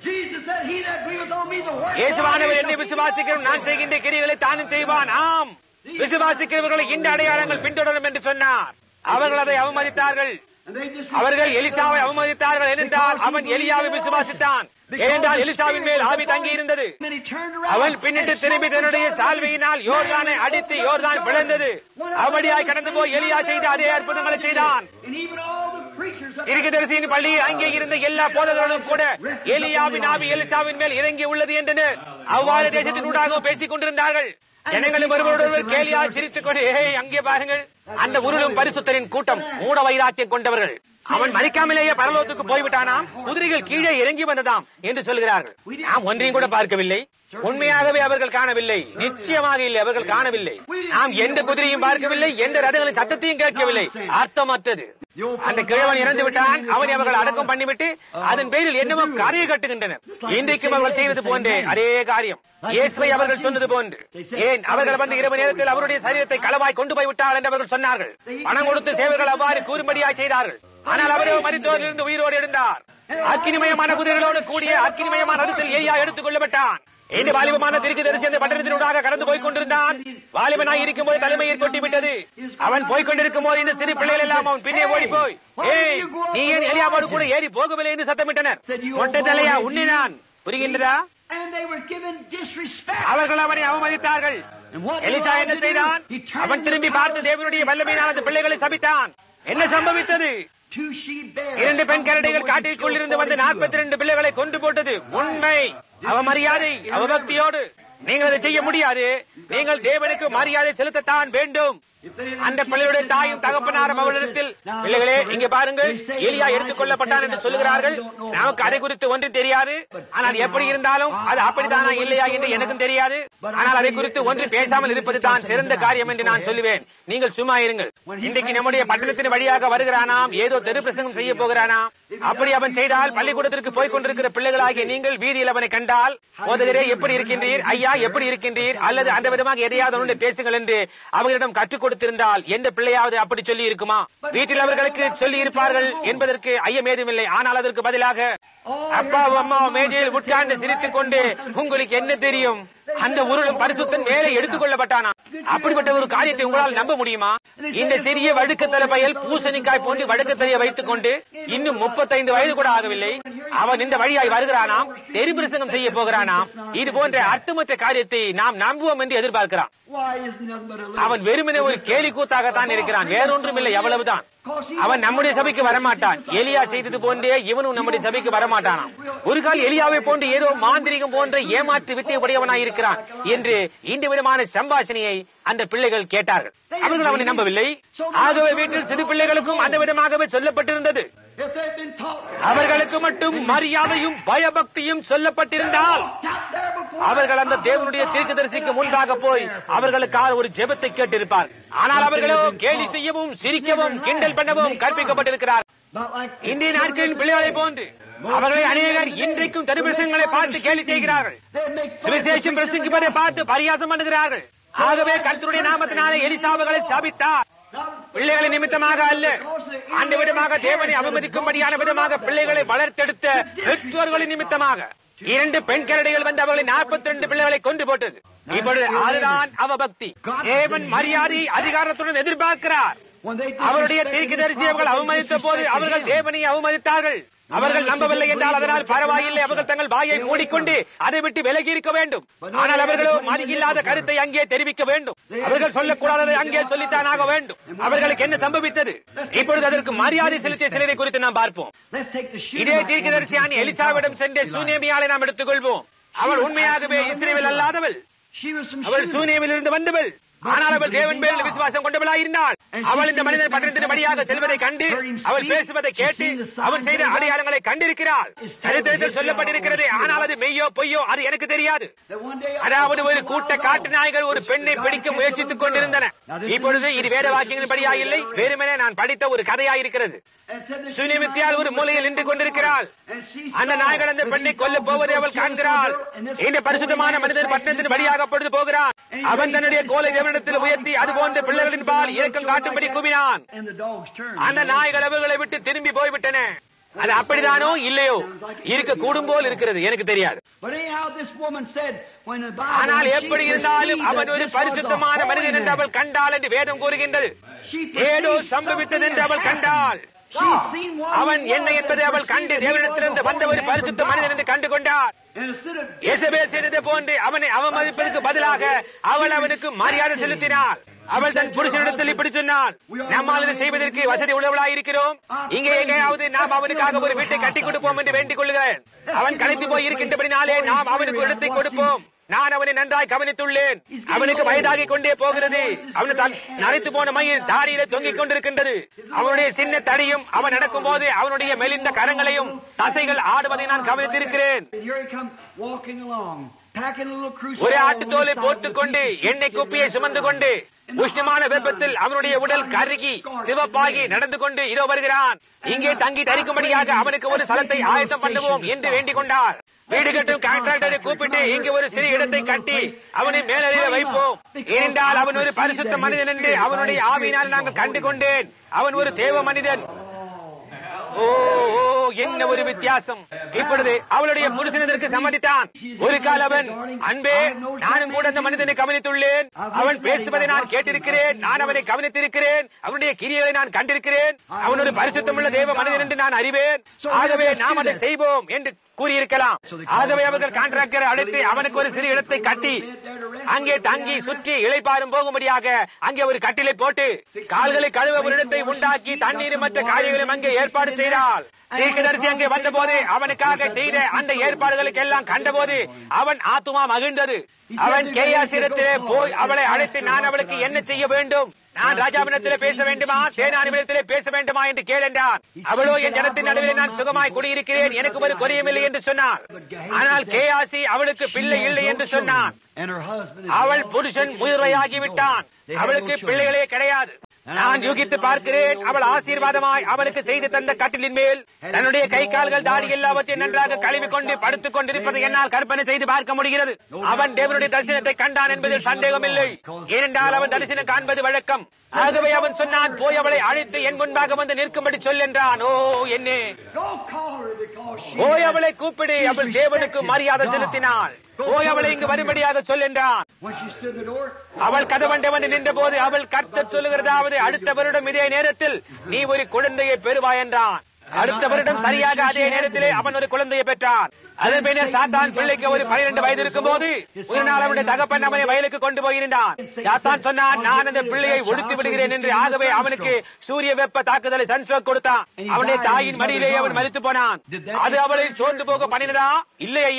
இயேசுவானவர் என்னை விசுவாசிக்கிறோம் நான் செய்கின்ற கிரிகளை தானும் செய்வான் ஆம் விசுவாசிக்கிறவர்களை இந்த அடையாளங்கள் பின்தொடரும் என்று சொன்னார் அவர்கள் அதை அவமதித்தார்கள் அவர்கள் எலிசாவை அவமதித்தார்கள் ஏனென்றால் அவன் எலியாவை விசுவாசித்தான் ஏனென்றால் எலிசாவின் மேல் ஆவி தங்கி இருந்தது அவன் பின்னிட்டு திரும்பி தன்னுடைய சால்வையினால் யோர்தானை அடித்து யோர்தான் பிளந்தது அப்படியாய் கடந்து போய் எலியா செய்த அதே அற்புதங்களை செய்தான் இருக்கதரிசியின் பள்ளி அங்கே இருந்த எல்லா போதகர்களும் கூட எலியாவின் ஆவி எலிசாவின் மேல் இறங்கி உள்ளது என்றனர் அவ்வாறு தேசத்தின் ஊடாக பேசிக் கொண்டிருந்தார்கள் ஜனங்களும் ஒருவரோடொருவர் கேலியா சிரித்துக் கொண்டு ஏய் அங்கே பாருங்கள் அந்த உருளும் பரிசுத்தரின் கூட்டம் மூட வைராக்கியம் கொண்டவர்கள் அவன் மறிக்காமலேயே பரலோகத்துக்கு போய்விட்டானாம் குதிரைகள் கீழே இறங்கி வந்ததாம் என்று சொல்கிறார்கள் நாம் ஒன்றையும் கூட பார்க்கவில்லை உண்மையாகவே அவர்கள் காணவில்லை நிச்சயமாக இல்லை அவர்கள் காணவில்லை நாம் எந்த குதிரையும் பார்க்கவில்லை எந்த ரதங்களின் சத்தத்தையும் கேட்கவில்லை அர்த்தமற்றது அந்த கிழவன் இறந்து விட்டான் அவனை அவர்கள் அடக்கம் பண்ணிவிட்டு அதன் பேரில் என்னமோ கரையை கட்டுகின்றனர் இன்றைக்கும் அவர்கள் செய்வது போன்றே அதே காரியம் இயேசுவை அவர்கள் சொன்னது போன்று ஏன் அவர்கள் வந்து இரவு நேரத்தில் அவருடைய சரீரத்தை களவாய் கொண்டு போய் விட்டார்கள் என்று அவர்கள் சொன்னார்கள் பணம் கொடுத்து சேவைகள் அவ்வாறு கூறும்படியாய் செய்தார்கள் ஆனால் அவரோ மருத்துவரிலிருந்து உயிரோடு எழுந்தார் அக்கினிமயமான குதிரைகளோடு கூடிய அக்கினிமயமான ரதத்தில் ஏரியா எடுத்துக் கொள்ளப்பட்டான் இந்த வாலிபமான திருக்கு தரிசி அந்த பட்டணத்தினூடாக கடந்து போய் கொண்டிருந்தான் வாலிபனாய் இருக்கும் போது தலைமையில் கொட்டி விட்டது அவன் போய் கொண்டிருக்கும் போது இந்த சிறு பிள்ளைகள் எல்லாம் அவன் பின்னே ஓடி போய் ஏய் நீ ஏன் எலியாவோடு கூட ஏறி போகவில்லை என்று சத்தமிட்டனர் மொட்டை தலையா உன்னினான் புரிகின்றதா அவர்கள் அவனை அவமதித்தார்கள் எலிசா என்ன செய்தான் அவன் திரும்பி பார்த்து தேவனுடைய வல்லமையினால் அந்த பிள்ளைகளை சபித்தான் என்ன சம்பவித்தது இரண்டு பெண் கரடிகள் காட்டிற்குள் இருந்து வந்து நாற்பத்தி ரெண்டு பிள்ளைகளை கொண்டு போட்டது உண்மை அவமரியாதை அவபக்தியோடு நீங்கள் அதை செய்ய முடியாது நீங்கள் தேவனுக்கு மரியாதை செலுத்தத்தான் வேண்டும் அந்த பிள்ளையுடைய தாயும் தகப்பனாரும் அவர்களிடத்தில் பிள்ளைகளே இங்க பாருங்கள் எலியா எடுத்துக் கொள்ளப்பட்டான் என்று சொல்லுகிறார்கள் நமக்கு அதை குறித்து ஒன்றும் தெரியாது ஆனால் எப்படி இருந்தாலும் அது அப்படித்தானா இல்லையா என்று எனக்கும் தெரியாது ஆனால் அதை குறித்து ஒன்று பேசாமல் இருப்பது தான் சிறந்த காரியம் என்று நான் சொல்லுவேன் நீங்கள் சும்மா இருங்கள் இன்றைக்கு நம்முடைய பட்டணத்தின் வழியாக வருகிறானாம் ஏதோ தெரு பிரசங்கம் செய்ய போகிறானாம் அப்படி அவன் செய்தால் பள்ளிக்கூடத்திற்கு போய் கொண்டிருக்கிற பிள்ளைகளாகிய நீங்கள் வீதியில் அவனை கண்டால் போதகரே எப்படி இருக்கின்றீர் ஐயா எப்படி இருக்கின்றீர் அல்லது அந்த விதமாக எதையாவது ஒன்று பேசுங்கள் என்று அவர்களிடம் கற்றுக் கொடுத்திருந்தால் எந்த பிள்ளையாவது அப்படி சொல்லி இருக்குமா வீட்டில் அவர்களுக்கு சொல்லி இருப்பார்கள் என்பதற்கு ஐயம் ஏதுமில்லை ஆனால் அதற்கு பதிலாக அப்பாவும் அம்மாவும் மேஜையில் உட்கார்ந்து சிரித்துக் கொண்டு உங்களுக்கு என்ன தெரியும் அந்த உருளும் பரிசுத்தன் மேலே எடுத்துக் கொள்ளப்பட்டானா அப்படிப்பட்ட ஒரு காரியத்தை உங்களால் நம்ப முடியுமா இந்த சிறிய வழுக்கத்தலை பயல் பூசணிக்காய் போன்று வழுக்கத்தலையை வைத்துக் கொண்டு இன்னும் முப்பத்தைந்து வயது கூட ஆகவில்லை அவன் இந்த வழியாய் வருகிறானாம் தெரிபிரசங்கம் செய்ய போகிறானாம் இது போன்ற அர்த்தமற்ற காரியத்தை நாம் நம்புவோம் என்று எதிர்பார்க்கிறான் அவன் வெறுமனே ஒரு கேலி கூத்தாகத்தான் இருக்கிறான் வேறொன்றும் இல்லை அவ்வளவுதான் அவன் நம்முடைய சபைக்கு வரமாட்டான் எலியா செய்தது போன்றே இவனும் நம்முடைய சபைக்கு வரமாட்டானாம் ஒரு கால் எலியாவை போன்று ஏதோ மாந்திரிகம் போன்ற ஏமாற்று வித்தை உடையவனாய் இருக்கிறான் என்று இந்த விதமான சம்பாஷணையை அந்த பிள்ளைகள் கேட்டார்கள் அவர்கள் அவனை நம்பவில்லை ஆகவே வீட்டில் சிறு பிள்ளைகளுக்கும் அந்த விதமாகவே சொல்லப்பட்டிருந்தது If they've been taught அவர்களுக்கு மட்டும் மரியாதையும் பயபக்தியும் சொல்லப்பட்டிருந்தால் out there before அவர்கள் அந்த தேவனுடைய தீர்க்கதரிசிக்கு முன்பாக போய் அவர்களுக்காக ஒரு ஜெபத்தை கேட்டிருப்பார் ஆனால் அவர்களோ கேலி செய்யவும் சிரிக்கவும் கிண்டல் பண்ணவும் கற்பிக்கப்பட்டிருக்கிறார் not like இன்றைய நாட்களின் பிள்ளைகளை போன்று அவர்களை அநேகர் இன்றைக்கும் தரிபிரசங்களை பார்த்து கேலி செய்கிறார்கள் they make fun of சுவிசேஷம் the பிரசங்கிப்பதை பார்த்து பரியாசம் பண்ணுகிறார்கள் ஆகவே கர்த்தருடைய நாமத்தினாலே எலிசாவுகளை சபித்தார் பிள்ளைகளை நிமித்தமாக அல்ல அந்த விதமாக தேவனை அவமதிக்கும்படியான விதமாக பிள்ளைகளை வளர்த்தெடுத்த பெற்றோர்களின் நிமித்தமாக இரண்டு பெண் கரடிகள் வந்து அவர்களை நாற்பத்தி ரெண்டு பிள்ளைகளை கொண்டு போட்டது இப்பொழுது அதுதான் அவபக்தி தேவன் மரியாதை அதிகாரத்துடன் எதிர்பார்க்கிறார் when they அவருடைய தீர்க்கதரிசி அவர்கள் அவமதித்த போது அவர்கள் தேவனை அவமதித்தார்கள் அவர்கள் நம்பவில்லை என்றால் அதனால் பரவாயில்லை அவர்கள் தங்கள் வாயை மூடிக்கொண்டு அதை விட்டு விலகி இருக்க வேண்டும் ஆனால் அவர்களோ மதியில்லாத கருத்தை அங்கே தெரிவிக்க வேண்டும் அவர்கள் சொல்லக்கூடாததை அங்கே சொல்லித்தான் ஆக வேண்டும் அவர்களுக்கு என்ன சம்பவித்தது இப்பொழுது அதற்கு மரியாதை செலுத்திய சிலரை குறித்து நாம் பார்ப்போம் let's take the shoe இதே தீர்க்கதரிசியான எலிசாவிடம் சென்ற சூனேமியாலை நாம் எடுத்துக்கொள்வோம் அவள் உண்மையாகவே இஸ்ரேவில் அல்லாதவள் she was some அவள் shoe சூனியமில் இருந்து வந்தவள் ஆனால் அவள் தேவன் பேரில் விசுவாசம் கொண்டவளாய் இருந்தாள் அவள் இந்த மனிதன் பட்டணத்தின் வழியாக செல்வதை கண்டு அவள் பேசுவதை கேட்டு அவன் செய்த அடையாளங்களை கண்டிருக்கிறாள் சரித்திரத்தில் சொல்லப்பட்டிருக்கிறது ஆனால் அது மெய்யோ பொய்யோ அது எனக்கு தெரியாது that one day அதாவது ஒரு கூட்ட காட்டு நாய்கள் ஒரு பெண்ணை பிடிக்க முயற்சித்துக் கொண்டிருந்தன இப்பொழுது இது வேத வாக்கியங்களின் படியா இல்லை வெறுமனே நான் படித்த ஒரு கதையாயிருக்கிறது and said that she சுனிமித்தியால் ஒரு மூலையில் நின்று கொண்டிருக்கிறாள் and she அந்த saw நாய்கள் அந்த that பெண்ணை he கொல்ல saw போவதை the அவள் little காண்கிறாள் girl and this இந்த பரிசுத்தமான holy man மனிதன் was பட்டணத்தின் passing வழியாக பொழுது போகிறான் அவன் தன்னுடைய கோலை தேவனிடத்தில் உயர்த்தி அது போன்ற பிள்ளைகளின் பால் இரக்கம் காட்டும்படி கூவினான் and the dogs turned அந்த நாய்கள் அவர்களை விட்டு திரும்பி போய்விட்டன அது அப்படிதானோ இல்லையோ இருக்க கூடும் போல் இருக்கிறது எனக்கு தெரியாது but anyhow this woman said when the Bible ஆனால் when she எப்படி இருந்தாலும் perceived அவன் that ஒரு this was a பரிசுத்தமான holy மனிதன் என்று man, அவள் கண்டாள் என்று வேதம் கூறுகின்றது she ஏதோ perceived சம்பவித்தது something என்று அவள் had கண்டாள் happened. She seen what he அவன் was என்ன and என்பதை அவள் கண்டு perceived that he was தேவனிடத்திலிருந்து a வந்த holy ஒரு man பரிசுத்த from மனிதன் God. என்று கண்டு கொண்டார் And instead of இயேசபேல் செய்ததை போன்று அவனை அவமதிப்பதற்கு பதிலாக அவள் அவனுக்கு மரியாதை செலுத்தினாள் அவள் தன் புருஷனிடத்தில் இப்படி சொன்னாள் நம்மால் இதை செய்வதற்கு வசதி உள்ளவளாய் இருக்கிறோம் இங்கே எங்கேயாவது நாம் அவனுக்காக ஒரு வீட்டை கட்டி கொடுப்போம் என்று வேண்டிக் கொள்கிறேன் அவன் களைத்து போய் இருக்கின்றபடினாலே நாம் அவனுக்கு இடத்தை கொடுப்போம் நான் அவனை நன்றாய் கவனித்துள்ளேன் அவனுக்கு வயதாகி கொண்டே போகிறது அவன் தான் நரைத்து போன மயில் தாடியில தொங்கிக் கொண்டிருக்கின்றது அவனுடைய சின்ன தடியும் அவன் நடக்கும் போது அவனுடைய மெலிந்த கரங்களையும் தசைகள் ஆடுவதை நான் கவனித்திருக்கிறேன் And here he come walking along, packing a little crucifix. ஒரு ஆட்டுத்தோலை போட்டுக்கொண்டு எண்ணெய் குப்பியை சுமந்து கொண்டு உஷ்ணமான வெப்பத்தில் அவனுடைய உடல் கருகி சிவப்பாகி நடந்து கொண்டு இதோ வருகிறான் இங்கே தங்கி தரிக்கும்படியாக அவனுக்கு ஒரு ஸ்தலத்தை ஆயத்தம் பண்ணுவோம் என்று வேண்டிக் கொண்டார் வீடு கட்டும் கான்ட்ராக்டரை கூப்பிட்டு இங்கே ஒரு சிறு இடத்தை கட்டி அவனை மேலறையில வைப்போம் ஏனென்றால் அவன் ஒரு பரிசுத்த மனிதன் என்று அவனுடைய ஆவியினால் நாங்கள் கண்டு கொண்டேன் அவன் ஒரு தேவ மனிதன் ஓ ஓ, என்ன ஒரு வித்தியாசம் இப்பொழுது அவளுடைய புருஷனதற்கு சம்மதித்தான் ஒரு கால் அவன் அன்பே நானும் கூட அந்த மனிதனை கவனித்துள்ளேன் அவன் பேசுவதை நான் கேட்டிருக்கிறேன் நான் அவனை கவனித்திருக்கிறேன் அவனுடைய கிரியைகளை நான் கண்டிருக்கிறேன் அவன் ஒரு பரிசுத்தமுள்ள தேவ மனிதன் என்று நான் அறிவேன் ஆகவே நாம் அதை செய்வோம் என்று கூறியிருக்கலாம் ஆகவே அவர்கள் கான்ட்ராக்டரை அழைத்து அவனுக்கு ஒரு சிறு இடத்தை கட்டி அங்கே தங்கி சுற்றி இளைப்பாறும் போகும்படியாக அங்கே ஒரு கட்டிலை போட்டு கால்களை கழுவ ஒரு இடத்தை உண்டாக்கி தண்ணீர் மற்ற காரியங்களும் அங்கே ஏற்பாடு செய்தால் தீர்க்கதரிசி அங்கே வந்தபோது அவனுக்காக செய்த அந்த ஏற்பாடுகளுக்கு எல்லாம் கண்டபோது அவன் ஆத்துமா மகிழ்ந்தது அவன் கேயாசிடத்திலே போய் அவளை அழைத்து நான் அவளுக்கு என்ன செய்ய வேண்டும் நான் ராஜாவினத்திலே பேச வேண்டுமா சேனானிடத்திலே பேச வேண்டுமா என்று கேளென்றான் அவளோ என் ஜனத்தின் நடுவில் நான் சுகமாய் குடியிருக்கிறேன் எனக்கு ஒரு குறையும் என்று சொன்னான் ஆனால் கேயாசி அவளுக்கு பிள்ளை இல்லை என்று சொன்னான் And her husband is அவள் lost. புருஷன் முதிர்வையாகி விட்டான் அவளுக்கு பிள்ளைகளே கிடையாது நான் யூகித்து பார்க்கிறேன் அவள் ஆசீர்வாதமாய் அவனுக்கு செய்து தந்த கட்டிலின் மேல் தன்னுடைய கை கால்கள் தாடி எல்லாவற்றையும் நன்றாக கழுவி கொண்டு படுத்துக் கொண்டிருப்பதை என்னால் கற்பனை செய்து பார்க்க முடிகிறது அவன் தேவனுடைய தரிசனத்தை கண்டான் என்பதில் சந்தேகமில்லை ஏனென்றால் அவன் தரிசனம் காண்பது வழக்கம் ஆகவே அவன் சொன்னான் போய் அவளை அழைத்து என் முன்பாக வந்து நிற்கும்படி சொல் என்றான் ஓ என்னே Go call her because she போய் has- அவளை கூப்பிடு அவள் தேவனுக்கு மரியாதை செலுத்தினாள் போய் அவளை இங்கு வரும்படியாக சொல் என்றான் When she stood in the door, அவள் கதவண்டை வந்து நின்ற போது அவள் கர்த்தர் சொல்லுகிறதாவது அடுத்த வருடம் இதே நேரத்தில் நீ ஒரு குழந்தையை பெறுவாய் என்றான் அடுத்த வருடம் சரியாக அதே நேரத்திலே அவன் ஒரு குழந்தையை பெற்றான் அதன் பின்னர் சாத்தான் பிள்ளைக்கு ஒரு பனிரெண்டு வயது இருக்கும் போது ஒரு நாள் அவனுடைய தகப்பன் அவனை வயலுக்கு கொண்டு போயிருந்தான் சாத்தான் சொன்னான் நான் அந்த பிள்ளையை ஒடுத்து விடுகிறேன் என்று ஆகவே அவனுக்கு சூரிய வெப்ப தாக்குதலை சன்ஸ்ட்ரோக் கொடுத்தான் அவனுடைய தாயின் மடியிலேயே அவன் மறித்து போனான் அது அவளை சோர்ந்து போக பண்ணினதா இல்லை ஐயா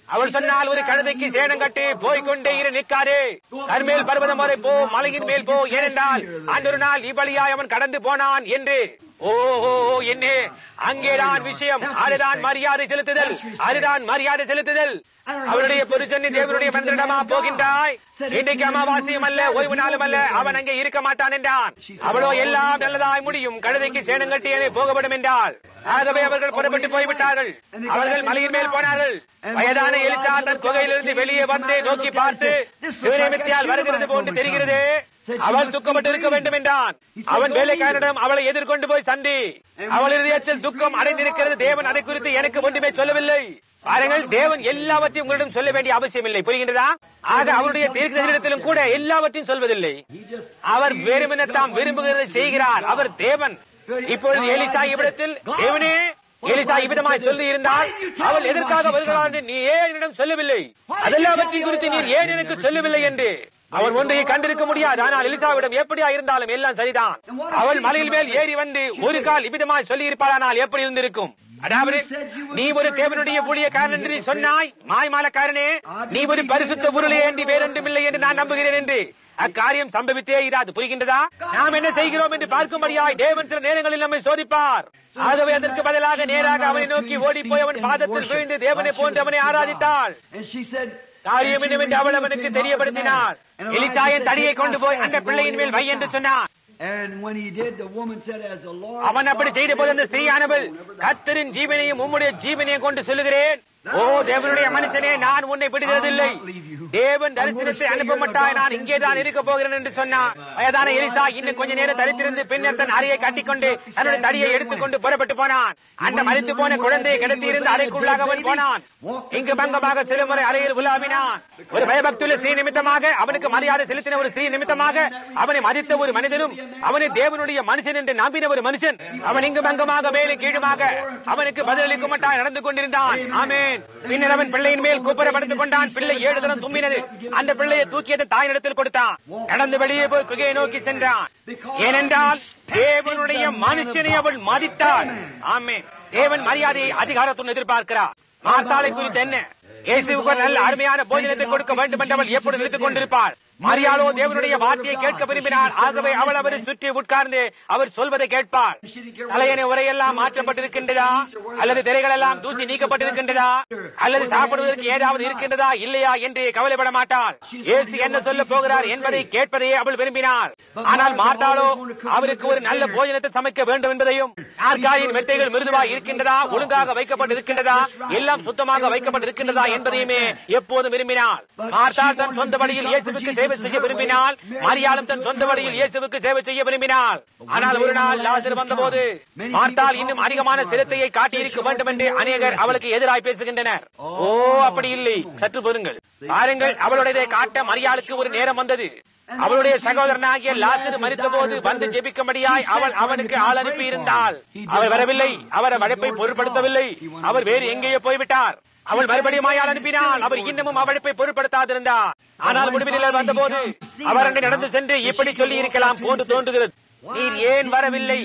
அவள் சொன்னால் ஒரு கழுதைக்கு சேனம் கட்டி போய்கொண்டே இரு நிற்காதே கர்மேல் பர்வதம் வரை போ மலையின் மேல் போ ஏனென்றால் அன்றொரு நாள் இவ்வழியாய் அவன் கடந்து போனான் என்று ஓ ஓ, ஓ, என்ன அங்கேதான் விஷயம் அதுதான் மரியாதை செலுத்துதல் அதுதான் மரியாதை செலுத்துதல் அவருடைய பொருச்சொன்னி தேவனுடைய மந்திரமா போகின்றாய் இன்றைக்கு அமாவாசையும் அல்ல ஓய்வு நாளும் அல்ல அவன் அங்கே இருக்க மாட்டான் என்றான் அவளோ எல்லாம் நல்லதாய் முடியும் கழுதைக்கு சேனம் கட்டியவே போகப்படும் என்றால் ஆகவே அவர்கள் புறப்பட்டு போய்விட்டார்கள் அவர்கள் மலையின் மேல் போனார்கள் வயதான எலிசா தன் குகையிலிருந்து வெளியே வந்து நோக்கி பார்த்து சிவநேமித்தியால் வருகிறது போன்று தெரிகிறது அவள் துக்கப்பட்டு இருக்க வேண்டும் என்றான் அவன் வேலைக்காரனிடம் அவளை எதிர்கொண்டு போய் சந்தி அவள் இதயத்தில் துக்கம் அடைந்திருக்கிறது தேவன் அதை குறித்து எனக்கு ஒன்றுமே சொல்லவில்லை பாருங்கள் தேவன் எல்லாவற்றையும் உங்களிடம் சொல்ல வேண்டிய அவசியம் இல்லை புரிகின்றதா ஆக அவருடைய தீர்க்கதரிடத்திலும் கூட எல்லாவற்றையும் சொல்வதில்லை அவர் வெறுமென தாம் விரும்புகிறதை செய்கிறார் அவர் தேவன் இப்பொழுது எலிசா இவ்விடத்தில் தேவனே எலிசா இவ்விதமாய் சொல்லி இருந்தால் அவள் எதற்காக வருகிறாள் என்று நீ ஏன் என்னிடம் சொல்லவில்லை அதெல்லாவற்றையும் குறித்து நீர் ஏன் எனக்கு சொல்லவில்லை என்று அவர் ஒன்றையை கண்டிருக்க முடியாது ஆனால் எலிசாவிடம் எப்படியா இருந்தாலும் எல்லாம் சரிதான் அவள் மலையில் மேல் ஏறி வந்து ஒரு கால் இவ்விதமாய் சொல்லி இருப்பாளானால் எப்படி இருந்திருக்கும் அதாவது நீ ஒரு தேவனுடைய ஊழியக்காரன் என்று நீ சொன்னாய் மாய்மாலக்காரனே நீ ஒரு பரிசுத்த உருளை ஏண்டி வேறொன்றுமில்லை என்று நான் நம்புகிறேன் என்று அக்காரியம் சம்பவித்தே இராது புரிகின்றதா நாம் என்ன செய்கிறோம் என்று பார்க்கும்படியாய் தேவன் சில நேரங்களில் நம்மை சோதிப்பார் ஆகவே அதற்கு பதிலாக நேராக அவனை நோக்கி ஓடி போய் அவன் பாதத்தில் விழுந்து தேவனை போன்று அவனை ஆராதித்தாள் And she said, காரியம் என்னவென்று அவள் அவனுக்கு தெரியப்படுத்தினார் எலிசாயன் தடியை கொண்டு போய் அந்த பிள்ளையின் மேல் வை என்று சொன்னார் And when he did, the woman said, As the Lord. அவன் அப்படி செய்த போது அந்த ஸ்திரீயானவள் கத்தரின் ஜீவனையும் உம்முடைய ஜீவனையும் கொண்டு சொல்லுகிறேன் ஓ தேவனுடைய மனுஷனே நான் உன்னை விடுகிறதில்லை தேவன் தரிசனத்தை அனுப்ப மாட்டாய் நான் இங்கே தான் இருக்க போகிறேன் என்று சொன்னான் வயதான எலிசா இன்னும் கொஞ்ச நேரம் தரித்திருந்து பின்னர் தன் அறையை கட்டிக்கொண்டு தன்னுடைய தடியை எடுத்துக்கொண்டு புறப்பட்டு போனான் அந்த மறித்து போன குழந்தையை கிடத்தி இருந்து அறைக்குள்ளாக அவன் போனான் இங்கு பங்கமாக சில முறை அறையில் உலாவினான் ஒரு பயபக்தியுள்ள ஸ்ரீ நிமித்தமாக அவனுக்கு மரியாதை செலுத்தின ஒரு ஸ்ரீ நிமித்தமாக அவனை மதித்த ஒரு மனிதனும் அவனை தேவனுடைய மனுஷன் என்று நம்பின ஒரு மனுஷன் அவன் இங்கு பங்கமாக மேலும் கீழுமாக அவனுக்கு பதிலளிக்க மாட்டாய் நடந்து கொண்டிருந்தான் ஆமேன் பின்னர் அவன் பிள்ளையின் மேல் கூப்பிட படுத்துக் கொண்டான் பிள்ளை ஏழு தரம் தும்மினது அந்த பிள்ளையை தூக்கியது தாயினிடத்தில் கொடுத்தான் நடந்து வெளியே போய் குகையை நோக்கி சென்றான் ஏனென்றால் தேவனுடைய மனுஷனை அவள் மதித்தாள் ஆமேன் தேவன் மரியாதையை அதிகாரத்துடன் எதிர்பார்க்கிறார் மார்த்தாளை குறித்து என்ன இயேசுவுக்கு ஒரு நல்ல அருமையான போஜனத்தை கொடுக்க வேண்டும் என்று அவள் எப்பொழுது நினைத்துக் கொண்டிருப்பாள் மரியாளோ தேவனுடைய வார்த்தையை கேட்க விரும்பினாள் ஆகவே அவள் அவரை சுற்றி உட்கார்ந்து அவர் சொல்வதை கேட்பாள் தலையணை உரையெல்லாம் மாற்றப்பட்டிருக்கின்றதா அல்லது திரைகள் எல்லாம் தூசி நீக்கப்பட்டிருக்கின்றதா அல்லது சாப்பிடுவதற்கு ஏதாவது இருக்கின்றதா இல்லையா என்று கவலைப்பட மாட்டாள் இயேசு என்ன சொல்ல போகிறார் என்பதை கேட்பதையே அவள் விரும்பினாள் ஆனால் மாட்டாளோ அவருக்கு ஒரு நல்ல போஜனத்தை சமைக்க வேண்டும் என்பதையும் நாற்காலியின் மெத்தைகள் மிருதுவாக இருக்கின்றதா ஒழுங்காக வைக்கப்பட்டிருக்கின்றதா எல்லாம் சுத்தமாக வைக்கப்பட்டிருக்கின்றதா என்பதையுமே எப்போதும் விரும்பினாள் மார்த்தாள் தன் சொந்த வழியில் இயேசுவுக்கு சேவை செய்ய விரும்பினாள் மரியாளும் தன் சொந்த வழியில் இயேசுவுக்கு சேவை செய்ய விரும்பினாள் ஆனால் ஒரு நாள் லாசர் வந்தபோது மார்த்தாள் இன்னும் அதிகமான சிரத்தையை காட்டியிருக்க வேண்டும் என்று அநேகர் அவளுக்கு எதிராய் பேசுகின்றனர் ஓ அப்படி இல்லை சற்று பொறுங்கள் பாருங்கள் அவளுடைய காட்ட மரியாளுக்கு ஒரு நேரம் வந்தது அவளுடைய சகோதரனாகிய லாசரு மறித்த போது வந்து ஜெபிக்கும்படியாய் அவள் அவனுக்கு ஆள் அனுப்பி இருந்தாள் அவர் வரவில்லை அவர் அழைப்பை பொருட்படுத்தவில்லை அவர் வேறு எங்கேயோ போய்விட்டார் அவள் மறுபடியும் ஆள் அனுப்பினாள் அவர் இன்னமும் அழைப்பை பொருட்படுத்தாதிருந்தார் ஆனால் முடிவில் வந்தபோது அவர் அங்கே நடந்து சென்று இப்படி சொல்லி இருக்கலாம் போன்று தோன்றுகிறது நீர் ஏன் வரவில்லை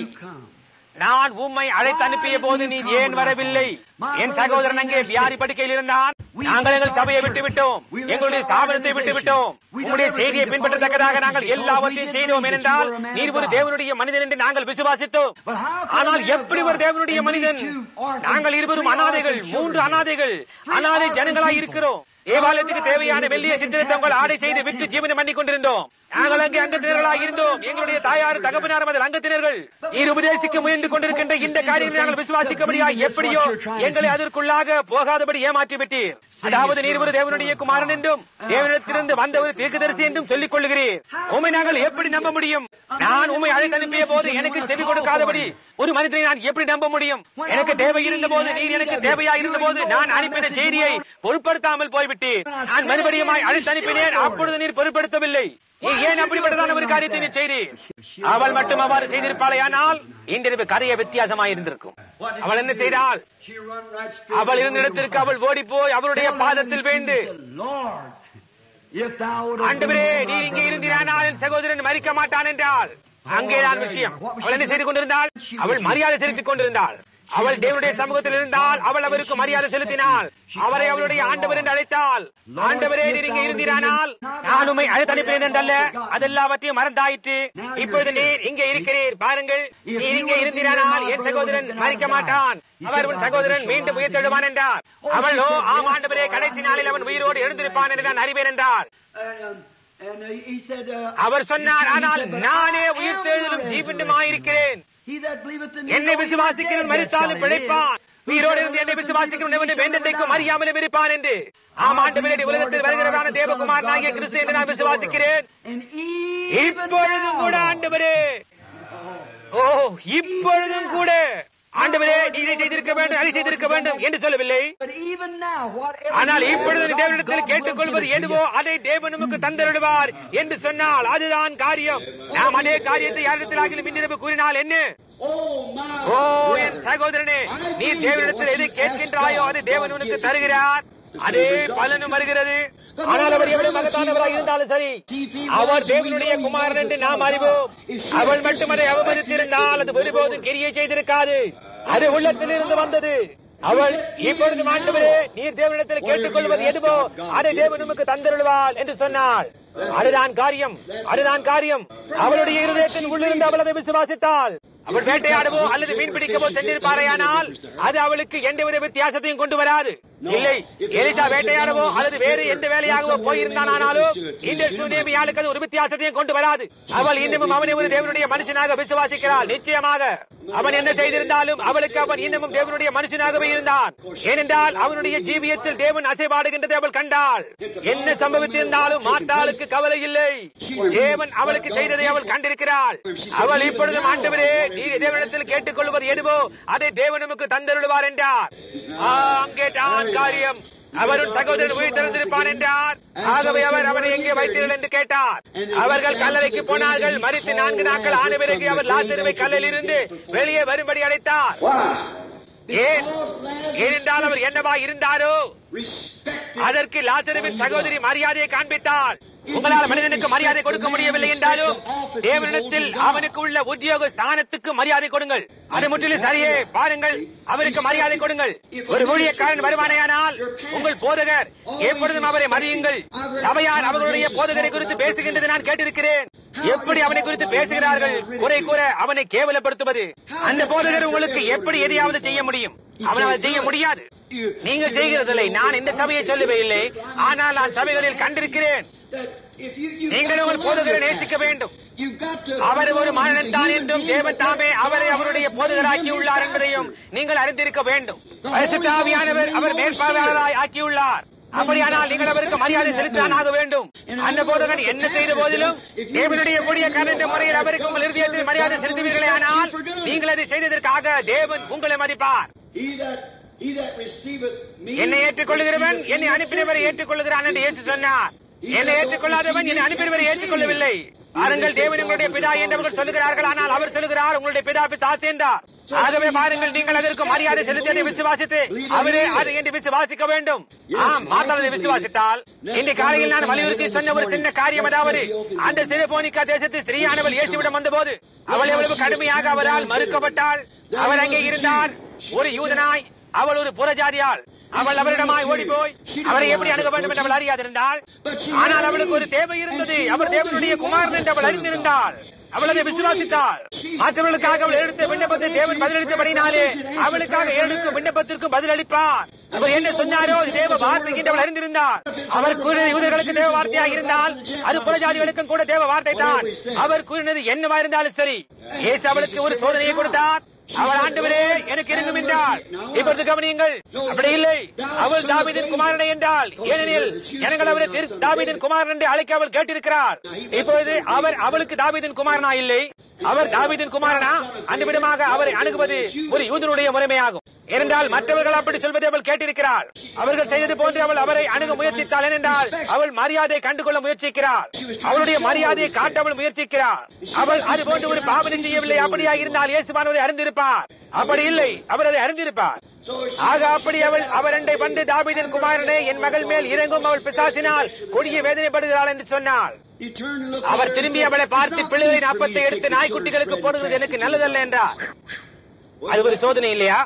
நான் உம்மை அழைத்து அனுப்பிய போது நீ ஏன் வரவில்லை என் சகோதரன் அங்கே வியாதி படுக்கையில் இருந்தான் நாங்கள் எங்கள் சபையை விட்டு விட்டோம் எங்களுடைய ஸ்தாபனத்தை விட்டு விட்டோம் உங்களுடைய செய்தியை பின்பற்றத்தக்கதாக நாங்கள் எல்லாவற்றையும் செய்தோம் ஏனென்றால் நீர் ஒரு தேவனுடைய மனிதன் என்று நாங்கள் விசுவாசித்தோம் ஆனால் எப்படி ஒரு தேவனுடைய மனிதன் நாங்கள் இருவரும் அனாதைகள் மூன்று அனாதைகள் அனாதை ஜனங்களாய் இருக்கிறோம் தேவாலயத்துக்கு தேவையான வெள்ளிய சித்திரத்தை உங்கள் ஆடை செய்து விற்று ஜீவனம் பண்ணி கொண்டிருந்தோம் நாங்கள் அங்கே அங்கத்தினர்களாக இருந்தோம் எங்களுடைய தாயார் தகப்பனார் அதில் அங்கத்தினர்கள் நீர் உபதேசிக்க முயன்று கொண்டிருக்கின்ற இந்த காரியங்களை நாங்கள் விசுவாசிக்கபடியா எப்படியோ எங்களை அதற்குள்ளாக போகாதபடி ஏமாற்றி விட்டீர் அதாவது நீர் ஒரு தேவனுடைய குமாரன் என்றும் தேவனிடத்திலிருந்து வந்த ஒரு தீர்க்கதரிசி என்றும் சொல்லிக் கொள்கிறீர் உண்மை நாங்கள் எப்படி நம்ப முடியும் நான் உண்மை அழைத்து அனுப்பிய போது எனக்கு செவி கொடுக்காதபடி ஒரு மனிதனை நான் எப்படி நம்ப முடியும் எனக்கு தேவை இருந்த போது நீர் எனக்கு தேவையா இருந்த போது நான் அனுப்பின செய்தியை பொருட்படுத்தாமல் போய்விட்டீர் நான் மறுபடியுமாய் அழைத்து அனுப்பினேன் அப்பொழுது நீர் பொருட்படுத்தவில்லை நீ ஏன் அப்படிப்பட்டதான ஒரு காரியத்தை நீ செய்தீர் அவள் மட்டும் அவ்வாறு செய்திருப்பாளையானால் இன்றிரவு கதைய வித்தியாசமாய் இருந்திருக்கும் அவள் என்ன செய்தாள் She run right straight அவள் to இருந்த the இடத்திற்கு அவள் ஓடி போய் அவருடைய பாதத்தில் வீழ்ந்து Lord, if thou would ஆண்டவரே நீ இங்கே இருந்திரானால் என் சகோதரன் மறிக்க மாட்டான் என்றால் அங்கேதான் விஷயம் அவள் என்ன செய்து கொண்டிருந்தாள் அவள் மரியாதை செலுத்திக் கொண்டிருந்தாள் அவள் தேவனுடைய சமூகத்தில் இருந்தால் அவள் அவருக்கு மரியாதை செலுத்தினாள் அவரை அவளுடைய ஆண்டவர் என்று அழைத்தாள் ஆண்டவரே நீர் இங்கே இருந்தீரானால் நான் உண்மை அழைத்து அனுப்பினேன் என்றல்ல அதெல்லாவற்றையும் மறந்தாயிற்று இப்பொழுது நீர் இங்கே இருக்கிறீர் பாருங்கள் நீர் இங்கே இருந்தீரானால் என் சகோதரன் மறிக்க மாட்டான் அவர் உன் சகோதரன் மீண்டும் உயிர்த்தெழுவான் என்றார் அவளோ ஆம் ஆண்டவரே கடைசி நாளில் அவன் உயிரோடு எழுந்திருப்பான் என்று நான் அறிவேன் என்றார் And, uh, and uh, he said, uh, அவர் சொன்னார் ஆனால் நானே உயிர்த்தெழுதலும் ஜீவனுமாயிருக்கிறேன் He that believeth in me, என்னை though he be விசுவாசிக்கிறவன் dead, yet மறித்தாலும் shall he live. பிழைப்பான் உயிரோடு இருந்து என்னை விசுவாசிக்கிறவன் எவனும் வேண்டத்தைக்கும் அறியாமலும் இருப்பான் என்று ஆம் ஆண்டு உலகத்தில் வருகிறதான தேவகுமாரனாகிய கிறிஸ்து என்று நான் விசுவாசிக்கிறேன் And even இப்பொழுதும் கூட now, ஆண்டவரே ஓ இப்பொழுதும் கூட ஆண்டவரே நீ இதை செய்திருக்க வேண்டும் அதை செய்திருக்க வேண்டும் என்று சொல்லவில்லை but even now, whatever ஆனால் you இப்பொழுது ask நீ தேவனிடத்தில் God, God கேட்டுக்கொள்வது will give it to எதுவோ you. அதை தேவன் நமக்கு தந்தருடுவார் என்று சொன்னால் அதுதான் காரியம் நாம் அதே காரியத்தை யாரிடத்திலாகிலும் இன்றிரவு கூறினால் என்ன ஓ என் சகோதரனே நீ தேவனிடத்தில் எதை கேட்கின்றாயோ அது தேவன் உனக்கு தருகிறார் அதே பலனும் வருகிறது ஆனால் அவர் எவ்வளவு மகத்தானவராக இருந்தாலும் சரி அவர் தேவனுடைய குமாரன் என்று நாம் அறிவோம் அவள் மட்டும் அதை அவமதித்திருந்தால் அது ஒருபோதும் கிரியை செய்திருக்காது அது உள்ளத்தில் இருந்து வந்தது அவள் இப்பொழுது ஆண்டவரே நீர் தேவனிடத்தில் கேட்டுக்கொள்வது எதுவோ அதை தேவன் உமக்கு தந்தருள்வாள் என்று சொன்னாள் அதுதான் காரியம் அதுதான் காரியம் அவளுடைய இருதயத்தின் உள்ளிருந்து அவள் அதை விசுவாசித்தாள் அவள் வேட்டையாடவோ அல்லது மீன் பிடிக்கவோ சென்றிருப்பாரையானால் அது அவளுக்கு எந்தவித வித்தியாசத்தையும் கொண்டு வராது இல்லை எலிசா வேட்டையாடவோ அல்லது வேறு எந்த வேலையாகவோ போயிருந்தானாலும் இந்த சுனேமியாளுக்கு அது ஒரு வித்தியாசத்தையும் கொண்டு வராது அவள் இன்னமும் அவனை ஒரு தேவனுடைய மனுஷனாக விசுவாசிக்கிறாள் நிச்சயமாக அவன் என்ன செய்திருந்தாலும் அவளுக்கு அவன் இன்னமும் தேவனுடைய மனுஷனாகவே இருந்தான் ஏனென்றால் அவனுடைய ஜீவியத்தில் தேவன் அசைபாடுகின்றதை அவள் கண்டாள் என்ன சம்பவித்திருந்தாலும் மாட்டாளுக்கு கவலை இல்லை தேவன் அவளுக்கு செய்ததை அவள் கண்டிருக்கிறாள் அவள் இப்பொழுதும் ஆண்டவரே நீ தேவனிடத்தில் கேட்டுக்கொள்வது எதுவோ அதை தேவன் நமக்கு தந்தருள்வார் என்றார் ஆ, அங்கே தான் காரியம் அவரும் சகோதரன் உயிர் திறந்திருப்பான் என்றார் ஆகவே அவர் அவனை எங்கே வைத்தீர்கள் என்று கேட்டார் அவர்கள் கல்லறைக்கு போனார்கள் மறித்து நான்கு நாட்கள் ஆன பிறகு அவர் லாசருவை கல்லில் இருந்து வெளியே வரும்படி அழைத்தார் ஏன் ஏனென்றால் அவர் என்னவா இருந்தாரோ அதற்கு லாசருவின் சகோதரி மரியாதையை காண்பித்தார் உங்களால் மனிதனுக்கு மரியாதை கொடுக்க முடியவில்லை என்றாலும் தேவனிடத்தில் அவனுக்கு உள்ள உத்தியோக ஸ்தானத்துக்கு மரியாதை கொடுங்கள் அது முற்றிலும் சரியே பாருங்கள் அவருக்கு மரியாதை கொடுங்கள் ஒரு ஊழியக்காரன் வருவானேயானால் உங்கள் போதகர் எப்பொழுதும் அவரை மதியுங்கள் சபையார் அவர்களுடைய போதகரை குறித்து பேசுகின்றது நான் கேட்டிருக்கிறேன் எப்படி அவனை குறித்து பேசுகிறார்கள் குறை கூற அவனை கேவலப்படுத்துவது அந்த போதகர் உங்களுக்கு எப்படி எதையாவது செய்ய முடியும் அவனால் செய்ய முடியாது நீங்கள் செய்கிறதில்லை நான் இந்த சபையை சொல்லவே இல்லை ஆனால் நான் சபைகளில் கண்டிருக்கிறேன் நீங்கள் உங்கள் போதகரை நேசிக்க வேண்டும் அவர் ஒரு மனிதன் தான் என்றும் தேவன் தாமே அவரை அவருடைய போதகராக்கி உள்ளார் என்பதையும் நீங்கள் அறிந்திருக்க வேண்டும் பரிசுத்த ஆவியானவர் அவர் மேற்பார்வையாளராய் ஆக்கியுள்ளார் அப்படியானால் நீங்கள் அவருக்கு மரியாதை செலுத்தான் ஆக வேண்டும் அந்த போதகன் என்ன செய்த போதிலும் தேவனுடைய முடிய கரண்ட முறையில் அவருக்கு உங்கள் இருதயத்தில் மரியாதை செலுத்துவீர்களே ஆனால் நீங்கள் அதை செய்ததற்காக தேவன் உங்களை மதிப்பார் என்னை ஏற்றுக்கொள்ளுகிறவன் என்னை அனுப்பினவரை ஏற்றுக்கொள்ளுகிறான் என்று இயேசு சொன்னார் என்னை ஏற்றுக்கொள்ளாதவன் என்னை அனுப்பினவரை ஏற்றுக்கொள்ளவில்லை பாருங்கள் தேவன் உங்களுடைய பிதா என்றவர்கள் சொல்லுகிறார்கள் ஆனால் அவர் சொல்லுகிறார் உங்களுடைய பிதா பிசாசு என்றார் ஆகவே பாருங்கள் நீங்கள் அதற்கு மரியாதை செலுத்தியதை விசுவாசித்து அவரே அது என்று விசுவாசிக்க வேண்டும் ஆம் மாத்தாளதை விசுவாசித்தால் இன்று காலையில் நான் வலியுறுத்தி சொன்ன ஒரு சின்ன காரியம் அதாவது அந்த சிறுபோனிக்கா தேசத்து ஸ்திரீயானவள் இயேசுவிடம் வந்தபோது அவள் எவ்வளவு கடுமையாக அவரால் மறுக்கப்பட்டாள் அவர் அங்கே இருந்தார் ஒரு யூதனாய் அவள் ஒரு புறஜாதியாள் அவள் அவரிடமாய் ஓடி போய் அவரை எப்படி அணுக வேண்டும் என்று அவள் அறியாதிருந்தாள் ஆனால் அவளுக்கு ஒரு தேவை இருந்தது அவர் தேவனுடைய குமாரன் என்று அவள் அறிந்திருந்தாள் அவள் அதை விசுவாசித்தாள் மற்றவர்களுக்காக அவள் எடுத்த விண்ணப்பத்தை தேவன் பதிலளித்தபடினாலே அவளுக்காக எடுத்த விண்ணப்பத்திற்கு பதிலளிப்பார் அவர் என்ன சொன்னாரோ அது தேவ வார்த்தை என்று அவள் அறிந்திருந்தார் அவர் கூறினது யூதர்களுக்கு தேவ வார்த்தையாக இருந்தால் அது புறஜாதிகளுக்கும் கூட தேவ வார்த்தை தான் அவர் கூறினது என்னவா இருந்தாலும் சரி இயேசு அவளுக்கு ஒரு சோதனையை கொடுத்தார் அவள் ஆண்டவரே எனக்கு இருக்கும் என்றால் இப்பொழுது கவனியுங்கள் அப்படி இல்லை அவள் தாவீதின் குமாரனை என்றால் ஏனெனில் ஜனங்கள் அவரை திரு- தாவீதின் குமாரன் என்று அழைக்க அவள் கேட்டிருக்கிறார் இப்பொழுது அவர் அவளுக்கு தாவீதின் குமாரனா இல்லை அவர் தாவீதின் குமாரனா அந்த விதமாக அவரை அணுகுவது ஒரு யூதனுடைய முறைமையாகும் ஏனென்றால் மற்றவர்கள் அப்படி சொல்வதை அவள் கேட்டிருக்கிறாள் அவர்கள் செய்தது போன்று அவள் அவரை அணுக முயற்சித்தாள் ஏனென்றால் அவள் மரியாதை கண்டுகொள்ள முயற்சிக்கிறாள் அவளுடைய மரியாதையை காட்ட அவள் முயற்சிக்கிறாள் அவள் அது போன்று ஒரு பாவனை செய்யவில்லை அப்படியா இருந்தால் இயேசுவானதை அறிந்திருப்பார் அப்படி இல்லை அவர் அதை அறிந்திருப்பார் ஆக அப்படி அவள் அவர் அண்டை வந்து தாபீதின் குமாரனே என் மகள் மேல் இறங்கும் அவள் பிசாசினால் கொடிய வேதனைப்படுகிறாள் என்று சொன்னாள் அவர் திரும்பி அவளை பார்த்து பிள்ளைகளின் அப்பத்தை எடுத்து நாய்க்குட்டிகளுக்கு போடுவது எனக்கு நல்லதல்ல என்றார் அது ஒரு சோதனை இல்லையா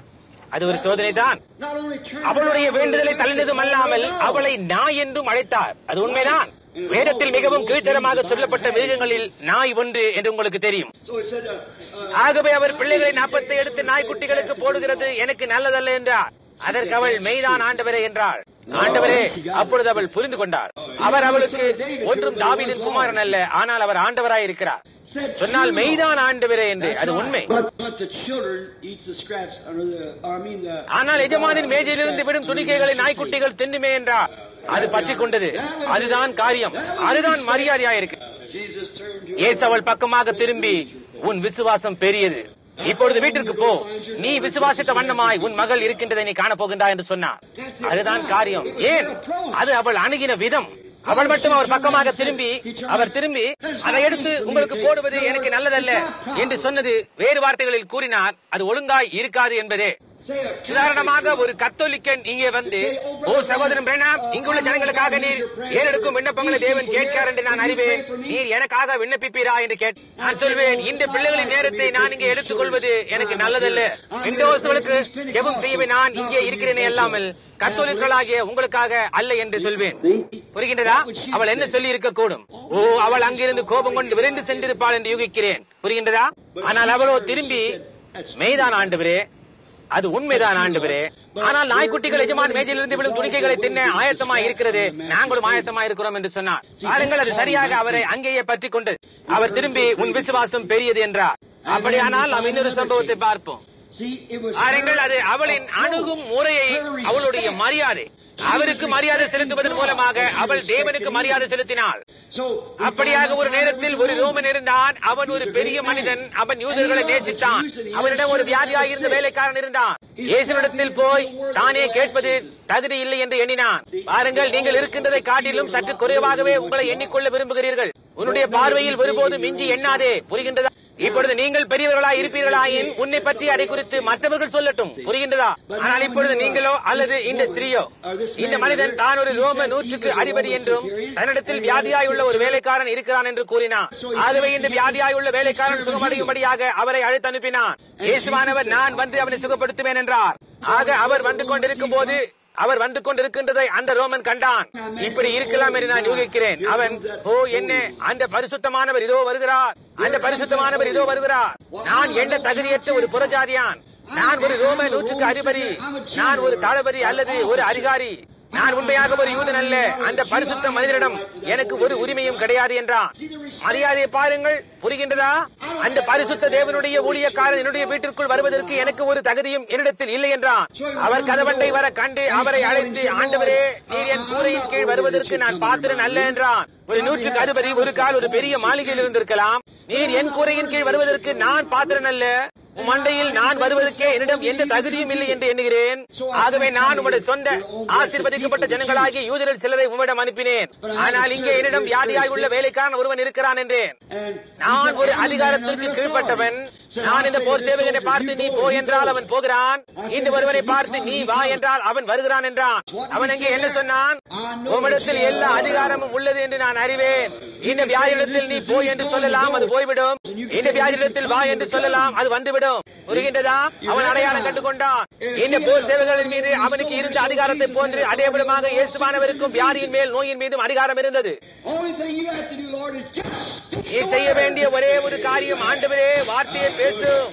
அது ஒரு சோதனை தான் Not only turned அவளுடைய around, வேண்டுதலை but தள்ளினதும் அல்லாமல் அவளை நாய் என்றும் அழைத்தார் அது உண்மைதான் வேதத்தில் மிகவும் கீழ்த்தரமாக சொல்லப்பட்ட மிருகங்களில் நாய் ஒன்று என்று உங்களுக்கு தெரியும் So he said, uh, uh, ஆகவே அவர் பிள்ளைகளின் அப்பத்தை எடுத்து நாய்க்குட்டிகளுக்கு போடுகிறது எனக்கு நல்லதல்ல என்றார் அதற்கு அவள் மெய்தான் ஆண்டவரே என்றாள் ஆண்டவரே அப்பொழுது அவள் புரிந்து கொண்டார் அவர் அவளுக்கு ஒன்றும் தாவீதின் குமாரன் அல்ல ஆனால் அவர் ஆண்டவராய் இருக்கிறார் said, சொன்னால் மெய்தான் ஆண்டவரே என்று That's அது right. உண்மை But, but the children eats the scraps under the, or I mean the. ஆனால் எஜமானின் மேஜையிலிருந்து விடும் துணிக்கைகளை நாய்க்குட்டிகள் தின்னுமே என்றார் அது பற்றி கொண்டது அதுதான் காரியம் அதுதான் மரியாதையாயிருக்கு Jesus turned to இயேசு அவள் பக்கமாக திரும்பி உன் விசுவாசம் பெரியது இப்பொழுது வீட்டிற்கு போ நீ விசுவாசித்த வண்ணமாய் உன் மகள் இருக்கின்றதை நீ காணப் போகின்றாய் என்று சொன்னார் அதுதான் காரியம் ஏன் அது அவள் அணுகின விதம் அவள் மட்டும் அவர் பக்கமாக திரும்பி அவர் திரும்பி அதை எடுத்து உங்களுக்கு போடுவது எனக்கு நல்லதல்ல என்று சொன்னது வேறு வார்த்தைகளில் கூறினார் அது ஒழுங்காய் இருக்காது என்பதே say a உதாரணமாக ஒரு கத்தோலிக்கன் இங்கே வந்து ஓ சகோதரன் பிரணாம் இங்குள்ள ஜனங்களுக்காக நீர் ஏறெடுக்கும் விண்ணப்பங்களை தேவன் கேட்கிறார் என்று நான் அறிவேன் நீர் எனக்காக விண்ணப்பிப்பீரா என்று கேட் நான் சொல்வேன் இந்த பிள்ளைகளின் நேரத்தை நான் இங்கே எடுத்துக்கொள்வது எனக்கு நல்லதல்ல விண்டோஸ்களுக்கு ஜெபம் செய்யவே நான் இங்கே இருக்கிறேனே அல்லாமல் கத்தோலிக்கர்களாகிய உங்களுக்காக அல்ல என்று சொல்வேன் புரிகின்றதா அவள் என்ன சொல்லி இருக்க கூடும் ஓ அவள் அங்கிருந்து கோபம் கொண்டு விரைந்து சென்றிருப்பாள் என்று யூகிக்கிறேன் புரிகின்றதா ஆனால் அவளோ திரும்பி மெய்தான் ஆண்டவரே அது உண்மைதான் ஆண்டவரே ஆனால் நாய்க்குட்டிகள் எஜமான் மேஜையிலிருந்து விழும் துணிக்கைகளை தின்ன ஆயத்தமா இருக்கிறது நாங்களும் ஆயத்தமா இருக்கிறோம் என்று சொன்னார் பாருங்கள் அது சரியாக அவரை அங்கேயே பற்றி கொண்டது அவர் திரும்பி உன் விசுவாசம் பெரியது என்றார் அப்படியானால் நாம் இன்னொரு சம்பவத்தை பார்ப்போம் See, it was பாருங்கள் அது அவளின் அணுகும் முறையை அவளுடைய மரியாதை அவருக்கு மரியாதை செலுத்துவதன் மூலமாக அவள் தேவனுக்கு மரியாதை செலுத்தினாள் so. அப்படியாக ஒரு நேரத்தில் ஒரு ரோமன் இருந்தான் அவன் ஒரு பெரிய மனிதன் அவன் யூதர்களை நேசித்தான் அவனிடம் ஒரு வியாதியாயிருந்த வேலைக்காரன் இருந்தான் இயேசுவிடத்தில் போய் தானே கேட்பது தகுதி இல்லை என்று எண்ணினான் பாருங்கள் நீங்கள் இருக்கின்றதை காட்டிலும் சற்று குறைவாகவே உங்களை எண்ணிக்கொள்ள விரும்புகிறீர்கள் உன்னுடைய பார்வையில் ஒருபோதும் மிஞ்சி எண்ணாதே புரிகின்றதா இப்பொழுது நீங்கள் பெரியவர்களாய் இருப்பீர்களாயின் உன்னை பற்றி அதை குறித்து மற்றவர்கள் சொல்லட்டும் புரிகின்றதா ஆனால் இப்பொழுது நீங்களோ அல்லது இந்த ஸ்திரீயோ இந்த மனிதன் தான் ஒரு ரோம நூற்றுக்கு அதிபதி என்றும் தன்னிடத்தில் வியாதியாயுள்ள ஒரு வேலைக்காரன் இருக்கிறான் என்று கூறினான் ஆகவே இந்த வியாதியாயுள்ள வேலைக்காரன் சுகமடையும்படியாக அவரை அழைத்து அனுப்பினான் இயேசுவானவர் நான் வந்து அவனை சுகப்படுத்துவேன் என்றார் ஆக அவர் வந்து கொண்டிருக்கும் போது அவர் வந்து கொண்டிருக்கின்றதை அந்த ரோமன் கண்டான் இப்படி இருக்கலாம் என்று நான் யூகிக்கிறேன் அவன் ஓ என்ன அந்த பரிசுத்தமானவர் இதோ வருகிறார் அந்த பரிசுத்தமானவர் இதோ வருகிறார் நான் என்ன தகுதியற்ற ஒரு புறஜாதியான் நான் ஒரு ரோம நூற்றுக்கு அதிபதி நான் ஒரு தளபதி அல்லது ஒரு அதிகாரி நான் உண்மையாக ஒரு யூதன் அல்ல அந்த பரிசுத்த மனிதனிடம் எனக்கு ஒரு உரிமையும் கிடையாது என்றான் மரியாதையை பாருங்கள் புரிகின்றதா அந்த பரிசுத்த தேவனுடைய ஊழியக்காரன் என்னுடைய வீட்டிற்குள் வருவதற்கு எனக்கு ஒரு தகுதியும் என்னிடத்தில் இல்லை என்றான் அவர் கதவண்டை வர கண்டு அவரை அழைத்து ஆண்டவரே நீர் என் கூரையின் கீழ் வருவதற்கு நான் பாத்திரன் அல்ல என்றான் ஒரு நூற்றுக்கு அதிபதி ஒரு கால் ஒரு பெரிய மாளிகையில் இருந்திருக்கலாம் நீர் என் கூரையின் கீழ் வருவதற்கு நான் பாத்திரன் அல்ல உம் மண்டையில் நான் வருவதற்கே என்னிடம் எந்த தகுதியும் இல்லை என்று எண்ணுகிறேன் ஆகவே நான் உங்களுடைய சொந்த ஆசீர்வதிக்கப்பட்ட ஜனங்களாகிய யூதரில் சிலரை உம்மிடம் அனுப்பினேன் ஆனால் இங்கே என்னிடம் வியாதியாய் உள்ள வேலைக்காரன் ஒருவன் இருக்கிறான் என்றேன் And நான் ஒரு அதிகாரத்திற்கு கீழ்ப்பட்டவன் நான் இந்த போர் சேவகனை பார்த்து நீ போ என்றால் அவன் போகிறான் இந்த ஒருவனை பார்த்து நீ வா என்றால் அவன் வருகிறான் என்றான் அவன் அங்கே என்ன சொன்னான் உம்மிடத்தில் எல்லா அதிகாரமும் உள்ளது என்று நான் அறிவேன் இந்த வியாதியிடத்தில் நீ போ என்று சொல்லலாம் அது போய்விடும் இந்த வியாதியிடத்தில் வா என்று சொல்லலாம் அது வந்துவிடும் புரிகின்றதா அவன் அடையாளம் கண்டுகொண்டான் இந்த போர் சேவைகளின் மீது அவனுக்கு இருந்த அதிகாரத்தை போன்று அதே விதமாக இயேசுவானவருக்கும் வியாதியின் மேல் நோயின் மீதும் அதிகாரம் இருந்தது only thing you have to do, Lord, is just speak நீ the செய்ய word. வேண்டிய ஒரே ஒரு காரியம் ஆண்டவரே வார்த்தையை பேசும்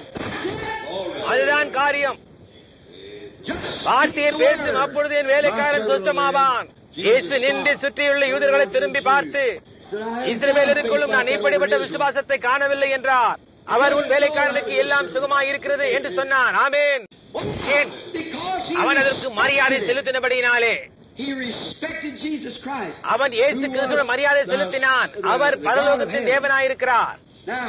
அதுதான் காரியம் வார்த்தையை பேசும் அப்பொழுது என் வேலைக்காரன் சுத்தமாவான் இயேசு நின்று சுற்றியுள்ள யூதர்களை திரும்பி பார்த்து இஸ்ரவேலருக்குள்ளும் நான் இப்படிப்பட்ட விசுவாசத்தை காணவில்லை என்றார் அவர் உன் வேலைக்காரனுக்கு எல்லாம் சுகமாய் இருக்கிறது என்று சொன்னான் ஆமேன் ஏன் Because he, அவன் அதற்கு மரியாதை செலுத்தினபடியினாலே he respected Jesus Christ. அவன் இயேசு கிறிஸ்துவ மரியாதை செலுத்தினான் அவர் பரலோகத்தின் தேவனாயிருக்கிறார் Now,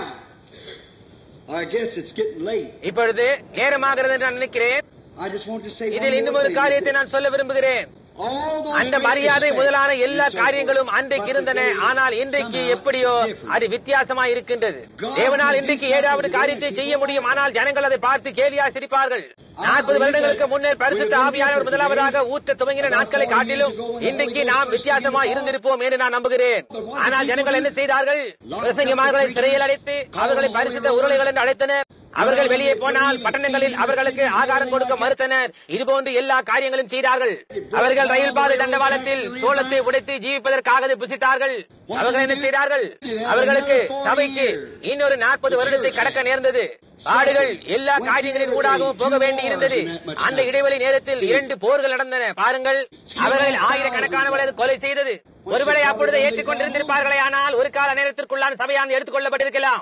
I guess it's getting late. இப்பொழுது நேரமாகிறது என்று நான் நினைக்கிறேன் I just want to say one இதில் இன்னும் more ஒரு thing. காரியத்தை நான் சொல்ல விரும்புகிறேன் All those அந்த great மரியாதை respect முதலான எல்லா and so காரியங்களும் forth, அன்றைக்கு but இருந்தன today, ஆனால் இன்றைக்கு somehow, எப்படியோ it's different. அது வித்தியாசமாக இருக்கின்றது தேவனால் இன்றைக்கு ஏதாவது காரியத்தை செய்ய முடியும் ஆனால் ஜனங்கள் அதை பார்த்து கேலியா சிரிப்பார்கள் நாற்பது வருடங்களுக்கு முன்னர் பரிசுத்த ஆவியானவர் முதலாவதாக ஊற்ற துவங்கின நாட்களை காட்டிலும் இன்றைக்கு நாம் வித்தியாசமா இருந்திருப்போம் என்று நான் நம்புகிறேன் ஆனால் ஜனங்கள் என்ன செய்தார்கள் பிரசங்கமார்களை சிறையில் அடைத்து அவர்களை பரிசுத்த உருளைகள் என்று அழைத்தனர் அவர்கள் வெளியே போனால் பட்டணங்களில் அவர்களுக்கு ஆகாரம் கொடுக்க மறுத்தனர் இதுபோன்று எல்லா காரியங்களும் செய்தார்கள் அவர்கள் ரயில் பாதை தண்டவாளத்தில் சோளத்தை உடைத்து ஜீவிப்பதற்காக அதை புசித்தார்கள் அவர்கள் என்ன செய்தார்கள் அவர்களுக்கு சபைக்கு இன்னொரு நாற்பது வருடத்தை கடக்க நேர்ந்தது பாடுகள் எல்லா காரியங்களின் ஊடாகவும் போக வேண்டி இருந்தது அந்த இடைவெளி நேரத்தில் இரண்டு போர்கள் நடந்தன பாருங்கள் அவர்கள் ஆயிரக்கணக்கானவர்களை கொலை செய்தது ஒருவேளை அப்பொழுது ஏற்றுக்கொண்டிருந்திருப்பார்களே ஆனால் ஒரு கால நேரத்திற்குள்ளான சபையானது எடுத்துக் கொள்ளப்பட்டிருக்கலாம்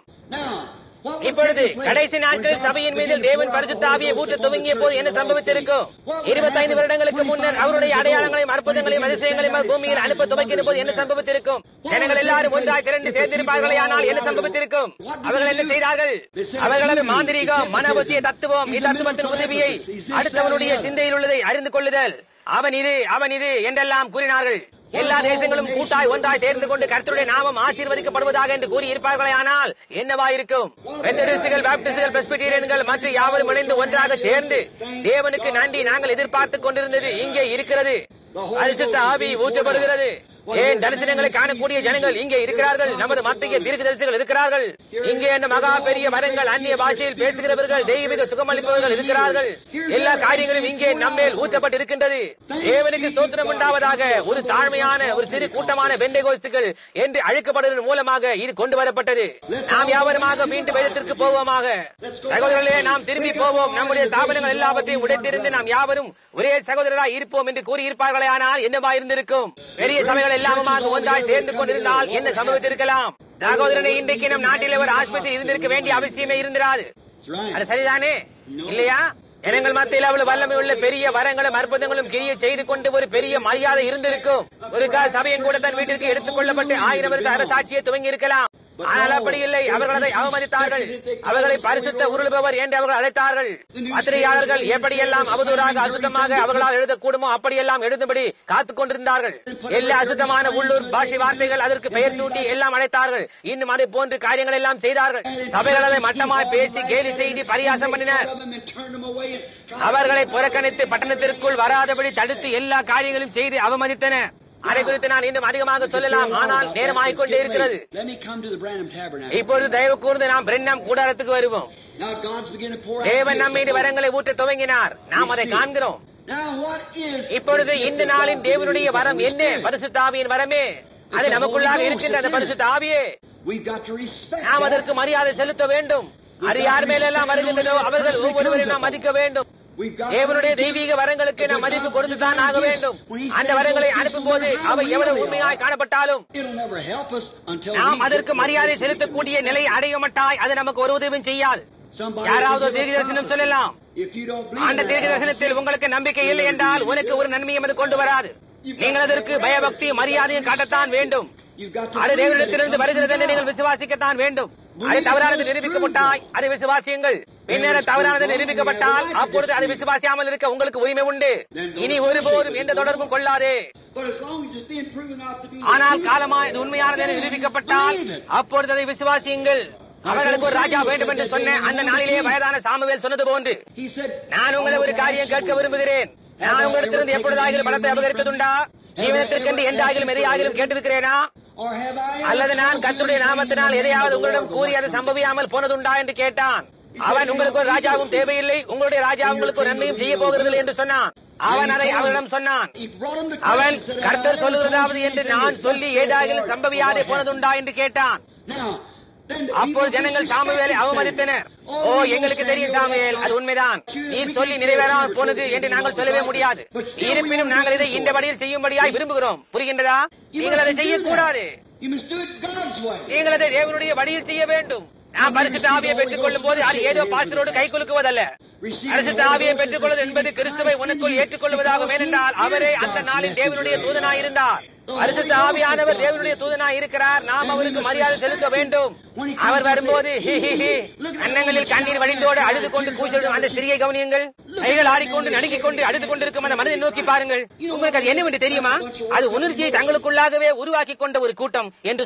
Now, what இப்பொழுது would take place கடைசி after நாட்களில் God சபையின் மீது began to தேவன் pour out பரிசுத்த His ஆவியை ஊற்ற Holy துவங்கிய போது என்ன Spirit சம்பவித்திருக்கும் இருபத்தைந்து வருடங்களுக்கு முன்னர் அவருடைய அடையாளங்களையும் அற்புதங்களையும் அதிசயங்களையும் பூமியில் அனுப்ப துவக்கிற போது என்ன சம்பவித்திருக்கும் ஜனங்கள் எல்லாரும் ஒன்றாய் திரண்டு சேர்ந்திருப்பார்களே ஆனால் என்ன சம்பவித்திருக்கும் அவர்கள் என்ன செய்தார்கள் அவர்களது மாந்திரீகம் மனவசிய தத்துவம் இத்தத்துவத்தின் உதவியை அடுத்தவனுடைய சிந்தையில் உள்ளதை அறிந்து கொள்ளுதல் அவன் இது அவன் இது என்றெல்லாம் கூறினார்கள் எல்லா தேசங்களும் கூட்டாய் ஒன்றாய் சேர்ந்து கொண்டு கர்த்தருடைய நாமம் ஆசீர்வதிக்கப்படுவதாக என்று கூறி இருப்பார்களே ஆனால் என்னவா இருக்கும் மெத்தடிஸ்டுகள் பாப்டிஸ்டுகள் பிரஸ்பிட்டீரியன்கள் மற்றும் யாவரும் இணைந்து ஒன்றாக சேர்ந்து தேவனுக்கு நன்றி நாங்கள் எதிர்பார்த்துக் கொண்டிருந்தது இங்கே இருக்கிறது பரிசுத்த ஆவி ஊற்றப்படுகிறது ஏன் தரிசனங்களை காணக்கூடிய ஜனங்கள் இங்கே இருக்கிறார்கள் நமது மத்திய தீர்க்கதரிசிகள் இருக்கிறார்கள் இங்கே அந்த மகா பெரிய மரங்கள் அந்நிய பாஷையில் பேசுகிறவர்கள் தெய்வீக சுகமளிப்பவர்கள் இருக்கிறார்கள் எல்லா காரியங்களும் இங்கே நம்மேல் ஊற்றப்பட்டு இருக்கின்றது தேவனுக்கு ஸ்தோத்திரம் உண்டாவதாக ஒரு தாழ்மையான ஒரு சிறு கூட்டமான பெண்டகோஸ்துகள் என்று அழைக்கப்படுவதன் மூலமாக இது கொண்டு வரப்பட்டது நாம் யாவருமாக மீண்டும் வேதத்திற்கு போவோமாக சகோதரர்களே நாம் திரும்பி போவோம் நம்முடைய ஸ்தாபனங்கள் எல்லாவற்றையும் உடைத்திருந்து நாம் யாவரும் ஒரே சகோதரராய் இருப்போம் என்று கூறியிருப்பார்களே ஆனால் என்னவா இருந்திருக்கும் பெரிய சபைகள் எல்லாமுமாக ஒன்றாய் சேர்ந்து கொண்டிருந்தால் என்ன சம்பவித்திருக்கலாம் சகோதரனை இன்றைக்கு நம் நாட்டிலே ஒரு ஆஸ்பத்திரி இருந்திருக்க வேண்டிய அவசியமே இருந்திராது That's right. அது சரிதானே இல்லையா ஜனங்கள் மத்தியில் அவ்வளவு வல்லமை உள்ள பெரிய வரங்களும் அற்புதங்களும் கிரிய செய்து கொண்டு ஒரு பெரிய மரியாதை இருந்திருக்கும் ஒரு கால சபையின் கூட தன் வீட்டிற்கு எடுத்துக் கொள்ளப்பட்டு ஆயிரம் வருஷ அரசாட்சியை துவங்கி இருக்கலாம் ஆனால் அப்படி இல்லை அவர்கள் அதை அவமதித்தார்கள் அவர்களை பரிசுத்த உருளுபவர் என்று அவர்கள் அழைத்தார்கள் பத்திரிகையாளர்கள் எப்படியெல்லாம் அவதூறாக அசுத்தமாக அவர்களால் எழுதக்கூடுமோ அப்படியெல்லாம் எழுதும்படி காத்துக் கொண்டிருந்தார்கள் எல்லா அசுத்தமான உள்ளூர் பாஷை வார்த்தைகள் அதற்கு பெயர் சூட்டி எல்லாம் அழைத்தார்கள் இன்னும் அதை போன்று காரியங்கள் எல்லாம் செய்தார்கள் சபைகள் அதை மட்டமாய் பேசி கேலி செய்து பரியாசம் பண்ணினர் Of them and turned them away and tried அவர்களை புறக்கணித்து பட்டணத்திற்குள் வராதபடி தடுத்து எல்லா காரியங்களும் செய்து அவமதித்தன அதை குறித்து நான் இன்னும் அதிகமாக சொல்லலாம் ஆனால் நேரமாகிக் கொண்டே இருக்கிறது Let me come to the Branham Tabernacle. இப்பொழுது தயவு கூர்ந்து நாம் பிரண்ணம் கூடாரத்துக்கு வருவோம் Now God's beginning to pour out தேவன் His நம் மீது Holy வரங்களை ஊற்ற துவங்கினார் நாம் அதை காண்கிறோம் Now what is இப்பொழுது இந்த நாளின் தேவனுடைய வரம் என்ன பரிசுத்த ஆவியின் வரமே அது நமக்குள்ளாக இருக்கின்ற அந்த பரிசுத்த ஆவியே We've got to respect நாம் that. அதற்கு மரியாதை செலுத்த வேண்டும் அது யார் மேலெல்லாம் வருகின்றதோ அவர்கள் ஒவ்வொருவரையும் நாம் மதிக்க வேண்டும் We've got to தேவனுடைய respect தெய்வீக வரங்களுக்கு நாம் மதிப்பு கொடுத்துதான் ஆக வேண்டும் அந்த வரங்களை அனுப்பும் போது அவை எவ்வளவு உண்மையாய் காணப்பட்டாலும் It'll never help us until நாம் we அதற்கு மரியாதை செலுத்தக்கூடிய நிலை அடைய மாட்டாய் அது நமக்கு ஒரு உதவியும் செய்யாது Somebody யாராவது can give தீர்க்க a தரிசனம் prophecy. சொல்லலாம் If you don't believe அந்த in தீர்க்க that தரிசனத்தில் உங்களுக்கு நம்பிக்கை இல்லை என்றால் உனக்கு ஒரு நன்மையும் அது கொண்டு வராது நீங்கள் அதற்கு பயபக்தி மரியாதையும் காட்டத்தான் வேண்டும் You've got to அது believe that it தேவனிடத்திலிருந்து comes வருகிறது என்று from நீங்கள் God. விசுவாசிக்கத்தான் வேண்டும் அது தவறானது நிரூபிக்கப்பட்டாய் அதை விசுவாசியுங்கள் பின்னர் அது தவறானது நிரூபிக்கப்பட்டால் அப்பொழுது அதை விசுவாசியாமல் இருக்க உங்களுக்கு உரிமை உண்டு இனி ஒருபோதும் எந்த தொடர்பும் கொள்ளாதே But as long as it's being proven out to be ஆனால் காலமா இது உண்மையானது என நிரூபிக்கப்பட்டால் அப்பொழுது அதை விசுவாசியுங்கள் அவர்களுக்கு ஒரு ராஜா வேண்டும் என்று சொன்ன அந்த நாளிலே வயதான சாமுவேல் சொன்னது போன்று He said, நான் உங்களை ஒரு காரியம் கேட்க விரும்புகிறேன் நான் உங்களிடத்திலிருந்து எப்பொழுதாகிலும் பணத்தை அபகரித்ததுண்டா ஜீவனத்திற்கென்று எந்தாகிலும் எதையாகிலும் கேட்டிருக்கிறேனா Or have I ever அல்லது நான் கர்த்தருடைய நாமத்தினால் எதையாவது உங்களிடம் கூறி அது சம்பவியாமல் போனதுண்டா என்று கேட்டான் அவன் உங்களுக்கு ஒரு ராஜாவும் தேவையில்லை உங்களுடைய ராஜா உங்களுக்கு ஒரு நன்மையும் செய்ய போகிறதில்லை என்று சொன்னான் அவன் அதை அவரிடம் சொன்னான் He brought him to அவன் Christ and said, கர்த்தர் "Have I சொல்லுகிறதாவது ever என்று seen நான் this சொல்லி such a ஏதாகிலும் Lord சம்பவியாதே before போனதுண்டா என்று கேட்டான் Now, then the அப்போது people ஜனங்கள் disrespected சாமுவேலை Samuel. அவமதித்தனர் Oh, ஓ we எங்களுக்கு don't தெரியும் say சாமுவேல் you're அது right. உண்மைதான் You- நீர் we சொல்லி can say நிறைவேறாமல் you're போனது true, என்று you நாங்கள் know, சொல்லவே right. முடியாது But still we இருப்பினும் want நாங்கள் to இதை do இந்த so. வழியில் செய்யும்படியாய் விரும்புகிறோம் புரிகின்றதா You நீங்கள் அதை mustn't do செய்யக்கூடாது that. You must do it God's way. நீங்கள் அதை தேவனுடைய வழியில் செய்ய வேண்டும் நாம் பரிசுத்த ஆவியை பெற்றுக் கொள்ளும் போது அது ஏதோ பாஸ்டரோடு கை குலுக்குவதல்ல பரிசுத்த ஆவியை பெற்றுக் கொள்வது என்பது கிறிஸ்துவை உனக்குள் ஏற்றுக்கொள்வதாகும் ஏனென்றால் அவரே அந்த நாளில் தேவனுடைய தூதனாய் இருந்தார் பரிசுத்த ஆவியானவர் தேவனுடைய தூதனாய் இருக்கிறார் நாம் அவருக்கு மரியாதை செலுத்த வேண்டும் அவர் வரும்போது ஹி, ஹி, ஹி, கன்னங்களில் கண்ணீர் வடிந்தோடு அழுது கொண்டு கூச்சலிடும் அந்த ஸ்திரியை கவனியுங்கள் கைகள் ஆடிக்கொண்டு நடுக்கிக் கொண்டு அழுது கொண்டிருக்கும் அந்த மனதை நோக்கி பாருங்கள் உங்களுக்கு அது என்னவென்று தெரியுமா அது உணர்ச்சியை தங்களுக்குள்ளாகவே உருவாக்கி கொண்ட ஒரு கூட்டம் என்று சொல்லாதே You're a blaspheming the Holy நீங்கள் பரிசுத்த ஆவிக்கு விரோதமாக தேவதூஷன் சொல்லுகிறீர்கள்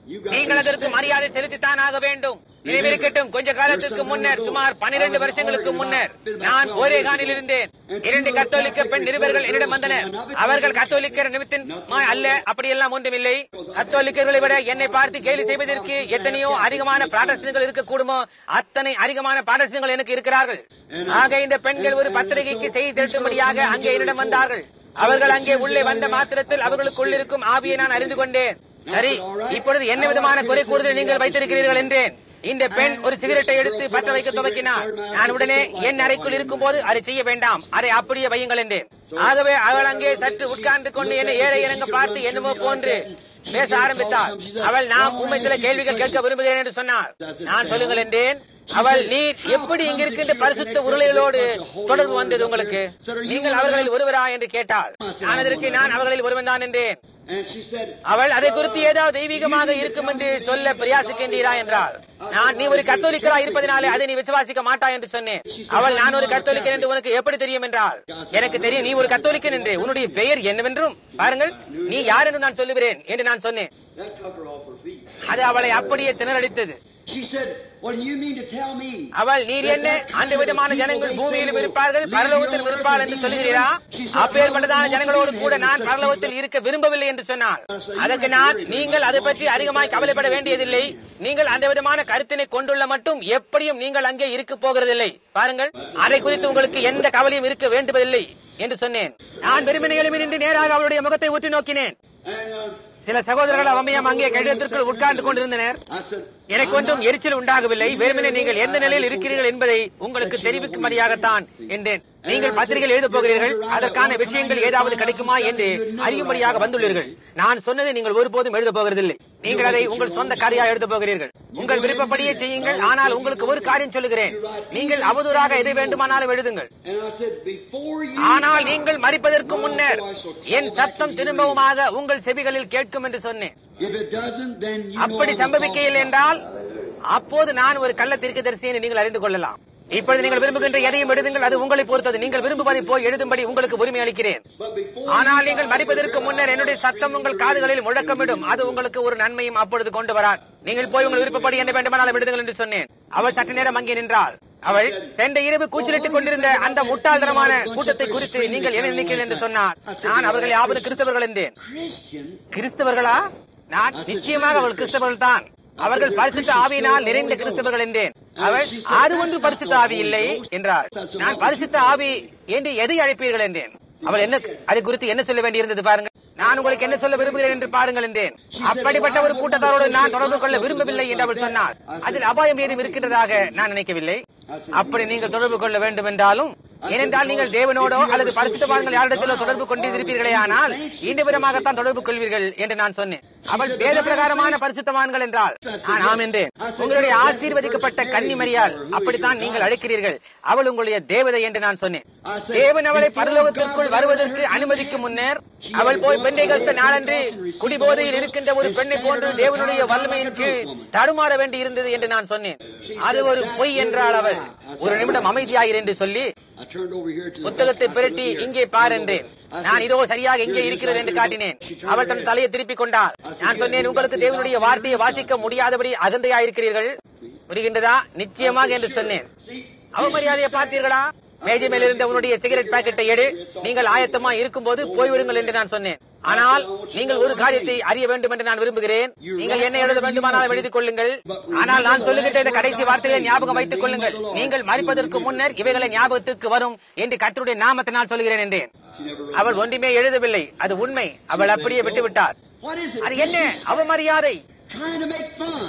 நீங்கள் அதற்கு மரியாதை செலுத்தித்தான் ஆக வேண்டும் நினைவிருக்கட்டும் கொஞ்ச காலத்திற்கு முன்னர் சுமார் பனிரெண்டு வருஷங்களுக்கு முன்னர் நான் ஓரேகானில் இருந்தேன் இரண்டு கத்தோலிக்க பெண் நிருபர்கள் என்னிடம் வந்தனர் அவர்கள் கத்தோலிக்கர் நிமித்தம் அல்ல அப்படியெல்லாம் ஒன்றுமில்லை கத்தோலிக்கர்களை விட என்னை பார்த்து கேலி செய்வதற்கு எத்தனையோ அதிகமான பிராடஸ்டங்கள் இருக்கக்கூடுமோ அத்தனை அதிகமான பிராடஸ்டங்கள் எனக்கு இருக்கிறார்கள் ஆக இந்த பெண்கள் ஒரு பத்திரிகைக்கு செய்தி திரட்டும்படியாக அங்கே என்னிடம் வந்தார்கள் அவர்கள் அங்கே உள்ளே வந்த மாத்திரத்தில் அவர்களுக்குள் இருக்கும் ஆவியை நான் அறிந்து கொண்டேன் சரி இப்பொழுது என்ன விதமான குறை கூறுதல் நீங்கள் வைத்திருக்கிறீர்கள் என்றேன் இந்த பெண் ஒரு சிகரெட்டை எடுத்து பற்ற வைக்க துவக்கினார் நான் உடனே என் அறைக்குள் இருக்கும் போது அதை செய்ய வேண்டாம் அதை அப்படியே வையுங்கள் என்றேன் ஆகவே அவள் அங்கே சற்று உட்கார்ந்து கொண்டு என்னை ஏழை இறங்க பார்த்து என்னமோ போன்று பேச ஆரம்பித்தாள் அவள் நாம் உண்மை சில கேள்விகள் கேட்க விரும்புகிறேன் என்று சொன்னார் நான் சொல்லுங்கள் என்றேன் அவள் நீர் எப்படி இங்க இருக்கின்ற பரிசுத்த உருளைகளோடு தொடர்பு வந்தது உங்களுக்கு நீங்கள் அவர்களில் ஒருவரா என்று கேட்டாள் நான் அதற்கு நான் அவர்களில் ஒருவன் தான் என்றேன் And she said, அவள் அதை குறித்து ஏதாவது தெய்வீகமாக இருக்கும் என்று சொல்ல பிரயாசிக்கின்றீரா என்றாள் நான் நீ ஒரு கத்தோலிக்கரா இருப்பதனாலே அதை நீ விசுவாசிக்க மாட்டாய் என்று சொன்னேன் அவள் நான் ஒரு கத்தோலிக்கன் என்று உனக்கு எப்படி தெரியும் என்றாள் எனக்கு தெரியும் நீ ஒரு கத்தோலிக்கன் என்று உன்னுடைய பெயர் என்னவென்றும் பாருங்கள் நீ யார் என்று நான் சொல்லுகிறேன் என்று நான் சொன்னேன் that took her off her feet. அது அவளை அப்படியே திணறடித்தது She said, What do you mean to tell me? அவள் நீர் என்ன அந்த விதமான ஜனங்கள் பூமியிலும் இருப்பார்கள் பரலோகத்தில் இருப்பாள் என்று சொல்கிறீரா அப்பேற்பட்டதான ஜனங்களோடு கூட நான் பரலோகத்தில் இருக்க விரும்பவில்லை என்று சொன்னாள் அதற்கு நான் நீங்கள் அதை பற்றி அதிகமாய் கவலைப்பட வேண்டியதில்லை நீங்கள் அந்த விதமான கருத்தினை கொண்டுள்ள மட்டும் எப்படியும் நீங்கள் அங்கே இருக்க போகிறதில்லை பாருங்கள் அதை குறித்து உங்களுக்கு எந்த கவலையும் இருக்க வேண்டுவதில்லை என்று சொன்னேன் நான் வெறுமனை எழுமி நின்று நேராக அவளுடைய முகத்தை உற்று நோக்கினேன் And uh, சில சகோதரர்கள் அவமையம் அங்கே கடிதத்திற்குள் உட்கார்ந்து கொண்டிருந்தனர் I said, எனக்கு ஒன்றும் எரிச்சல் உண்டாகவில்லை வெறுமனே நீங்கள் எந்த நிலையில் இருக்கிறீர்கள் என்பதை உங்களுக்கு தெரிவிக்கும்படியாகத்தான் என்றேன் நீங்கள் பத்திரிகையில் எழுதப் போகிறீர்கள் அதற்கான விஷயங்கள் ஏதாவது கிடைக்குமா என்று அறியும்படியாக வந்துள்ளீர்கள் நான் சொன்னதை நீங்கள் ஒருபோதும் எழுதப் போகிறதில்லை நீங்கள் அதை உங்கள் சொந்த கதையா எழுதப் போகிறீர்கள் உங்கள் விருப்பப்படியே செய்யுங்கள் ஆனால் உங்களுக்கு ஒரு காரியம் சொல்லுகிறேன் நீங்கள் அவதூறாக எதை வேண்டுமானாலும் எழுதுங்கள் And I said, Before you. ஆனால் நீங்கள் மறிப்பதற்கு முன்னர் என் சத்தம் திரும்பவுமாக உங்கள் செவிகளில் கேட்கும் என்று சொன்னேன் If it doesn't, then you அப்படி know I'm a சம்பவிக்கையில் false என்றால் அப்போது நான் ஒரு கள்ள தீர்க்கதரிசி என்று நீங்கள் அறிந்து கொள்ளலாம் இப்பொழுது நீங்கள் விரும்புகின்ற எதையும் எழுதுங்கள் அது உங்களை பொறுத்தது நீங்கள் விரும்புவதை போய் எழுதும்படி உங்களுக்கு உரிமை அளிக்கிறேன் But before ஆனால் நீங்கள் மறிப்பதற்கு முன்னர் என்னுடைய சத்தம் உங்கள் காதுகளில் முழக்கமிடும் அது உங்களுக்கு ஒரு நன்மையும் அப்பொழுது கொண்டு வரார் நீங்கள் போய் உங்கள் விருப்பப்படி என்ன வேண்டுமானாலும் எழுதுங்கள் என்று சொன்னேன் அவள் சற்று நேரம் அங்கே நின்றாள் அவள் தந்தை இரவு கூச்சலிட்டுக் கொண்டிருந்த அந்த முட்டாள்தனமான கூட்டத்தை குறித்து நீங்கள் என்ன நினைக்கிறீர்கள் என்று சொன்னார் நான் அவர்கள் யாவது கிறிஸ்தவர்கள் என்றேன் Christians, கிறிஸ்தவர்களா நான் நிச்சயமாக அவள் கிறிஸ்தவர்கள் தான் அவர்கள் பரிசுத்த ஆவியினால் நிறைந்த கிறிஸ்தவர்கள் என்றேன் அவள் அது ஒன்று பரிசுத்த ஆவி இல்லை என்றாள் நான் பரிசுத்த ஆவி என்று எதை அழைப்பீர்கள் என்றேன் அவள் என்ன அதை குறித்து என்ன சொல்ல வேண்டியிருந்தது பாருங்கள் நான் உங்களுக்கு என்ன சொல்ல விரும்புகிறேன் என்று பாருங்கள் என்றேன் அப்படிப்பட்ட ஒரு கூட்டத்தாரோடு நான் தொடர்பு கொள்ள விரும்பவில்லை என்று அவள் சொன்னாள் அதில் அபாயம் ஏதும் இருக்கின்றதாக நான் நினைக்கவில்லை அப்படி நீங்கள் தொடர்பு கொள்ள வேண்டும் என்றாலும் ஏனென்றால் நீங்கள் தேவனோடோ அல்லது பரிசுத்தவான்கள் யாரிடத்திலோ தொடர்பு கொண்டிருப்பீர்களே ஆனால் இந்த விதமாகத்தான் தொடர்பு கொள்வீர்கள் என்று நான் சொன்னேன் அவள் வேத பிரகாரமான பரிசுத்தவான்கள் என்றால் நான் ஆம் என்றேன் உங்களுடைய ஆசீர்வதிக்கப்பட்ட கன்னிமரியால் அப்படித்தான் நீங்கள் அழைக்கிறீர்கள் அவள் உங்களுடைய தேவதை என்று நான் சொன்னேன் தேவன் அவளை பரலோகத்திற்குள் வருவதற்கு அனுமதிக்கும் முன்னர் அவள் போய் பெண்டைகஸ்த நாளன்று குடிபோதையில் இருக்கின்ற ஒரு பெண்ணை போன்று தேவனுடைய வல்லமையின் கீழ் தடுமாற வேண்டி இருந்தது என்று நான் சொன்னேன் அது ஒரு பொய் என்றாள் அவள் ஒரு நிமிடம் அமைதியாயிரு என்று சொல்லி I turned over here to the புத்தகத்தை பிரட்டி இங்கே பார் என்றேன் நான் இதோ சரியாக எங்கே இருக்கிறது என்று காட்டினேன் அவள் தன் தலையை திருப்பிக் கொண்டாள் நான் சொன்னேன் உங்களுக்கு தேவனுடைய வார்த்தையை வாசிக்க முடியாதபடி அகந்தையாயிருக்கிறீர்கள் புரிகின்றதா நிச்சயமாக என்று சொன்னேன் அவமரியாதையை பார்த்தீர்களா மேஜை மேல் இருந்த உன்னுடைய சிகரெட் பாக்கெட்டை எடு நீங்கள் ஆயத்தமா இருக்கும்போது போய்விடுங்கள் என்று நான் சொன்னேன் ஆனால் நீங்கள் ஒரு காரியத்தை அறிய வேண்டும் என்று நான் விரும்புகிறேன் நீங்கள் என்ன எழுத வேண்டுமானாலும் எழுதிக் கொள்ளுங்கள் ஆனால் நான் சொல்லுகின்ற இந்த கடைசி வார்த்தையை ஞாபகம் வைத்துக் கொள்ளுங்கள் நீங்கள் மறிப்பதற்கு முன்னர் இவைகளை ஞாபகத்திற்கு வரும் என்று கர்த்தருடைய நாமத்தினால் சொல்கிறேன் என்றேன் அவள் ஒன்றுமே எழுதவில்லை அது உண்மை அவள் அப்படியே விட்டுவிட்டார் What is it? அது என்ன அவமரியாதை Trying to make fun.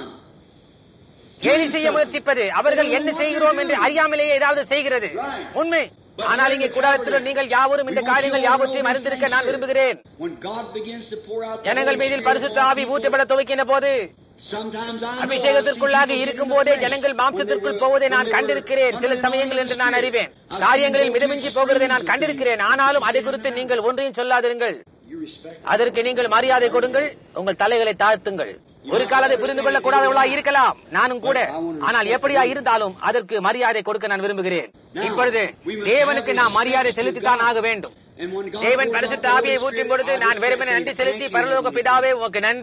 கேலி செய்ய முயற்சிப்பது அவர்கள் என்ன செய்கிறோம் என்று அறியாமலேயே ஏதாவது செய்கிறது உண்மை ஆனால் இங்கே கூடாரத்தில் நீங்கள் யாவரும் இந்த காரியங்கள் யாவற்றையும் அறிந்திருக்க நான் விரும்புகிறேன் When God begins to pour out the ஜனங்கள் Holy மீதில் Spirit பரிசுத்த ஆவி ஊற்றப்பட துவக்கின போது Sometimes I know அபிஷேகத்திற்குள்ளாக I see இருக்கும் people போதே get in the ஜனங்கள் flesh. மாம்சத்திற்குள் When they போவதை were- நான் when they were கண்டிருக்கிறேன் சில under the சமயங்கள் என்று நான் Spirit. அறிவேன் I've seen காரியங்களில் people மிதமிஞ்சி get போகிறதை நான் extreme கண்டிருக்கிறேன் ஆனாலும் அதை குறித்து நீங்கள் ஒன்றையும் சொல்லாதிருங்கள் You respect அதற்கு நீங்கள் மரியாதை கொடுங்கள் உங்கள் தலைகளை தாழ்த்துங்கள் ஒரு காலத்தை புரிந்து கொள்ள கூடாதவளா இருக்கலாம் நானும் கூட ஆனால் எப்படியா இருந்தாலும் அதற்கு மரியாதை கொடுக்க நான் விரும்புகிறேன் இப்பொழுது தேவனுக்கு நாம் மரியாதை செலுத்தித்தான் ஆக வேண்டும் And when God தேவன் pours out பரிசுத்த the Holy ஆவியை ஊற்றும் Spirit, பொழுது I நான் just வெறுமனே say நன்றி thank செலுத்தி you, பரலோக Lord. பிதாவே உமக்கு நன்றி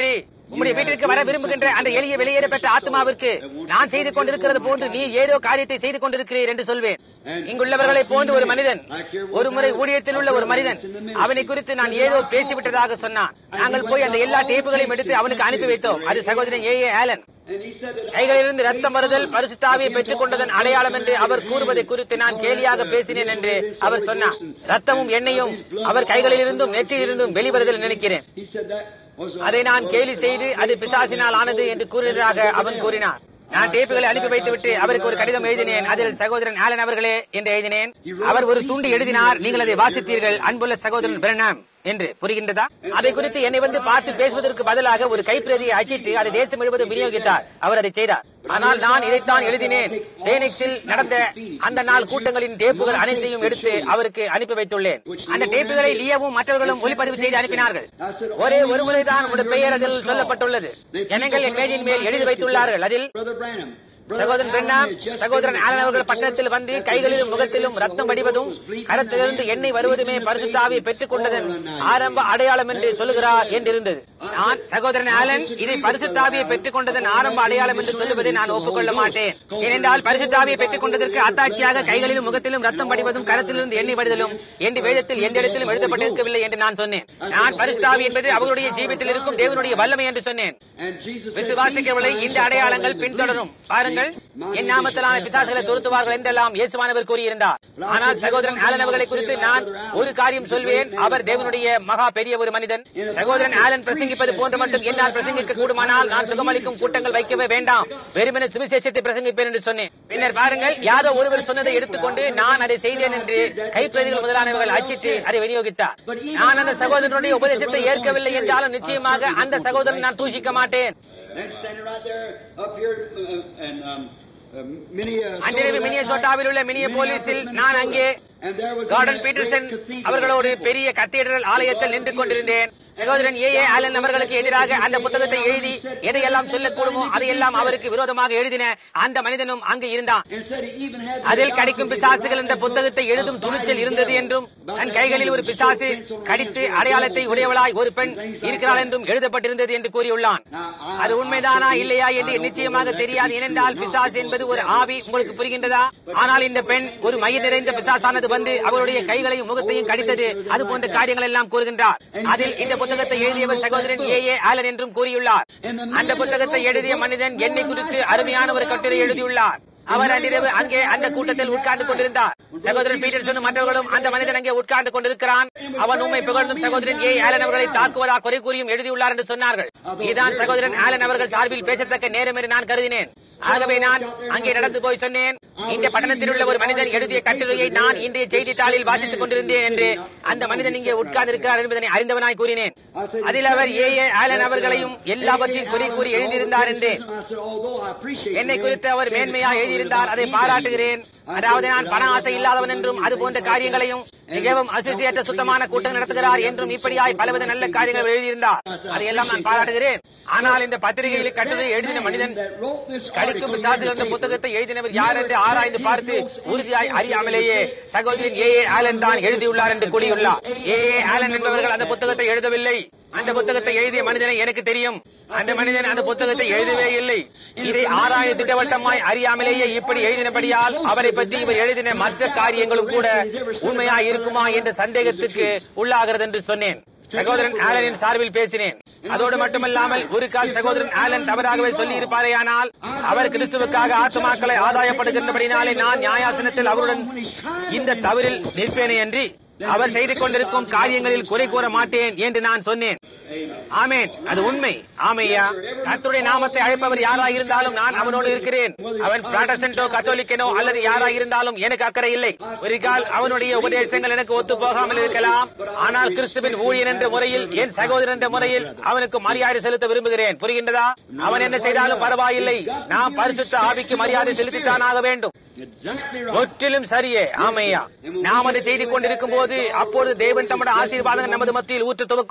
உம்முடைய வீட்டிற்கு வர விரும்புகின்ற அந்த எளிய வெளியேற பெற்ற ஆத்மாவிற்கு நான் செய்து கொண்டிருக்கிறது போன்று நீ ஏதோ காரியத்தை செய்து கொண்டிருக்கிறீர் என்று சொல்வேன் இங்குள்ளவர்களை போன்று ஒரு மனிதன் ஒரு முறை ஊழியத்தில் உள்ள ஒரு மனிதன் அவனை குறித்து நான் ஏதோ பேசிவிட்டதாக சொன்னான் நாங்கள் போய் அந்த எல்லா டேப்புகளையும் எடுத்து அவனுக்கு அனுப்பி வைத்தோம் அது சகோதரன் A A Allen And he said that கைகளிலிருந்து ரத்தம் வருதல் பரிசுத்தாவியை பெற்றுக் கொண்டதன் அடையாளம் என்று அவர் கூறுவதை குறித்து நான் கேலியாக பேசினேன் என்று அவர் சொன்னார் ரத்தமும் எண்ணெயும் அவர் கைகளிலிருந்தும் நெற்றியிலிருந்தும் வெளிவருதல் நினைக்கிறேன் he said that was அதை நான் கேலி செய்து அது பிசாசினால் ஆனது என்று கூறியதாக அவன் கூறினார் நான் டேப்புகளை அனுப்பி வைத்துவிட்டு அவருக்கு ஒரு கடிதம் எழுதினேன் அதில் சகோதரன் ஆலன் அவர்களே என்று எழுதினேன் அவர் ஒரு துண்டு எழுதினார் நீங்கள் அதை வாசித்தீர்கள் அன்புள்ள சகோதரன் பிரணாம் என்று புரிகின்றதா அதை குறித்து என்னை வந்து பார்த்து பேசுவதற்கு பதிலாக ஒரு கைப்பிரதியை அச்சிட்டு அதை தேசம் முழுவதும் விநியோகித்தார் அவர் அதை செய்தார் ஆனால் நான் இதைத்தான் எழுதினேன் டேனிக்ஸில் நடந்த அந்த நாள் கூட்டங்களின் டேப்புகள் அனைத்தையும் எடுத்து அவருக்கு அனுப்பி வைத்துள்ளேன் அந்த டேப்புகளை லியவும் மற்றவர்களும் ஒளிப்பதிவு செய்து அனுப்பினார்கள் ஒரே ஒரு முறைதான் உங்களுடைய பெயர் அதில் சொல்லப்பட்டுள்ளது ஜனங்கள் என் மேஜின் மேல் எழுதி வைத்துள்ளார்கள் அதில் Brother Branham. சகோதரன் பெண்ணாம் சகோதரன் ஆலன் அவர்கள் பட்டணத்தில் வந்து கைகளிலும் முகத்திலும் ரத்தம் வடிவதும் கரத்திலிருந்து எண்ணெய் வருவதுமே பரிசுத்தாவியை பெற்றுக் கொண்டதன் ஆரம்ப அடையாளம் என்று சொல்லுகிறார் என்றிருந்தது நான் சகோதரன் ஆலன் இதை பரிசுத்தாவியை பெற்றுக் கொண்டதன் ஆரம்ப அடையாளம் என்று சொல்லுவதை நான் ஒப்புக்கொள்ள மாட்டேன் ஏனென்றால் பரிசுத்தாவியை பெற்றுக் கொண்டதற்கு அத்தாட்சியாக கைகளிலும் முகத்திலும் ரத்தம் வடிவதும் கரத்திலிருந்து எண்ணெய் வடிதலும் என்று வேதத்தில் எந்த இடத்திலும் எழுதப்பட்டிருக்கவில்லை என்று நான் சொன்னேன் நான் பரிசுத்தாவி என்பது அவருடைய ஜீவித்தில் இருக்கும் தேவனுடைய வல்லமை என்று சொன்னேன் And Jesus said, விசுவாசிக்கவில்லை "These இந்த signs அடையாளங்கள் shall follow பின்தொடரும் you." பாருங்கள் என் நாமத்திலான பிசாசுகளை துரத்துவார்கள் என்றெல்லாம் இயேசுவானவர் கூறியிருந்தார் ஆனால் சகோதரன் ஆலன் அவர்களை குறித்து நான் ஒரு காரியம் சொல்வேன் அவர் தேவனுடைய மகா பெரிய ஒரு மனிதன் சகோதரன் ஆலன் பிரசங்கிப்பது போன்று மட்டும் என்னால் பிரசங்கிக்க கூடுமானால் நான் சுகமளிக்கும் கூட்டங்கள் வைக்கவே வேண்டாம் வெறுமனே சுவிசேஷத்தை பிரசங்கிப்பேன் என்று சொன்னேன் பின்னர் பாருங்கள் யாரோ ஒருவர் சொன்னதை எடுத்துக்கொண்டு நான் அதை செய்தேன் என்று கைப்பிரதிகள் முதலானவர்கள் அச்சிட்டு அதை விநியோகித்தார் நான் அந்த சகோதரனுடைய உபதேசத்தை ஏற்கவில்லை என்றாலும் நிச்சயமாக அந்த சகோதரன் நான் தூஷிக்க மாட்டேன் And standing right there up here, uh, and um, uh, many. Uh, அன்றிரவு மினியசோட்டாவில் உள்ள மினிய போலீஸில் நான் அங்கே And there was Gordon in that Peterson great cathedral அவர்களோடு temple. பெரிய கத்தீட்ரல் ஆலயத்தில் நின்று கொண்டிருந்தேன் சகோதரன் ஏ ஏ ஆலன் அவர்களுக்கு எதிராக அந்த புத்தகத்தை எழுதி எதையெல்லாம் சொல்லக்கூடுமோ அதையெல்லாம் அவருக்கு விரோதமாக எழுதின அந்த மனிதனும் அங்கு இருந்தான் And said he even had the அதில் கடிக்கும் gospel பிசாசுகள் என்ற written புத்தகத்தை எழுதும் துணிச்சல் இருந்தது என்றும் தன் கைகளில் ஒரு பிசாசு கடித்து அடையாளத்தை உடையவளாய் ஒரு பெண் இருக்கிறாள் என்றும் எழுதப்பட்டிருந்தது என்று கூறியுள்ளான் அது உண்மைதானா இல்லையா என்று நிச்சயமாக தெரியாது ஏனென்றால் பிசாசு என்பது ஒரு ஆவி உங்களுக்கு புரிகின்றதா ஆனால் இந்த பெண் ஒரு மைய நிறைந்த பிசாசானது வந்து அவருடைய கைகளையும் முகத்தையும் கடித்தது அது போன்ற காரியங்கள் எல்லாம் கூறுகின்றார் அதில் இந்த புத்தகத்தை எழுதியவர் சகோதரன் ஏ ஏ ஆலன் என்றும் கூறியுள்ளார் அந்த புத்தகத்தை எழுதிய மனிதன் என்னை குறித்து அருமையான ஒரு கட்டுரை எழுதியுள்ளார் அவர் அன்றிரவு அங்கே அந்த கூட்டத்தில் உட்கார்ந்து கொண்டிருந்தார் சகோதரன் பீட்டர்சனும் மற்றவர்களும் அந்த மனிதன் அங்கே உட்கார்ந்து கொண்டிருக்கிறான் அவன் உண்மை புகழ்ந்தும் சகோதரன் ஏ ஆலன் அவர்களை தாக்குவதா குறை கூறியும் எழுதியுள்ளார் என்று சொன்னார்கள் இதுதான் சகோதரன் ஆலன் அவர்கள் சார்பில் பேசத்தக்க நேரம் என்று நான் கருதினேன் ஆகவே நான் அங்கே நடந்து போய் சொன்னேன் இந்த பட்டணத்தில் உள்ள ஒரு மனிதன் எழுதிய கட்டுரையை நான் இன்றைய செய்தித்தாளில் வாசித்துக் கொண்டிருந்தேன் என்று அந்த மனிதன் இங்கே உட்கார்ந்து இருக்கிறார் என்பதனை அறிந்தவனாய் கூறினேன் அதில் அவர் ஏ ஏ ஆலன் அவர்களையும் எல்லாவற்றையும் குறை கூறி எழுதியிருந்தார் என்று I said, although I appreciate என்னை the குறித்து அவர் man மேன்மையா said எழுதியிருந்தார் அதை பாராட்டுகிறேன் அதாவது நான் பண ஆசை இல்லாதவன் என்றும் அது போன்ற காரியங்களையும் மிகவும் அசுசியற்ற சுத்தமான கூட்டம் நடத்துகிறார் என்றும் இப்படியாய் பலவித நல்ல காரியங்கள் எழுதியிருந்தார் அதையெல்லாம் நான் பாராட்டுகிறேன் ஆனால் இந்த பத்திரிகையில் கட்டுரை எழுதின மனிதன் கடிக்கும் பிசாசுகள் என்ற புத்தகத்தை எழுதினவர் யார் என்று ஆராய்ந்து பார்த்து உறுதியாய் அறியாமலேயே சகோதரன் ஏ ஏ ஆலன் தான் எழுதியுள்ளார் என்று கூறியுள்ளார் ஏ ஏ ஆலன் என்பவர்கள் அந்த புத்தகத்தை எழுதவில்லை அந்த புத்தகத்தை எழுதிய மனிதனை எனக்கு தெரியும் அந்த மனிதன் அந்த புத்தகத்தை எழுதவே இல்லை இதை ஆராய திட்டவட்டமாய் அறியாமலேயே இப்படி எழுதினபடியால் அவரை பற்றி இவர் எழுதின மற்ற காரியங்களும் கூட உண்மையா இருக்குமா என்ற சந்தேகத்துக்கு உள்ளாகிறது என்று சொன்னேன் சகோதரன் ஆலனின் சார்பில் பேசினேன் அதோடு மட்டுமல்லாமல் ஒரு கால் சகோதரன் ஆலன் தவறாகவே சொல்லி இருப்பாரேயானால் அவர் கிறிஸ்துவுக்காக ஆத்மாக்களை ஆதாயப்படுகின்றபடினாலே நான் நியாயாசனத்தில் அவருடன் இந்த தவறில் நிற்பேனே அன்றி அவர் செய்து கொண்டிருக்கும் காரியங்களில் குறை கூற மாட்டேன் என்று நான் சொன்னேன் ஆமேன் அது உண்மை ஆமையா கர்த்தருடைய நாமத்தை அழைப்பவர் யாரா இருந்தாலும் நான் அவனோடு இருக்கிறேன் அவன் பிராட்டசன்டோ கத்தோலிக்கனோ அல்லது யாரா இருந்தாலும் எனக்கு அக்கறை இல்லை ஒரு கால் அவனுடைய உபதேசங்கள் எனக்கு ஒத்து போகாமல் இருக்கலாம் ஆனால் கிறிஸ்துவின் ஊழியன் என்ற முறையில் என் சகோதரன் என்ற முறையில் அவனுக்கு மரியாதை செலுத்த விரும்புகிறேன் புரிகின்றதா அவன் என்ன செய்தாலும் பரவாயில்லை நாம் பரிசுத்த ஆவிக்கு மரியாதை செலுத்தித்தான் ஆக வேண்டும் Exactly right. முற்றிலும் சரியே ஆமையா நாம் அதை செய்து கொண்டிருக்கும் போது அப்போது தேவன் தம்முடைய ஆசீர்வாதங்கள் நமது மத்தியில் ஊற்று துவக்குவார்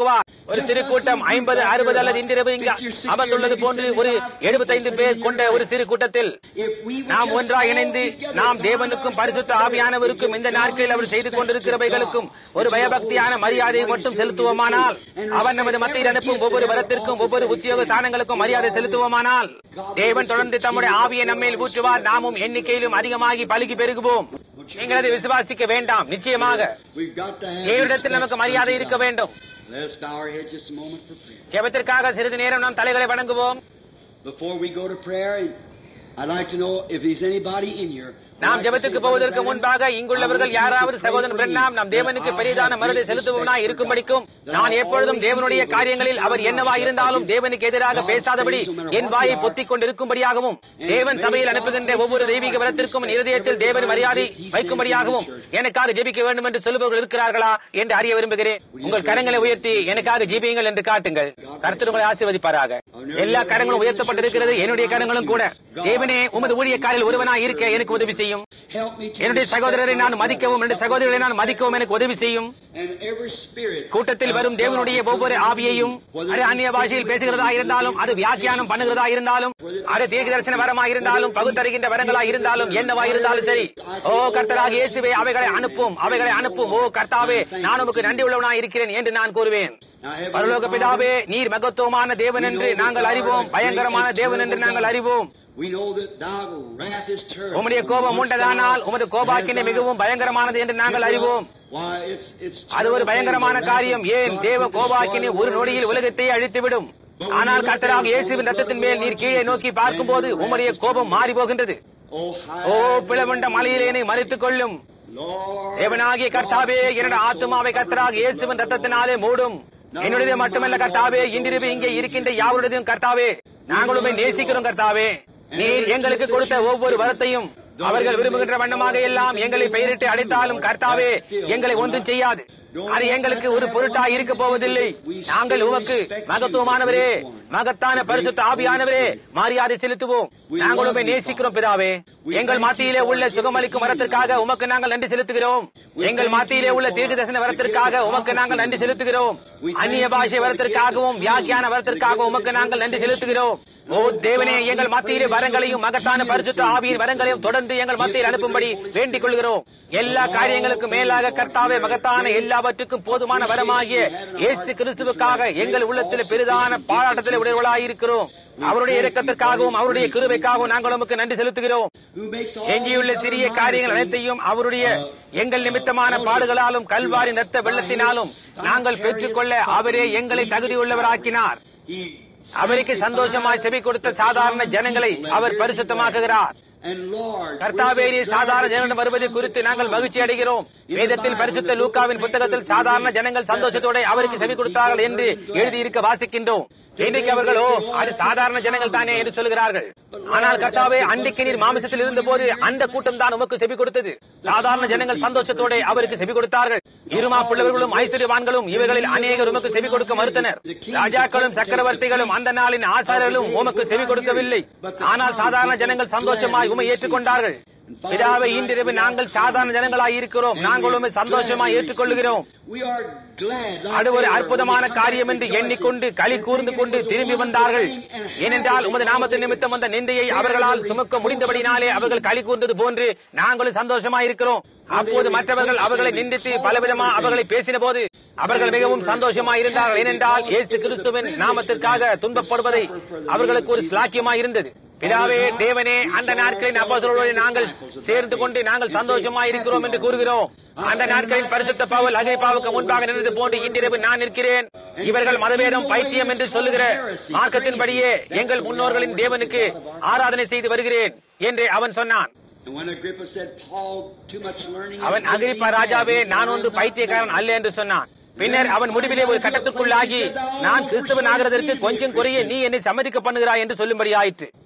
ஒரு சிறு கூட்டம் ஐம்பது அறுபது அல்லது இன்றிரவு இங்கு அமர்ந்துள்ளது போன்று ஒரு எழுபத்தைந்து பேர் கொண்ட ஒரு சிறு கூட்டத்தில் நாம் ஒன்றாக இணைந்து நாம் தேவனுக்கும் பரிசுத்த ஆவியானவருக்கும் இந்த நாட்களில் அவர் செய்து கொண்டிருக்கிறவைகளுக்கும் ஒரு பயபக்தியான மரியாதையை மட்டும் செலுத்துவோமானால் அவர் நமது மத்தியில் அனுப்பும் ஒவ்வொரு வரத்திற்கும் ஒவ்வொரு உத்தியோக ஸ்தானங்களுக்கும் மரியாதை செலுத்துவோமானால் தேவன் தொடர்ந்து தம்முடைய ஆவியை நம்மேல் ஊற்றுவார் நாமும் எண்ணிக்கையிலும் அதிகமாகி பலுகி பெருகுவோம் நீங்கள் அதை விசுவாசிக்க வேண்டாம் நிச்சயமாக We've got to have தேவனிடத்தில் நமக்கு மரியாதை இருக்க வேண்டும் Let us bow our heads just a moment for prayer. ஜெபத்திற்காக சிறிது நேரம் நாம் தலைகளை வணங்குவோம் Before we go to prayer, I'd like to know if there's anybody in here. who'd நாம் like to ஜெபத்துக்கு say, போவதற்கு Brother முன்பாக Branham, இங்குள்ளவர்கள் I want you to யாராவது pray சகோதரன் for பிரண்ணாம் me, நம் that தேவனுக்கு I'll பெரிதான have Maruthai great செலுத்துவனாய் respect for இருக்கும்படிக்கும் God. That நான் I'll எப்பொழுதும் always தேவனுடைய be able to காரியங்களில் keep அவர் my என்னவா mouth இருந்தாலும் shut தேவனுக்கு எதிராக against பேசாதபடி God's things, no matter N what வாயை they are. பொத்திக் கொண்டிருக்கும்படியாகவும் தேவன் சபையில் அனுப்புகின்ற ஒவ்வொரு தெய்வீக வரத்திற்கும் என் இருதயத்தில் தேவன் மரியாதை வைக்கும்படியாகவும் எனக்காக ஜெபிக்க வேண்டும் என்று சொல்லுபவர்கள் இருக்கிறார்களா என்று அறிய விரும்புகிறேன் உங்கள் கரங்களை உயர்த்தி எனக்காக ஜெபியுங்கள் என்று காட்டுங்கள் கர்த்தர் உங்களை ஆசீர்வதிப்பாராக எல்லா கரங்களும் உயர்த்தப்பட்டிருக்கிறது என்னுடைய கரங்களும் கூட தேவனே உமது ஊழியக்காரில் ஒருவனாய் இருக்க எனக்கு உதவி செய்யும் Help me to என்னுடைய respect சகோதரரை நான் my மதிக்கவும் என்னுடைய சகோதரரை நான் மதிக்கவும் எனக்கு உதவி செய்யும் And every spirit கூட்டத்தில் வரும் தேவனுடைய ஒவ்வொரு ஆவியையும் அது அந்நிய பாஷையில் பேசுகிறதா இருந்தாலும் அது வியாக்கியானம் பண்ணுகிறதா இருந்தாலும் அது தீர்க்க தரிசன வரமா இருந்தாலும் பகுத்தறிகின்ற வரங்களா இருந்தாலும் என்னவா இருந்தாலும் சரி ஓ கர்த்தராக இயேசுவே அவைகளை அனுப்பும் அவைகளை அனுப்பும் ஓ கர்த்தாவே நான் உமக்கு நன்றி உள்ளவனாய் இருக்கிறேன் என்று நான் கூறுவேன் Now, Heavenly பரலோக Father, பிதாவே நீர் மகத்துவமான தேவன் என்று நாங்கள் அறிவோம் பயங்கரமான தேவன் என்று நாங்கள் அறிவோம் We know that thy wrath is terrible. உம்முடைய கோபம் உண்டதானால் உமது கோபாக்கினை மிகவும் பயங்கரமானது என்று நாங்கள் அறிவோம் Why, it's, it's அது ஒரு பயங்கரமான காரியம் ஏன் தேவ கோபாக்கினை ஒரு நொடியில் உலகத்தை அழித்துவிடும் ஆனால் கர்த்தராக இயேசுவின் ரத்தத்தின் மேல் நீர் கீழே நோக்கி பார்க்கும்போது உம்முடைய கோபம் மாறி போகின்றது Oh, ஓ high பிளவண்ட மலையிலே என்னை மறித்துக் கொள்ளும் Lord, தேவனாகிய கர்த்தாவே என்னோட ஆத்துமாவை கர்த்தராக இயேசுவின் ரத்தத்தினாலே மூடும் என்னுடைய மட்டுமல்ல கர்த்தாவே இன்றிரவு இங்கே இருக்கின்ற யாவருடையதும் கர்த்தாவே நாங்களுமே நேசிக்கிறோம் கர்த்தாவே நீர் எங்களுக்கு கொடுத்த ஒவ்வொரு வரத்தையும் அவர்கள் விரும்புகின்ற வண்ணமாக எல்லாம் எங்களை பெயரிட்டு அடைத்தாலும் கர்த்தாவே எங்களை ஒன்றும் செய்யாது அது எங்களுக்கு ஒரு பொருட்டா இருக்க போவதில்லை நாங்கள் உமக்கு மகத்துவமானவரே மகத்தான பரிசுத்த ஆவியானவரே மரியாதை செலுத்துவோம் நாங்களுமே நேசிக்கிறோம் பிதாவே எங்கள் மத்தியிலே உள்ள சுகமளிக்கும் வரத்திற்காக உமக்கு நாங்கள் நன்றி செலுத்துகிறோம் எங்கள் மத்தியிலே உள்ள தீர்க்க தரிசன வரத்திற்காக உமக்கு நாங்கள் நன்றி செலுத்துகிறோம் அந்நிய பாஷை வரத்திற்காகவும் வியாக்கியான வரத்திற்காக உமக்கு நாங்கள் நன்றி செலுத்துகிறோம் ஓ தேவனே எங்கள் மத்தியிலே வரங்களையும் மகத்தான பரிசுத்த ஆவியின் வரங்களையும் தொடர்ந்து எங்கள் மத்தியில் அனுப்பும்படி வேண்டிக் கொள்கிறோம் எல்லா காரியங்களுக்கும் மேலாக கர்த்தாவே மகத்தான எல்லாவற்றுக்கும் போதுமான வரமாகிய இயேசு கிறிஸ்துவுக்காக எங்கள் உள்ளத்தில் பெரிதான பாராட்டத்தில் உடையவர்களாயிருக்கிறோம் அவருடைய இரக்கத்திற்காகவும் அவருடைய கிருபைக்காகவும் நாங்கள் உமக்கு நன்றி செலுத்துகிறோம் who makes all எஞ்சியுள்ள சிறிய காரியங்கள் அனைத்தையும் அவருடைய எங்கள் நிமித்தமான பாடுகளாலும் கல்வாரி நத்த வெள்ளத்தினாலும் நாங்கள் பெற்றுக்கொள்ள அவரே எங்களை தகுதியுள்ளவராக்கினார் He அவருக்கு சந்தோஷமாய் செவி கொடுத்த சாதாரண ஜனங்களை அவர் பரிசுத்தமாக்குகிறார் and Lord, கர்த்தாவே நீர் சாதாரண ஜனங்கள் வருவது குறித்து நாங்கள் மகிழ்ச்சி அடைகிறோம் வேதத்தில் பரிசுத்த லூக்காவின் புத்தகத்தில் சாதாரண ஜனங்கள் சந்தோஷத்தோட அவருக்கு செவி கொடுத்தார்கள் என்று எழுதியிருக்க வாசிக்கின்றோம் இன்றைக்கு அவர்களோ அது சாதாரண ஜனங்கள் தானே என்று சொல்கிறார்கள் ஆனால் கர்த்தாவே அன்றைக்கு நீர் மாமிசத்தில் இருந்த போது அந்த கூட்டம் தான் உமக்கு செவி கொடுத்தது சாதாரண ஜனங்கள் சந்தோஷத்தோட அவருக்கு செவி கொடுத்தார்கள் இருமா பிள்ளைகளும் ஐஸ்வர்யவான்களும் இவைகளில் அநேகர் உமக்கு செவி கொடுக்க மறுத்தனர் ராஜாக்களும் சக்கரவர்த்திகளும் அந்த நாளின் ஆசாரர்களும் உமக்கு செவி கொடுக்கவில்லை ஆனால் சாதாரண ஜனங்கள் சந்தோஷமாய் உமை ஏற்றுக்கொண்டார்கள் பிதாவை இன்றிரவு நாங்கள் சாதாரண ஜனங்களாய் இருக்கிறோம் நாங்கள் உண்மை சந்தோஷமாய் ஏற்றுக்கொள்கிறோம் we are glad. like அது ஒரு they were, அற்புதமான when we காரியம் என்று rejoiced எண்ணிக்கொண்டு and களி கூர்ந்து கொண்டு திரும்பி வந்தார்கள் ஏனென்றால் உமது நாமத்தின் நிமித்தம் வந்த நிந்தையை அவர்களால் சுமக்க முடிந்தபடினாலே அவர்கள் களி கூர்ந்தது போன்று நாங்களும் சந்தோஷமாயிருக்கிறோம் அப்போது மற்றவர்கள் அவர்களை நிந்தித்து பலவிதமா அவர்களை பேசின போது அவர்கள் மிகவும் சந்தோஷமாய் இருந்தார்கள் ஏனென்றால் இயேசு கிறிஸ்துவின் நாமத்திற்காக துன்பப்படுவதை அவர்களுக்கு ஒரு ஸ்லாக்கியமாய் இருந்தது பிதாவே தேவனே அந்த நாட்களின் அப்போஸ்தலரோடு நாங்கள் சேர்ந்து கொண்டு நாங்கள் சந்தோஷமாய் இருக்கிறோம் என்று கூறுகிறோம் அந்த நாட்களின் பரிசுத்த பவுல் அகிரிப்பாவுக்கு முன்பாக நின்றது போன்று இன்றிரவு நான் நிற்கிறேன் இவர்கள் மதவேதம் பைத்தியம் என்று சொல்லுகிற மார்க்கத்தின்படியே எங்கள் முன்னோர்களின் தேவனுக்கு ஆராதனை செய்து வருகிறேன் என்று அவன் சொன்னான் And when Agrippa said, Paul, too much learning. அவன் அகிரிப்பா ராஜாவே நான் ஒன்று பைத்தியக்காரன் அல்ல என்று சொன்னான் பின்னர் அவன் முடிவிலே ஒரு கட்டத்துக்குள்ளாகி நான் கிறிஸ்துவன் ஆகிறதற்கு கொஞ்சம் குறைய நீ என்னை சம்மதிக்க பண்ணுகிறாய் என்று சொல்லும்படி ஆயிற்று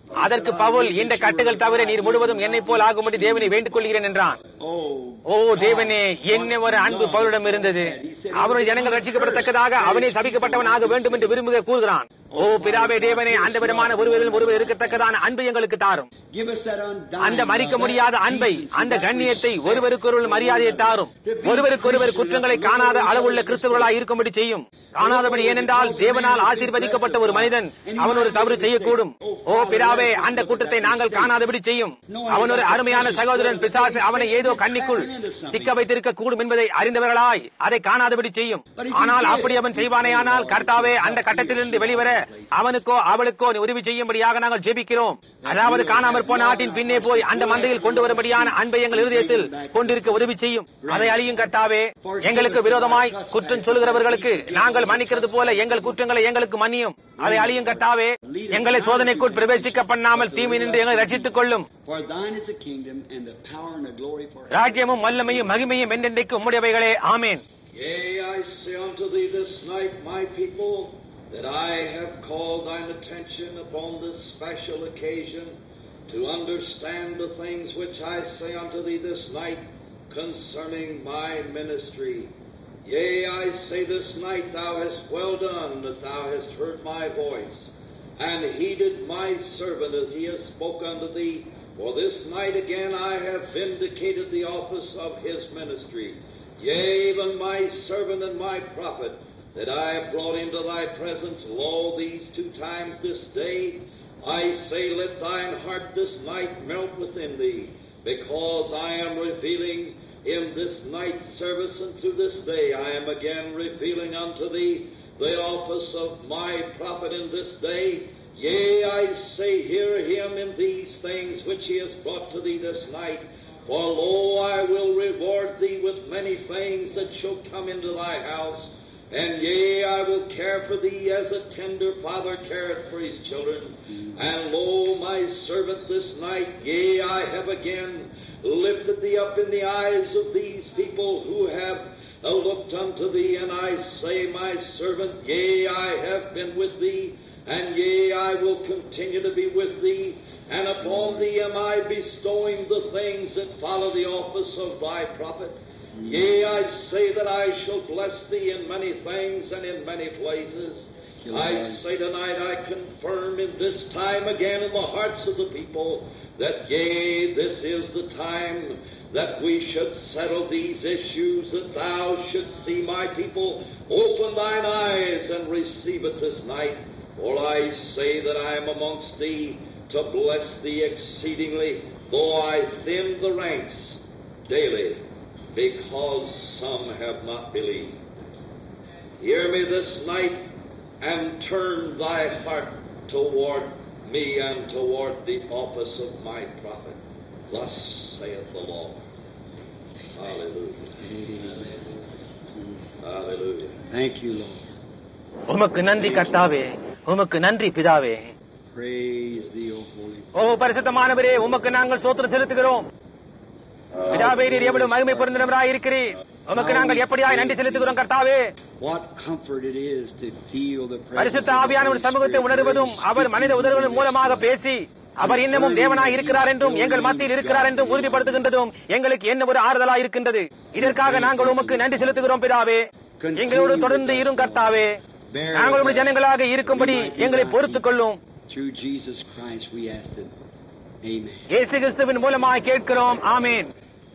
அதற்கு பவுல் இந்த கட்டுகள் தவிர நீர் முழுவதும் என்னை போல் ஆகும்படி தேவனை வேண்டிக் கொள்கிறேன் என்றான் Oh, ஓ தேவனே என்ன ஒரு அன்பு பவுலிடம் இருந்தது அவருடைய ஜனங்கள் ரட்சிக்கப்படத்தக்கதாக அவனே சபிக்கப்பட்டவன் ஆக வேண்டும் என்று விரும்புக கூறுகிறான் ஓ பிதாவே தேவனே அந்த விதமான ஒருவரில் ஒருவர் இருக்கத்தக்கதான அன்பு எங்களுக்கு தாரும் give us that undying அந்த மறிக்க love, முடியாத that அன்பை decency, அந்த that கண்ணியத்தை respect. ஒருவருக்கொருவர் மரியாதையை தாரும் ஒருவருக்கொருவர் குற்றங்களை காணாத அளவுள்ள கிறிஸ்தவர்களாய் இருக்கும்படி செய்யும் காணாதபடி ஏனென்றால் தேவனால் ஆசீர்வதிக்கப்பட்ட ஒரு மனிதன் அவன் ஒரு தவறு செய்யக்கூடும் ஓ பிதாவே அந்த குற்றத்தை நாங்கள் காணாதபடி செய்யும் அவன் ஒரு அருமையான சகோதரன் பிசாசு அவனை ஏதோ கண்ணிக்குள் சிக்க வைத்திருக்க கூடும் என்பதை அறிந்தவர்களாய் அதை காணாதபடி செய்யும் ஆனால் அப்படி அவன் செய்வானேயானால் கர்த்தாவே அந்த கட்டத்திலிருந்து வெளிவர அவனுக்கோ அவளுக்கோ நீ உதவி செய்யும்படியாக நாங்கள் ஜெபிக்கிறோம் அதாவது காணாமற் போன ஆட்டின் பின்னே போய் அந்த மந்தையில் கொண்டு வரும்படியான அன்பை எங்கள் இருதயத்தில் கொண்டிருக்க உதவி செய்யும் அதை அழியும் கர்த்தாவே எங்களுக்கு விரோதமாய் குற்றம் சொல்லுகிறவர்களுக்கு நாங்கள் மன்னிக்கிறது போல எங்கள் குற்றங்களை எங்களுக்கு மன்னியும் அதை அழியும் கர்த்தாவே எங்களை சோதனைக்குள் பிரவேசிக்க பண்ணாமல் தீமை நின்று எங்களை ரட்சித்துக் கொள்ளும் For thine is the kingdom and the power and the glory forever. ராஜ்யமும் வல்லமையும் மகிமையும் என்றென்றைக்கு உம்முடையவைகளே ஆமேன் Yea, I say unto thee this night, my people, that I have called thine attention upon this special occasion to understand the things which I say unto thee this night concerning my ministry. Yea, I say this night, thou hast well done that thou hast heard my voice, and heeded my servant as he has spoke unto thee. For this night again I have vindicated the office of his ministry. Yea, even my servant and my prophet, that I have brought into thy presence, lo, these two times this day, I say, let thine heart this night melt within thee, because I am revealing in this night service and through this day, I am again revealing unto thee the office of my prophet in this day. Yea, I say, hear him in these things which he has brought to thee this night. For lo, I will reward thee with many things that shall come into thy house. And yea, I will care for thee as a tender father careth for his children. And lo, my servant this night, yea, I have again lifted thee up in the eyes of these people who have uh, looked unto thee. And I say, my servant, yea, I have been with thee. And yea, I will continue to be with thee. And upon thee am I bestowing the things that follow the office of thy prophet. Yea, I say that I shall bless thee in many things and in many places. I say tonight I confirm in this time again in the hearts of the people that yea, this is the time that we should settle these issues, that thou shouldst see my people open thine eyes and receive it this night. For I say that I am amongst thee to bless thee exceedingly, though I thin the ranks daily, because some have not believed. Hear me this night and turn thy heart toward me and toward the office of my prophet. Thus saith the Lord. Hallelujah. Hallelujah. Thank you, Lord. உமக்கு நன்றி கர்த்தாவே உமக்கு நன்றி பிதாவே Praise thee, O Holy ஓ பரிசுத்தமானவரே உமக்கு நாங்கள் சோத்திரம் செலுத்துகிறோம் பிதாவே நீர் எவ்வளவு மகிமை பொருந்தினவராய் இருக்கிறீர் உமக்கு நாங்கள் எப்படியாய் நன்றி செலுத்துகிறோம் கர்த்தாவே What comfort it is to feel the presence பரிசுத்த of ஆவியானவர் the சமூகத்தை Holy உணர்வதும் Spirit. அவர் மனித உதவிகளின் மூலமாக பேசி அவர் இன்னமும் தேவனாய் இருக்கிறார் என்றும் எங்கள் மத்தியில் இருக்கிறார் என்றும் உறுதிப்படுத்துகின்றதும் எங்களுக்கு என்ன ஒரு ஆறுதலாய் இருக்கின்றது இதற்காக நாங்கள் உமக்கு நன்றி செலுத்துகிறோம் பிதாவே எங்களோடு தொடர்ந்து இரும் கர்த்தாவே நாங்கள் உடைய ஜனங்களாக இருக்கும்படி எங்களை பொறுத்துக் கொள்ளும் Through Jesus Christ we ask it. Amen. இயேசு கிறிஸ்துவின் மூலமாய் கேட்கிறோம் ஆமேன்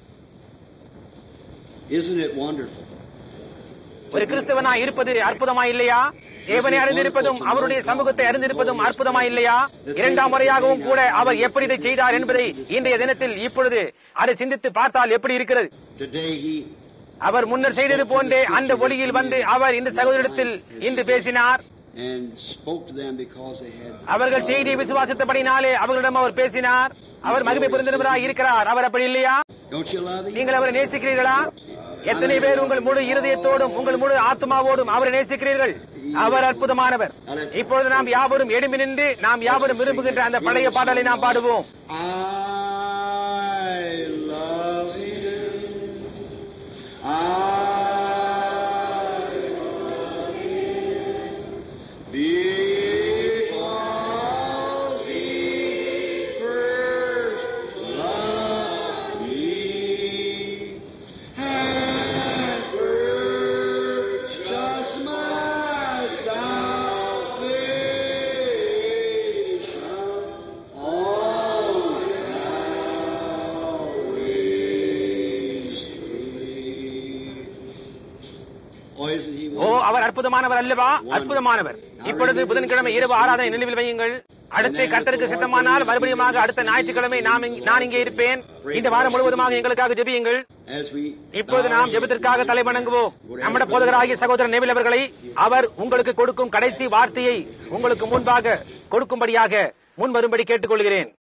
Isn't it wonderful? ஒரு கிறிஸ்தவனாய் இருப்பது அற்புதமாய் இல்லையா தேவனை அறிந்திருப்பதும் அவருடைய சமூகத்தை அறிந்திருப்பதும் அற்புதமாய் இல்லையா இரண்டாம் முறையாகவும் கூட அவர் எப்படி இதை செய்தார் என்பதை இன்றைய தினத்தில் இப்பொழுது அதை சிந்தித்து பார்த்தால் எப்படி இருக்கிறது Today he அவர் முன்னர் செய்தது போன்றே அந்த ஒளியில் வந்து அவர் இந்த சகோதரிடத்தில் இன்று பேசினார் and spoke to them because they had அவர்கள் செய்தியை விசுவாசித்தபடினாலே அவர்களிடம் அவர் பேசினார் அவர் மகிமை புரிந்தவராய் இருக்கிறார் அவர் அப்படி இல்லையா Don't you love him? நீங்கள் அவரை நேசிக்கிறீர்களா எத்தனை பேர் உங்கள் முழு இருதயத்தோடும் உங்கள் முழு ஆத்மாவோடும் அவரை நேசிக்கிறீர்கள் அவர் அற்புதமானவர் இப்பொழுது நாம் யாவரும் எழும்பி நின்று நாம் யாவரும் விரும்புகின்ற அந்த பழைய பாடலை நாம் பாடுவோம் I love him. I love him because he அற்புதமானவர் அல்லவா அற்புதமானவர் இப்பொழுது புதன்கிழமை இரவு ஆராதனை நினைவில் வையுங்கள் அடுத்து கர்த்தருக்கு சித்தமானால் மறுபடியுமாக அடுத்த ஞாயிற்றுக்கிழமை நாம் இங்க- நான் இங்கே இருப்பேன் இந்த வாரம் முழுவதுமாக எங்களுக்காக ஜெபியுங்கள் As we இப்பொழுது நாம் ஜெபத்திற்காக தலை வணங்குவோம் நம்முடைய போதகராகிய சகோதரர் நெவில் அவர்களை அவர் உங்களுக்கு கொடுக்கும் கடைசி வார்த்தையை உங்களுக்கு முன்பாக கொடுக்கும்படியாக முன் வரும்படி கேட்டுக்கொள்கிறேன்